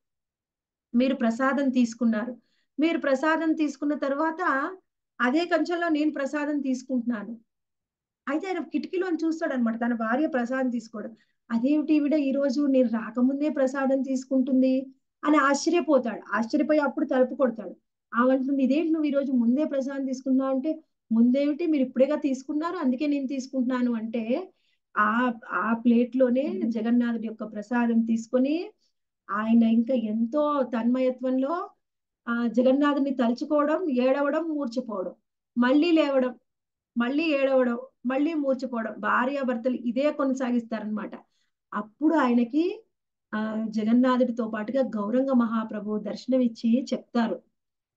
మీరు ప్రసాదం తీసుకున్నారు మీరు ప్రసాదం తీసుకున్న తర్వాత అదే కంచెంలో నేను ప్రసాదం తీసుకుంటున్నాను అయితే ఆయన కిటికీలో చూస్తాడు అనమాట తన భార్య ప్రసాదం తీసుకోవడం అదేమిటి ఈవిడ ఈ రోజు నేను రాకముందే ప్రసాదం తీసుకుంటుంది అని ఆశ్చర్యపోతాడు ఆశ్చర్యపోయి అప్పుడు తలుపు కొడతాడు ఆమంటుంది ఇదేంటి నువ్వు ఈ రోజు ముందే ప్రసాదం తీసుకున్నావు అంటే ముందేమిటి మీరు ఇప్పుడేగా తీసుకున్నారు అందుకే నేను తీసుకుంటున్నాను అంటే ఆ ఆ ప్లేట్ లోనే జగన్నాథుడి యొక్క ప్రసాదం తీసుకొని ఆయన ఇంకా ఎంతో తన్మయత్వంలో ఆ జగన్నాథుని తలుచుకోవడం ఏడవడం మూర్చిపోవడం మళ్ళీ లేవడం మళ్ళీ ఏడవడం మళ్ళీ మూర్చిపోవడం భార్యాభర్తలు ఇదే కొనసాగిస్తారనమాట అప్పుడు ఆయనకి ఆ జగన్నాథుడితో పాటుగా గౌరంగ మహాప్రభు దర్శనం ఇచ్చి చెప్తారు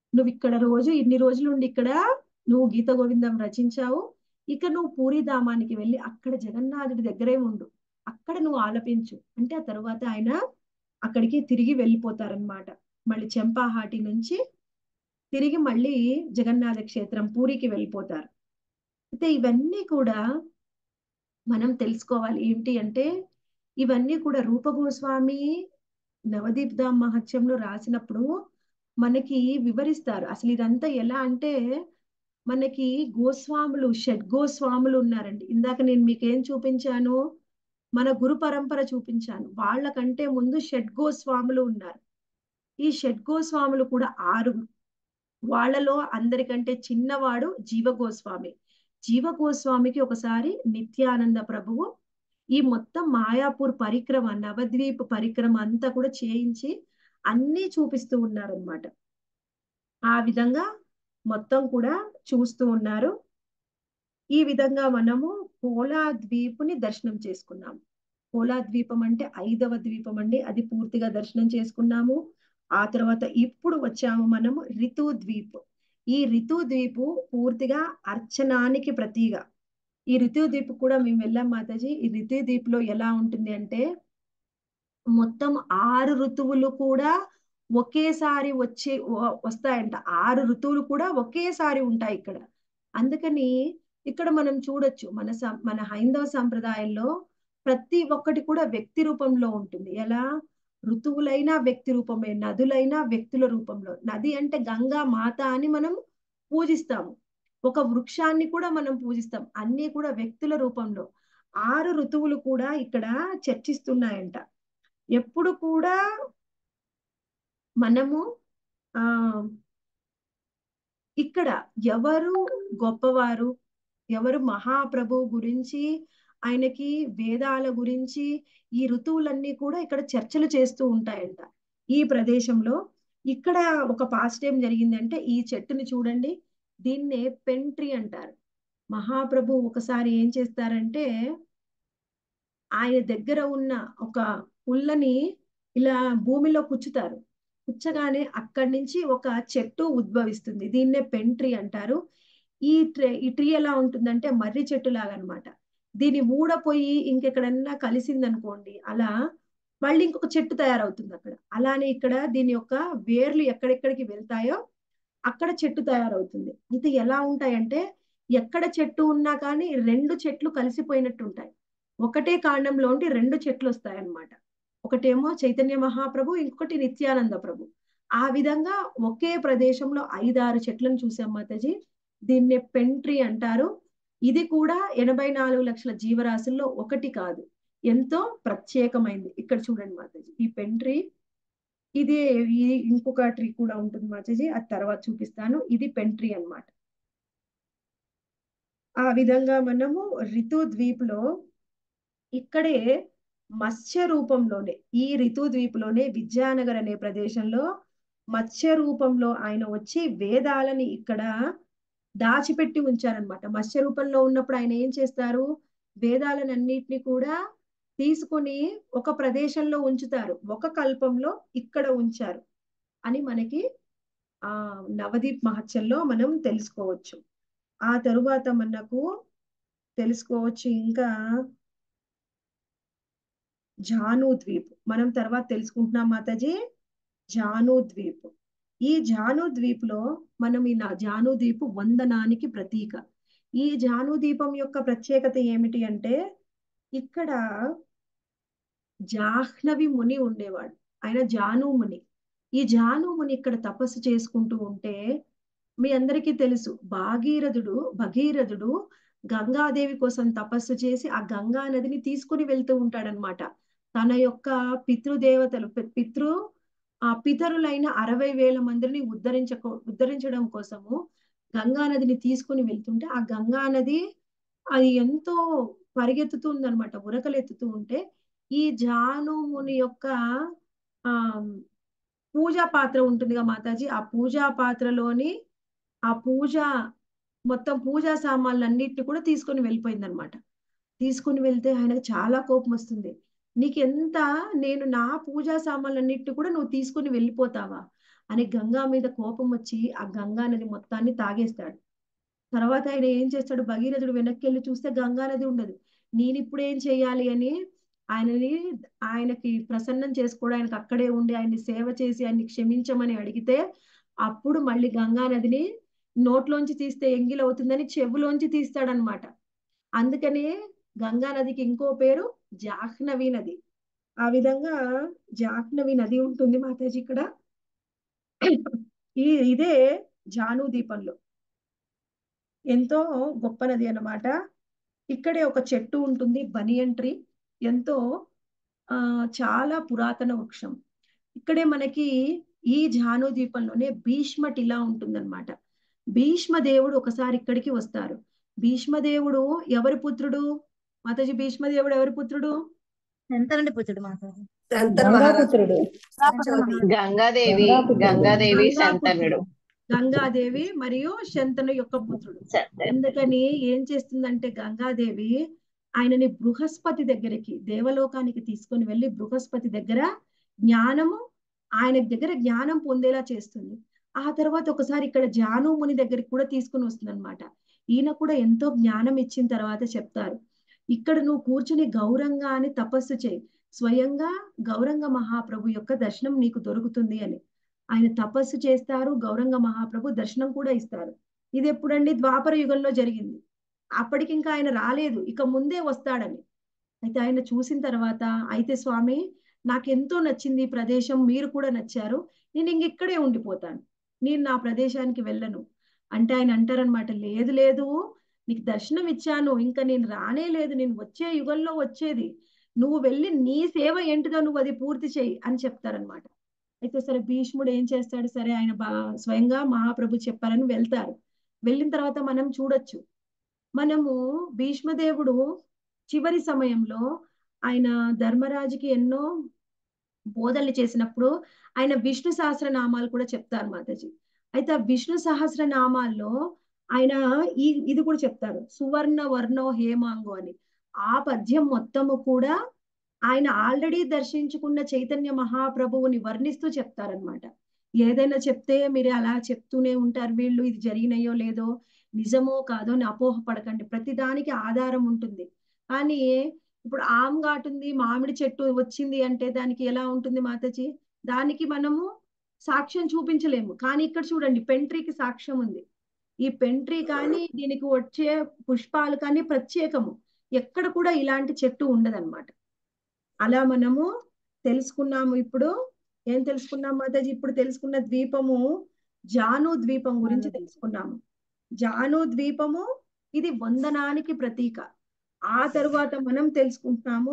నువ్వు ఇక్కడ రోజు ఇన్ని రోజులు ఉండి ఇక్కడ నువ్వు గీత గోవిందం రచించావు ఇక నువ్వు పూరి ధామానికి వెళ్ళి అక్కడ జగన్నాథుడి దగ్గరే ఉండు అక్కడ నువ్వు ఆలపించు అంటే ఆ తర్వాత ఆయన అక్కడికి తిరిగి వెళ్ళిపోతారనమాట మళ్ళీ చెంపాహాటి నుంచి తిరిగి మళ్ళీ జగన్నాథ క్షేత్రం పూరికి వెళ్ళిపోతారు అయితే ఇవన్నీ కూడా మనం తెలుసుకోవాలి ఏంటి అంటే ఇవన్నీ కూడా రూప గోస్వామి నవదీప్ ధామ్ మహత్యంలో రాసినప్పుడు మనకి వివరిస్తారు అసలు ఇదంతా ఎలా అంటే మనకి గోస్వాములు షడ్ గోస్వాములు ఉన్నారండి ఇందాక నేను మీకు ఏం చూపించాను మన గురు పరంపర చూపించాను వాళ్ళకంటే ముందు షడ్ గోస్వాములు ఉన్నారు ఈ షడ్ గోస్వాములు కూడా ఆరుగురు వాళ్ళలో అందరికంటే చిన్నవాడు జీవ గోస్వామి జీవ గోస్వామికి ఒకసారి నిత్యానంద ప్రభువు ఈ మొత్తం మాయాపూర్ పరిక్రమ నవద్వీప్ పరిక్రమ అంతా కూడా చేయించి అన్నీ చూపిస్తూ ఉన్నారనమాట ఆ విధంగా మొత్తం కూడా చూస్తూ ఉన్నారు ఈ విధంగా మనము కోలా ద్వీపుని దర్శనం చేసుకున్నాము కోలా ద్వీపం అంటే ఐదవ ద్వీపం అండి అది పూర్తిగా దర్శనం చేసుకున్నాము ఆ తర్వాత ఇప్పుడు వచ్చాము మనము రితు ద్వీప్ ఈ రితు ద్వీపు పూర్తిగా అర్చనానికి ప్రతీగా ఈ రితు ద్వీప్ కూడా మేము వెళ్ళాం మాతాజీ ఈ రితు ద్వీప్ లో ఎలా ఉంటుంది అంటే మొత్తం ఆరు ఋతువులు కూడా ఒకేసారి వచ్చి వ- వస్తాయంట ఆరు ఋతువులు కూడా ఒకేసారి ఉంటాయి ఇక్కడ అందుకని ఇక్కడ మనం చూడొచ్చు మన సం- మన హైందవ సంప్రదాయంలో ప్రతి ఒక్కటి కూడా వ్యక్తి రూపంలో ఉంటుంది ఎలా ఋతువులైనా వ్యక్తి రూపమే నదులైనా వ్యక్తుల రూపంలో నది అంటే గంగా మాత అని మనం పూజిస్తాము ఒక వృక్షాన్ని కూడా మనం పూజిస్తాం అన్ని కూడా వ్యక్తుల రూపంలో ఆరు ఋతువులు కూడా ఇక్కడ చర్చిస్తున్నాయంట ఎప్పుడు కూడా మనము ఆ ఇక్కడ ఎవరు గొప్పవారు ఎవరు మహాప్రభు గురించి ఆయనకి వేదాల గురించి ఈ ఋతువులన్నీ కూడా ఇక్కడ చర్చలు చేస్తూ ఉంటాయంట ఈ ప్రదేశంలో ఇక్కడ ఒక పాస్ట్ ఏం జరిగిందంటే ఈ చెట్టుని చూడండి దీన్నే పెంట్రీ అంటారు మహాప్రభు ఒకసారి ఏం చేస్తారంటే ఆయన దగ్గర ఉన్న ఒక పుల్లని ఇలా భూమిలో కుచ్చుతారు కుచ్చగానే అక్కడి నుంచి ఒక చెట్టు ఉద్భవిస్తుంది దీన్నే పెంట్రీ అంటారు ఈ ట్రే ఈ ట్రీ ఎలా ఉంటుందంటే మర్రి చెట్టు లాగా అనమాట దీని ఊడపోయి ఇంకెక్కడన్నా కలిసింది అనుకోండి అలా మళ్ళీ ఇంకొక చెట్టు తయారవుతుంది అక్కడ అలానే ఇక్కడ దీని యొక్క వేర్లు ఎక్కడెక్కడికి వెళ్తాయో అక్కడ చెట్టు తయారవుతుంది ఇది ఎలా ఉంటాయంటే ఎక్కడ చెట్టు ఉన్నా కానీ రెండు చెట్లు కలిసిపోయినట్టు ఉంటాయి ఒకటే కాండంలో ఉండి రెండు చెట్లు వస్తాయి అన్నమాట ఒకటేమో చైతన్య మహాప్రభు ఇంకొకటి నిత్యానంద ప్రభు ఆ విధంగా ఒకే ప్రదేశంలో ఐదారు చెట్లను చూసాం మాతాజీ దీన్నే పెంట్రీ అంటారు ఇది కూడా ఎనభై నాలుగు లక్షల జీవరాశుల్లో ఒకటి కాదు ఎంతో ప్రత్యేకమైంది ఇక్కడ చూడండి మాతాజీ ఈ పెంట్రీ ఇది ఇది ఇంకొక ట్రీ కూడా ఉంటుంది మాతాజీ అది తర్వాత చూపిస్తాను ఇది పెంట్రీ అన్నమాట ఆ విధంగా మనము రితు ద్వీప్ లో ఇక్కడే మత్స్య రూపంలోనే ఈ రితు ద్వీపులోనే విద్యానగర్ అనే ప్రదేశంలో మత్స్య రూపంలో ఆయన వచ్చి వేదాలని ఇక్కడ దాచిపెట్టి ఉంచారనమాట మత్స్య రూపంలో ఉన్నప్పుడు ఆయన ఏం చేస్తారు వేదాలనన్నిటిని కూడా తీసుకొని ఒక ప్రదేశంలో ఉంచుతారు ఒక కల్పంలో ఇక్కడ ఉంచారు అని మనకి ఆ నవదీప్ మహత్యంలో మనం తెలుసుకోవచ్చు ఆ తరువాత మనకు తెలుసుకోవచ్చు ఇంకా జాను ద్వీప్ మనం తర్వాత తెలుసుకుంటున్నాం మాతాజీ జాను ద్వీప్ ఈ జాను ద్వీప్ లో మనం ఈ నా- జాను ద్వీపు వందనానికి ప్రతీక ఈ జాను ద్వీపం యొక్క ప్రత్యేకత ఏమిటి అంటే ఇక్కడ జాహ్నవి ముని ఉండేవాడు ఆయన జాను ముని ఈ జాను ముని ఇక్కడ తపస్సు చేసుకుంటూ ఉంటే మీ అందరికీ తెలుసు భాగీరథుడు భగీరథుడు గంగాదేవి కోసం తపస్సు చేసి ఆ గంగా నదిని తీసుకుని వెళ్తూ ఉంటాడనమాట తన యొక్క పితృదేవతలు పి- పితృ ఆ పితరులైన అరవై వేల మందిని ఉద్ధరించ ఉద్ధరించడం కోసము గంగా నదిని తీసుకుని వెళ్తుంటే ఆ గంగా నది అది ఎంతో పరిగెత్తుతుంది అనమాట ఉరకలెత్తుతూ ఉంటే ఈ జానుముని యొక్క ఆ పూజా పాత్ర ఉంటుందిగా మాతాజీ ఆ పూజా పాత్రలోని ఆ పూజ మొత్తం పూజా సామాన్లు అన్నిటిని కూడా తీసుకొని వెళ్ళిపోయింది అనమాట తీసుకుని వెళ్తే ఆయనకు చాలా కోపం వస్తుంది నీకెంత నేను నా పూజా సామాన్లు అన్నిటిని కూడా నువ్వు తీసుకుని వెళ్ళిపోతావా అని గంగా మీద కోపం వచ్చి ఆ గంగా నది మొత్తాన్ని తాగేస్తాడు తర్వాత ఆయన ఏం చేస్తాడు భగీరథుడు వెనక్కి వెళ్ళి చూస్తే గంగా నది ఉండదు నేను ఇప్పుడు ఏం చేయాలి అని ఆయనని ఆయనకి ప్రసన్నం చేసుకోవడం ఆయనకి అక్కడే ఉండి ఆయన్ని సేవ చేసి ఆయన్ని క్షమించమని అడిగితే అప్పుడు మళ్ళీ గంగా నదిని నోట్లోంచి తీస్తే ఎంగిల్ అవుతుందని చెవులోంచి తీస్తాడనమాట అందుకనే గంగా నదికి ఇంకో పేరు జాహ్నవి నది ఆ విధంగా జాహ్నవి నది ఉంటుంది మాతాజీ ఇక్కడ ఈ ఇదే జాను దీపంలో ఎంతో గొప్ప నది అన్నమాట ఇక్కడే ఒక చెట్టు ఉంటుంది బనియన్ ట్రీ ఎంతో ఆ చాలా పురాతన వృక్షం ఇక్కడే మనకి ఈ జాను ద్వీపంలోనే భీష్మ టిలా ఉంటుందన్నమాట భీష్మ దేవుడు ఒకసారి ఇక్కడికి వస్తారు భీష్మదేవుడు ఎవరి పుత్రుడు మాతాజీ భీష్మదేవుడు ఎవరి పుత్రుడు ఎంత నుండి పుత్రుడు మాతాజీ శంతన మహారాజు గంగాపుత్రుడు గంగాదేవి గంగాపుత్రుడు. గంగాదేవి గంగా శంతనుడు గంగాదేవి మరియు శంతను యొక్క పుత్రుడు అందుకని ఏం చేస్తుందంటే గంగాదేవి ఆయనని బృహస్పతి దగ్గరికి దేవలోకానికి తీసుకొని వెళ్ళి బృహస్పతి దగ్గర జ్ఞానము ఆయన దగ్గర జ్ఞానం పొందేలా చేస్తుంది ఆ తర్వాత ఒకసారి ఇక్కడ జాను ముని దగ్గరికి కూడా తీసుకుని వస్తుంది అనమాట ఈయన కూడా ఎంతో జ్ఞానం ఇచ్చిన తర్వాత చెప్తారు ఇక్కడ నువ్వు కూర్చుని గౌరంగా అని తపస్సు చేయి స్వయంగా గౌరంగ మహాప్రభు యొక్క దర్శనం నీకు దొరుకుతుంది అని ఆయన తపస్సు చేస్తారు గౌరంగ మహాప్రభు దర్శనం కూడా ఇస్తారు ఇది ఎప్పుడండి ద్వాపర యుగంలో జరిగింది అప్పటికి ఇంకా ఆయన రాలేదు ఇక ముందే వస్తాడని అయితే ఆయన చూసిన తర్వాత అయితే స్వామి నాకెంతో నచ్చింది ఈ ప్రదేశం మీరు కూడా నచ్చారు నేను ఇంక ఇక్కడే ఉండిపోతాను నేను నా ప్రదేశానికి వెళ్ళను అంటే ఆయన అంటారనమాట లేదు లేదు నీకు దర్శనం ఇచ్చాను ఇంకా నేను రానే లేదు నేను వచ్చే యుగంలో వచ్చేది నువ్వు వెళ్ళి నీ సేవ ఏంటిదో నువ్వు అది పూర్తి చేయి అని చెప్తారనమాట అయితే సరే భీష్ముడు ఏం చేస్తాడు సరే ఆయన బా స్వయంగా మహాప్రభు చెప్పారని వెళ్తారు వెళ్ళిన తర్వాత మనం చూడొచ్చు మనము భీష్మదేవుడు చివరి సమయంలో ఆయన ధర్మరాజుకి ఎన్నో బోధనలు చేసినప్పుడు ఆయన విష్ణు సహస్రనామాలు కూడా చెప్తారు మాతాజీ అయితే ఆ విష్ణు సహస్రనామాల్లో ఆయన ఈ ఇది కూడా చెప్తారు సువర్ణ వర్ణో హేమాంగో అని ఆ పద్యం మొత్తము కూడా ఆయన ఆల్రెడీ దర్శించుకున్న చైతన్య మహాప్రభువుని వర్ణిస్తూ చెప్తారనమాట ఏదైనా చెప్తే మీరు అలా చెప్తూనే ఉంటారు వీళ్ళు ఇది జరిగినాయో లేదో నిజమో కాదో అని అపోహపడకండి ప్రతిదానికి ఆధారం ఉంటుంది కానీ ఇప్పుడు ఆమ్ ఘాటుంది మామిడి చెట్టు వచ్చింది అంటే దానికి ఎలా ఉంటుంది మాతాజీ దానికి మనము సాక్ష్యం చూపించలేము కానీ ఇక్కడ చూడండి పెంట్రీకి సాక్ష్యం ఉంది ఈ పెంట్రీ కానీ దీనికి వచ్చే పుష్పాలు కానీ ప్రత్యేకము ఎక్కడ కూడా ఇలాంటి చెట్టు ఉండదన్నమాట అలా మనము తెలుసుకున్నాము ఇప్పుడు ఏం తెలుసుకున్నాం మాతాజీ ఇప్పుడు తెలుసుకున్న ద్వీపము జాను ద్వీపం గురించి తెలుసుకున్నాము జాను ద్వీపము ఇది వందనానికి ప్రతీక ఆ తరువాత మనం తెలుసుకుంటున్నాము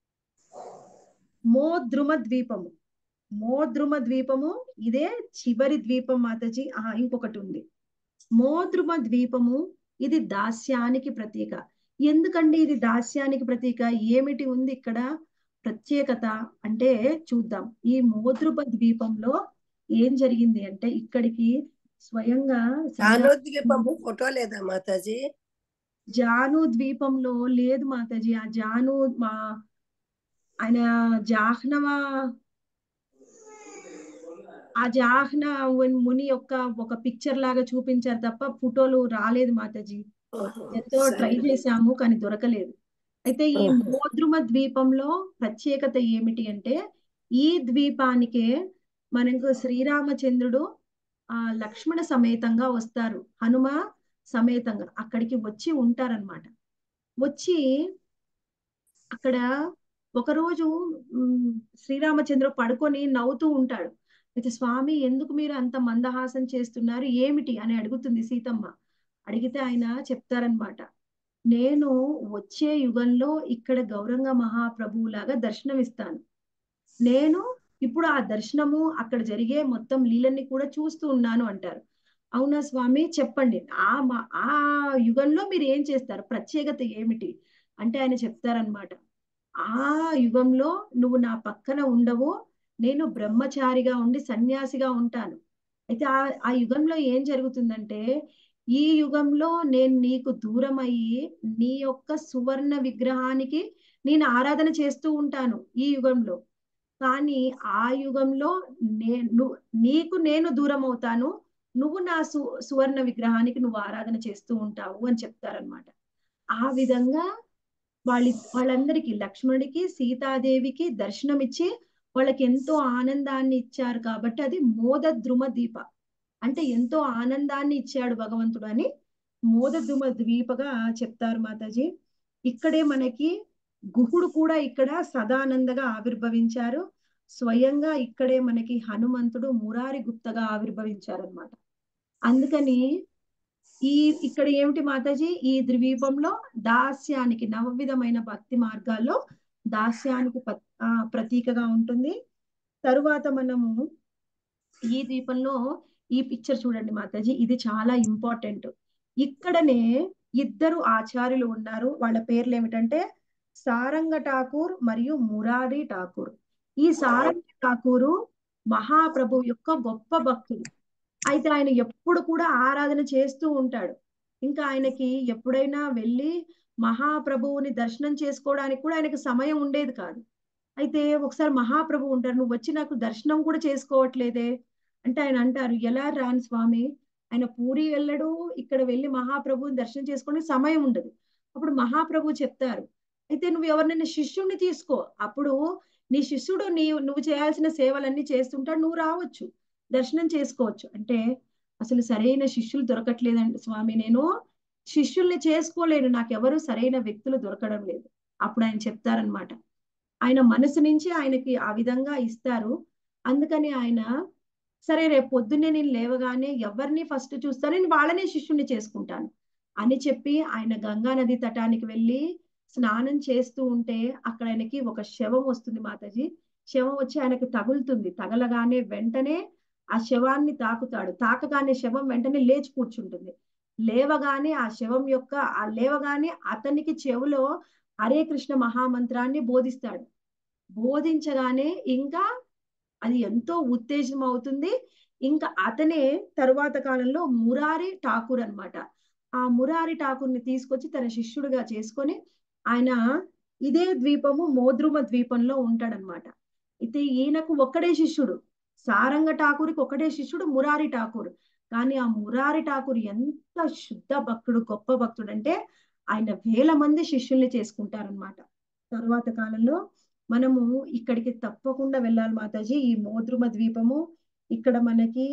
మోద్రుమ ద్వీపము మోద్రుమ ద్వీపము ఇదే చివరి ద్వీపం మాతాజీ ఆ ఇంకొకటి ఉంది మోద్రుమ ద్వీపము ఇది దాస్యానికి ప్రతీక ఎందుకండి ఇది దాస్యానికి ప్రతీక ఏమిటి ఉంది ఇక్కడ ప్రత్యేకత అంటే చూద్దాం ఈ మోద్రుప ద్వీపంలో ఏం జరిగింది అంటే ఇక్కడికి స్వయంగా జానోద్వీపము ఫోటో లేదా మాతాజీ జాను ద్వీపంలో లేదు మాతాజీ ఆ జాను మా ఆయన జాహ్నవ ఆ జాహ్న ముని యొక్క ఒక పిక్చర్ లాగా చూపించారు తప్ప ఫోటోలు రాలేదు మాతాజీ ఓహో, ఎంతో ట్రై సరే. చేశాము కానీ దొరకలేదు అయితే ఈ ఓహో. మోద్రుమ ద్వీపంలో ప్రత్యేకత ఏమిటి అంటే ఈ ద్వీపానికే మనకు శ్రీరామచంద్రుడు ఆ లక్ష్మణ సమేతంగా వస్తారు హనుమ సమేతంగా అక్కడికి వచ్చి ఉంటారన్నమాట వచ్చి అక్కడ ఒకరోజు ఉమ్, శ్రీరామచంద్రుడు పడుకొని నవ్వుతూ ఉంటాడు అయితే స్వామి ఎందుకు మీరు అంత మందహాసం చేస్తున్నారు ఏమిటి అని అడుగుతుంది సీతమ్మ అడిగితే ఆయన చెప్తారనమాట నేను వచ్చే యుగంలో ఇక్కడ గౌరంగ మహాప్రభువులాగా దర్శనమిస్తాను నేను ఇప్పుడు ఆ దర్శనము అక్కడ జరిగే మొత్తం లీలన్నీ కూడా చూస్తూ ఉన్నాను అంటారు అవునా స్వామి చెప్పండి ఆ మా ఆ యుగంలో మీరు ఏం చేస్తారు ప్రత్యేకత ఏమిటి అంటే ఆయన చెప్తారనమాట ఆ యుగంలో నువ్వు నా పక్కన ఉండవు నేను బ్రహ్మచారిగా ఉండి సన్యాసిగా ఉంటాను అయితే ఆ ఆ యుగంలో ఏం జరుగుతుందంటే ఈ యుగంలో నేను నీకు దూరం అయ్యి నీ యొక్క సువర్ణ విగ్రహానికి నేను ఆరాధన చేస్తూ ఉంటాను ఈ యుగంలో కానీ ఆ యుగంలో నేను నీకు నేను దూరం అవుతాను నువ్వు నా సు సువర్ణ విగ్రహానికి నువ్వు ఆరాధన చేస్తూ ఉంటావు అని చెప్తారనమాట ఆ విధంగా వాళ్ళ వాళ్ళందరికీ లక్ష్మణుడికి సీతాదేవికి దర్శనమిచ్చి వాళ్ళకి ఎంతో ఆనందాన్ని ఇచ్చారు కాబట్టి అది మోద ద్రుమ దీప అంటే ఎంతో ఆనందాన్ని ఇచ్చాడు భగవంతుడు అని మోద ద్రుమ ద్వీపగా చెప్తారు మాతాజీ ఇక్కడే మనకి గుహుడు కూడా ఇక్కడ సదానందగా ఆవిర్భవించారు స్వయంగా ఇక్కడే మనకి హనుమంతుడు మురారి గుప్తగా ఆవిర్భవించారు అనమాట అందుకని ఈ ఇక్కడ ఏమిటి మాతాజీ ఈ ద్వీపంలో దాస్యానికి నవవిధమైన భక్తి మార్గాల్లో దాస్యానికి ప- ఆ, ప్రతీకగా ఉంటుంది తరువాత మనము ఈ ద్వీపంలో ఈ పిక్చర్ చూడండి మాతాజీ ఇది చాలా ఇంపార్టెంట్ ఇక్కడనే ఇద్దరు ఆచార్యులు ఉన్నారు వాళ్ళ పేర్లు ఏమిటంటే సారంగ ఠాకూర్ మరియు మురారి ఠాకూర్ ఈ సారంగ ఠాకూరు మహాప్రభు యొక్క గొప్ప భక్తుడు అయితే ఆయన ఎప్పుడు కూడా ఆరాధన చేస్తూ ఉంటాడు ఇంకా ఆయనకి ఎప్పుడైనా వెళ్ళి మహాప్రభువుని దర్శనం చేసుకోవడానికి కూడా ఆయనకి సమయం ఉండేది కాదు అయితే ఒకసారి మహాప్రభు ఉంటారు నువ్వు వచ్చి నాకు దర్శనం కూడా చేసుకోవట్లేదే అంటే ఆయన అంటారు ఎలా రాను స్వామి ఆయన పూరి వెళ్ళడు ఇక్కడ వెళ్ళి మహాప్రభుని దర్శనం చేసుకోవడానికి సమయం ఉండదు అప్పుడు మహాప్రభు చెప్తారు అయితే నువ్వు ఎవరినైనా శిష్యుడిని తీసుకో అప్పుడు నీ శిష్యుడు నీ నువ్వు చేయాల్సిన సేవలన్నీ చేస్తుంటాడు నువ్వు రావచ్చు దర్శనం చేసుకోవచ్చు అంటే అసలు సరైన శిష్యులు దొరకట్లేదండి స్వామి నేను శిష్యుల్ని చేసుకోలేను నాకెవరు సరైన వ్యక్తులు దొరకడం లేదు అప్పుడు ఆయన చెప్తారనమాట ఆయన మనసు నుంచి ఆయనకి ఆ విధంగా ఇస్తారు అందుకని ఆయన సరే రేపు పొద్దున్నే నేను లేవగానే ఎవరిని ఫస్ట్ చూస్తాను నేను వాళ్ళనే శిష్యుని చేసుకుంటాను అని చెప్పి ఆయన గంగా నది తటానికి వెళ్ళి స్నానం చేస్తూ ఉంటే అక్కడ ఆయనకి ఒక శవం వస్తుంది మాతాజీ శవం వచ్చి ఆయనకు తగులుతుంది తగలగానే వెంటనే ఆ శవాన్ని తాకుతాడు తాకగానే శవం వెంటనే లేచి కూర్చుంటుంది లేవగానే ఆ శవం యొక్క ఆ లేవగానే అతనికి చెవులో హరే కృష్ణ మహామంత్రాన్ని బోధిస్తాడు బోధించగానే ఇంకా అది ఎంతో ఉత్తేజం అవుతుంది ఇంకా అతనే తరువాత కాలంలో మురారి ఠాకూర్ అన్నమాట ఆ మురారి ఠాకూర్ని తీసుకొచ్చి తన శిష్యుడిగా చేసుకొని ఆయన ఇదే ద్వీపము మోద్రుమ ద్వీపంలో ఉంటాడనమాట అయితే ఈయనకు ఒక్కడే శిష్యుడు సారంగ ఠాకూర్కి ఒకటే శిష్యుడు మురారి ఠాకూర్ కానీ ఆ మురారి ఠాకూర్ ఎంత శుద్ధ భక్తుడు గొప్ప భక్తుడు అంటే ఆయన వేల మంది శిష్యుల్ని చేసుకుంటారనమాట తరువాత కాలంలో మనము ఇక్కడికి తప్పకుండా వెళ్ళాలి మాతాజీ ఈ మోద్రుమ ద్వీపము ఇక్కడ మనకి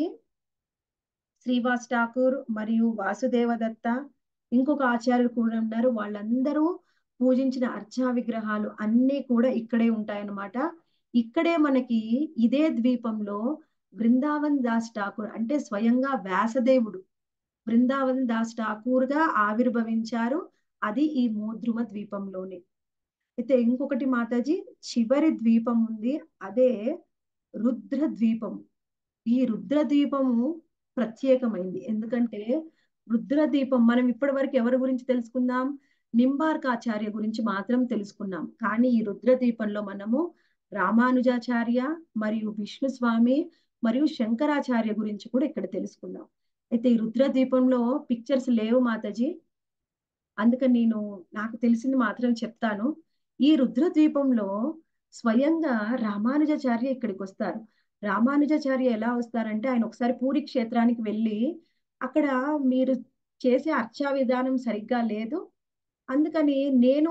శ్రీవాస్ ఠాకూర్ మరియు వాసుదేవ దత్త ఇంకొక ఆచార్యులు కూడా ఉన్నారు వాళ్ళందరూ పూజించిన అర్చా విగ్రహాలు అన్నీ కూడా ఇక్కడే ఉంటాయన్నమాట ఇక్కడే మనకి ఇదే ద్వీపంలో బృందావన్ దాస్ ఠాకూర్ అంటే స్వయంగా వ్యాసదేవుడు బృందావన్ దాస్ ఠాకూర్ గా ఆవిర్భవించారు అది ఈ మోద్రుమ ద్వీపంలోనే అయితే ఇంకొకటి మాతాజీ చివరి ద్వీపం ఉంది అదే రుద్ర ద్వీపం ఈ రుద్ర ద్వీపము ప్రత్యేకమైంది ఎందుకంటే రుద్ర దీపం మనం ఇప్పటి వరకు ఎవరి గురించి తెలుసుకుందాం నింబార్కాచార్య గురించి మాత్రం తెలుసుకున్నాం కానీ ఈ రుద్ర దీపంలో మనము రామానుజాచార్య మరియు విష్ణు స్వామి మరియు శంకరాచార్య గురించి కూడా ఇక్కడ తెలుసుకుందాం అయితే ఈ రుద్ర దీపంలో పిక్చర్స్ లేవు మాతాజీ అందుకని నేను నాకు తెలిసింది మాత్రం చెప్తాను ఈ రుద్ర ద్వీపంలో స్వయంగా రామానుజాచార్య ఇక్కడికి వస్తారు రామానుజాచార్య ఎలా వస్తారంటే ఆయన ఒకసారి పూరి క్షేత్రానికి వెళ్ళి అక్కడ మీరు చేసే అర్చా విధానం సరిగ్గా లేదు అందుకని నేను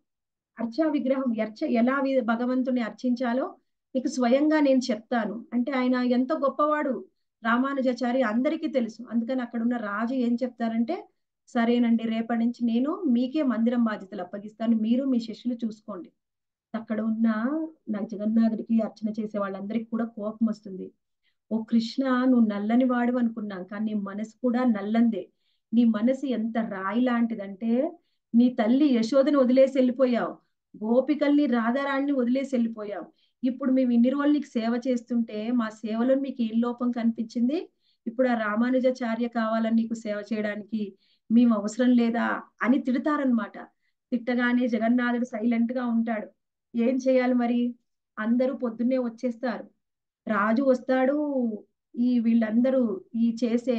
అర్చా విగ్రహం ఎర్చ ఎలా వి- భగవంతుని అర్చించాలో నీకు స్వయంగా నేను చెప్తాను అంటే ఆయన ఎంత గొప్పవాడు రామానుజాచారి అందరికీ తెలుసు అందుకని అక్కడ ఉన్న రాజు ఏం చెప్తారంటే సరేనండి రేపటి నుంచి నేను మీకే మందిరం బాధ్యతలు అప్పగిస్తాను మీరు మీ శిష్యులు చూసుకోండి అక్కడ ఉన్న నాకు జగన్నాథుడికి అర్చన చేసే వాళ్ళందరికీ కూడా కోపం వస్తుంది ఓ కృష్ణ నువ్వు నల్లని వాడు అనుకున్నాం కానీ నీ మనసు కూడా నల్లందే నీ మనసు ఎంత రాయి లాంటిదంటే నీ తల్లి యశోదను వదిలేసి వెళ్ళిపోయావు గోపికల్ని రాధారాణిని వదిలేసి వెళ్ళిపోయావు ఇప్పుడు మేము ఇన్ని రోజులు నీకు సేవ చేస్తుంటే మా సేవలో మీకు ఏం లోపం కనిపించింది ఇప్పుడు ఆ రామానుజాచార్య కావాలని నీకు సేవ చేయడానికి మేము అవసరం లేదా అని తిడతారనమాట తిట్టగానే జగన్నాథుడు సైలెంట్ గా ఉంటాడు ఏం చేయాలి మరి అందరూ పొద్దున్నే వచ్చేస్తారు రాజు వస్తాడు ఈ వీళ్ళందరూ ఈ చేసే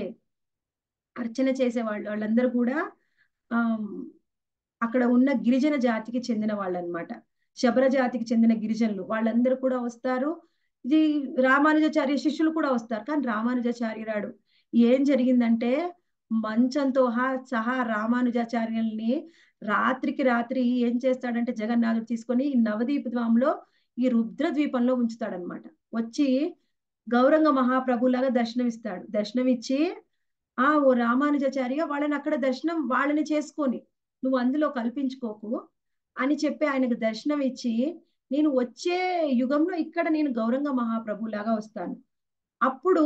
అర్చన చేసే వాళ్ళు వాళ్ళందరూ కూడా ఆ అక్కడ ఉన్న గిరిజన జాతికి చెందిన వాళ్ళు అనమాట శబర జాతికి చెందిన గిరిజనులు వాళ్ళందరూ కూడా వస్తారు ఇది రామానుజాచార్య శిష్యులు కూడా వస్తారు కానీ రామానుజాచార్య రాడు ఏం జరిగిందంటే మంచంతో హా- సహా రామానుజాచార్యుల్ని రాత్రికి రాత్రి ఏం చేస్తాడంటే జగన్నాథుడు తీసుకొని ఈ నవదీప ద్వామంలో ఈ రుద్ర ద్వీపంలో ఉంచుతాడనమాట వచ్చి గౌరంగ మహాప్రభులాగా దర్శనమిస్తాడు దర్శనమిచ్చి ఆ ఓ రామానుజాచార్య వాళ్ళని అక్కడ దర్శనం వాళ్ళని చేసుకొని నువ్వు అందులో కల్పించుకోకు అని చెప్పి ఆయనకు దర్శనం ఇచ్చి నేను వచ్చే యుగంలో ఇక్కడ నేను గౌరంగ మహాప్రభులాగా వస్తాను అప్పుడు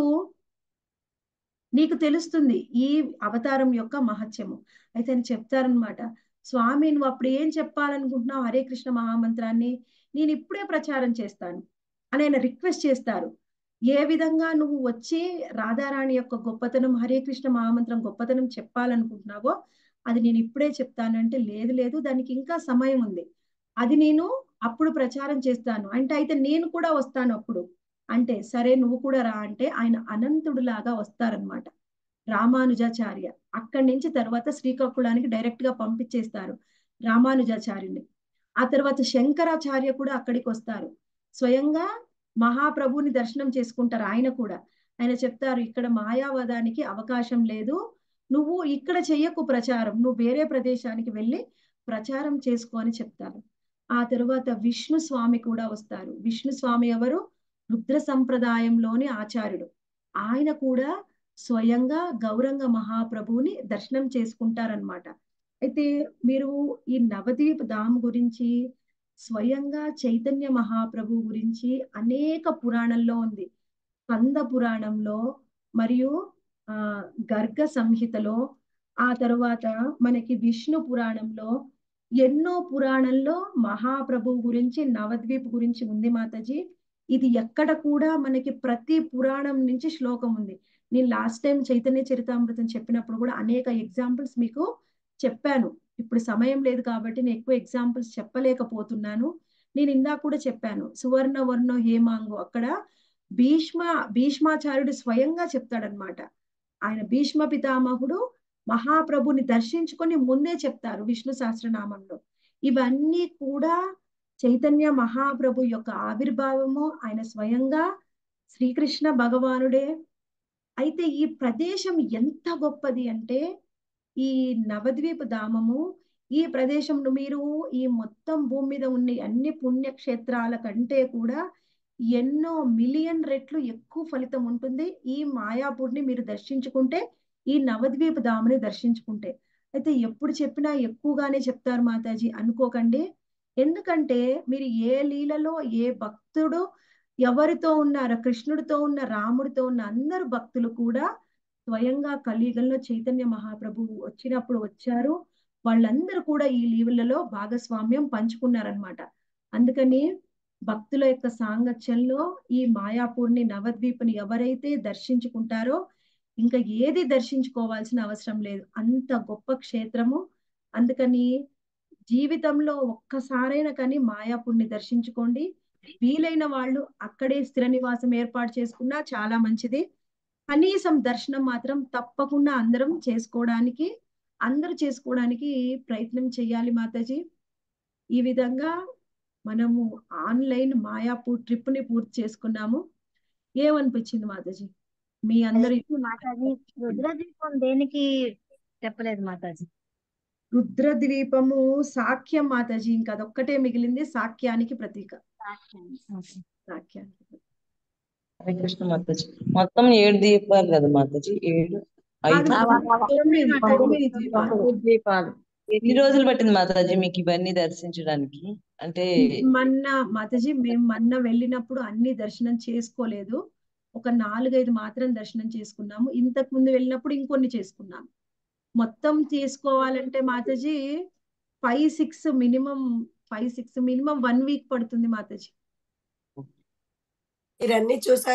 నీకు తెలుస్తుంది ఈ అవతారం యొక్క మహత్యము అయితే ఆయన చెప్తారనమాట స్వామి నువ్వు అప్పుడు ఏం చెప్పాలనుకుంటున్నావు హరే కృష్ణ మహామంత్రాన్ని నేను ఇప్పుడే ప్రచారం చేస్తాను అని ఆయన రిక్వెస్ట్ చేస్తారు ఏ విధంగా నువ్వు వచ్చి రాధారాణి యొక్క గొప్పతనం హరే కృష్ణ మహామంత్రం గొప్పతనం చెప్పాలనుకుంటున్నావో అది నేను ఇప్పుడే చెప్తాను అంటే లేదు లేదు దానికి ఇంకా సమయం ఉంది అది నేను అప్పుడు ప్రచారం చేస్తాను అంటే అయితే నేను కూడా వస్తాను అప్పుడు అంటే సరే నువ్వు కూడా రా అంటే ఆయన అనంతుడులాగా వస్తారనమాట రామానుజాచార్య అక్కడి నుంచి తర్వాత శ్రీకాకుళానికి డైరెక్ట్ గా పంపించేస్తారు రామానుజాచార్యుని ఆ తర్వాత శంకరాచార్య కూడా అక్కడికి వస్తారు స్వయంగా మహాప్రభుని దర్శనం చేసుకుంటారు ఆయన కూడా ఆయన చెప్తారు ఇక్కడ మాయావాదానికి అవకాశం లేదు నువ్వు ఇక్కడ చెయ్యకు ప్రచారం నువ్వు వేరే ప్రదేశానికి వెళ్ళి ప్రచారం చేసుకో అని చెప్తారు ఆ తరువాత విష్ణు స్వామి కూడా వస్తారు విష్ణు స్వామి ఎవరు రుద్ర సంప్రదాయంలోని ఆచార్యుడు ఆయన కూడా స్వయంగా గౌరంగ మహాప్రభువుని దర్శనం చేసుకుంటారనమాట అయితే మీరు ఈ నవదీప్ ధామ్ గురించి స్వయంగా చైతన్య మహాప్రభు గురించి అనేక పురాణంలో ఉంది స్కంద పురాణంలో మరియు ఆ గర్గ సంహితలో ఆ తరువాత మనకి విష్ణు పురాణంలో ఎన్నో పురాణంలో మహాప్రభు గురించి నవద్వీప్ గురించి ఉంది మాతాజీ ఇది ఎక్కడ కూడా మనకి ప్రతి పురాణం నుంచి శ్లోకం ఉంది నేను లాస్ట్ టైం చైతన్య చరితామృతం చెప్పినప్పుడు కూడా అనేక ఎగ్జాంపుల్స్ మీకు చెప్పాను ఇప్పుడు సమయం లేదు కాబట్టి నేను ఎక్కువ ఎగ్జాంపుల్స్ చెప్పలేకపోతున్నాను నేను ఇందాక కూడా చెప్పాను సువర్ణ వర్ణ హేమాంగు అక్కడ భీష్మ భీష్మాచార్యుడు స్వయంగా చెప్తాడనమాట ఆయన భీష్మ పితామహుడు మహాప్రభుని దర్శించుకొని ముందే చెప్తారు విష్ణు సహస్రనామంలో ఇవన్నీ కూడా చైతన్య మహాప్రభు యొక్క ఆవిర్భావము ఆయన స్వయంగా శ్రీకృష్ణ భగవానుడే అయితే ఈ ప్రదేశం ఎంత గొప్పది అంటే ఈ నవద్వీప ధామము ఈ ప్రదేశంలో మీరు ఈ మొత్తం భూమి మీద ఉన్న అన్ని పుణ్యక్షేత్రాల కంటే కూడా ఎన్నో మిలియన్ రెట్లు ఎక్కువ ఫలితం ఉంటుంది ఈ మాయాపూర్ని మీరు దర్శించుకుంటే ఈ నవద్వీప ధామని దర్శించుకుంటే అయితే ఎప్పుడు చెప్పినా ఎక్కువగానే చెప్తారు మాతాజీ అనుకోకండి ఎందుకంటే మీరు ఏ లీలలో ఏ భక్తుడు ఎవరితో ఉన్నారో కృష్ణుడితో ఉన్న రాముడితో ఉన్న అందరు భక్తులు కూడా స్వయంగా కలియుగంలో చైతన్య మహాప్రభువు వచ్చినప్పుడు వచ్చారు వాళ్ళందరూ కూడా ఈ లీవులలో భాగస్వామ్యం పంచుకున్నారనమాట అందుకని భక్తుల యొక్క సాంగత్యంలో ఈ మాయాపూర్ని నవద్వీపుని ఎవరైతే దర్శించుకుంటారో ఇంకా ఏది దర్శించుకోవాల్సిన అవసరం లేదు అంత గొప్ప క్షేత్రము అందుకని జీవితంలో ఒక్కసారైనా కానీ మాయాపూర్ని దర్శించుకోండి వీలైన వాళ్ళు అక్కడే స్థిర నివాసం ఏర్పాటు చేసుకున్నా చాలా మంచిది కనీసం దర్శనం మాత్రం తప్పకుండా అందరం చేసుకోవడానికి అందరూ చేసుకోవడానికి ప్రయత్నం చేయాలి మాతాజీ ఈ విధంగా మనము ఆన్లైన్ మాయాపూర్ ట్రిప్ ని పూర్తి చేసుకున్నాము ఏమనిపించింది మాతాజీ మీ అందరి మాతాజీ రుద్రదీపం దేనికి చెప్పలేదు మాతాజీ రుద్రద్వీపము సాఖ్యం మాతాజీ ఇంకా అదొక్కటే మిగిలింది సాఖ్యానికి ప్రతీక ఓకే. సాఖ్యానికి ప్రతీక. హరే కృష్ణ మాతాజీ మొత్తం ఏడు దీపాలు కదా మాతాజీ ఏడు ఐదు కాదు, తొమ్మిది తొమ్మిది ద్వీపాలు దీపాలు ఎన్ని రోజులు పట్టింది మాతాజీ మీకు ఇవన్నీ దర్శించడానికి అంటే మొన్న మాతాజీ మేము మొన్న వెళ్ళినప్పుడు అన్ని దర్శనం చేసుకోలేదు ఒక నాలుగైదు మాత్రం దర్శనం చేసుకున్నాము ఇంతకు ముందు వెళ్ళినప్పుడు ఇంకొన్ని చేసుకున్నాము మొత్తం చేసుకోవాలంటే Mataji five six minimum five six minimum one week పడుతుంది మాతాజీ మీరన్నీ చూసారు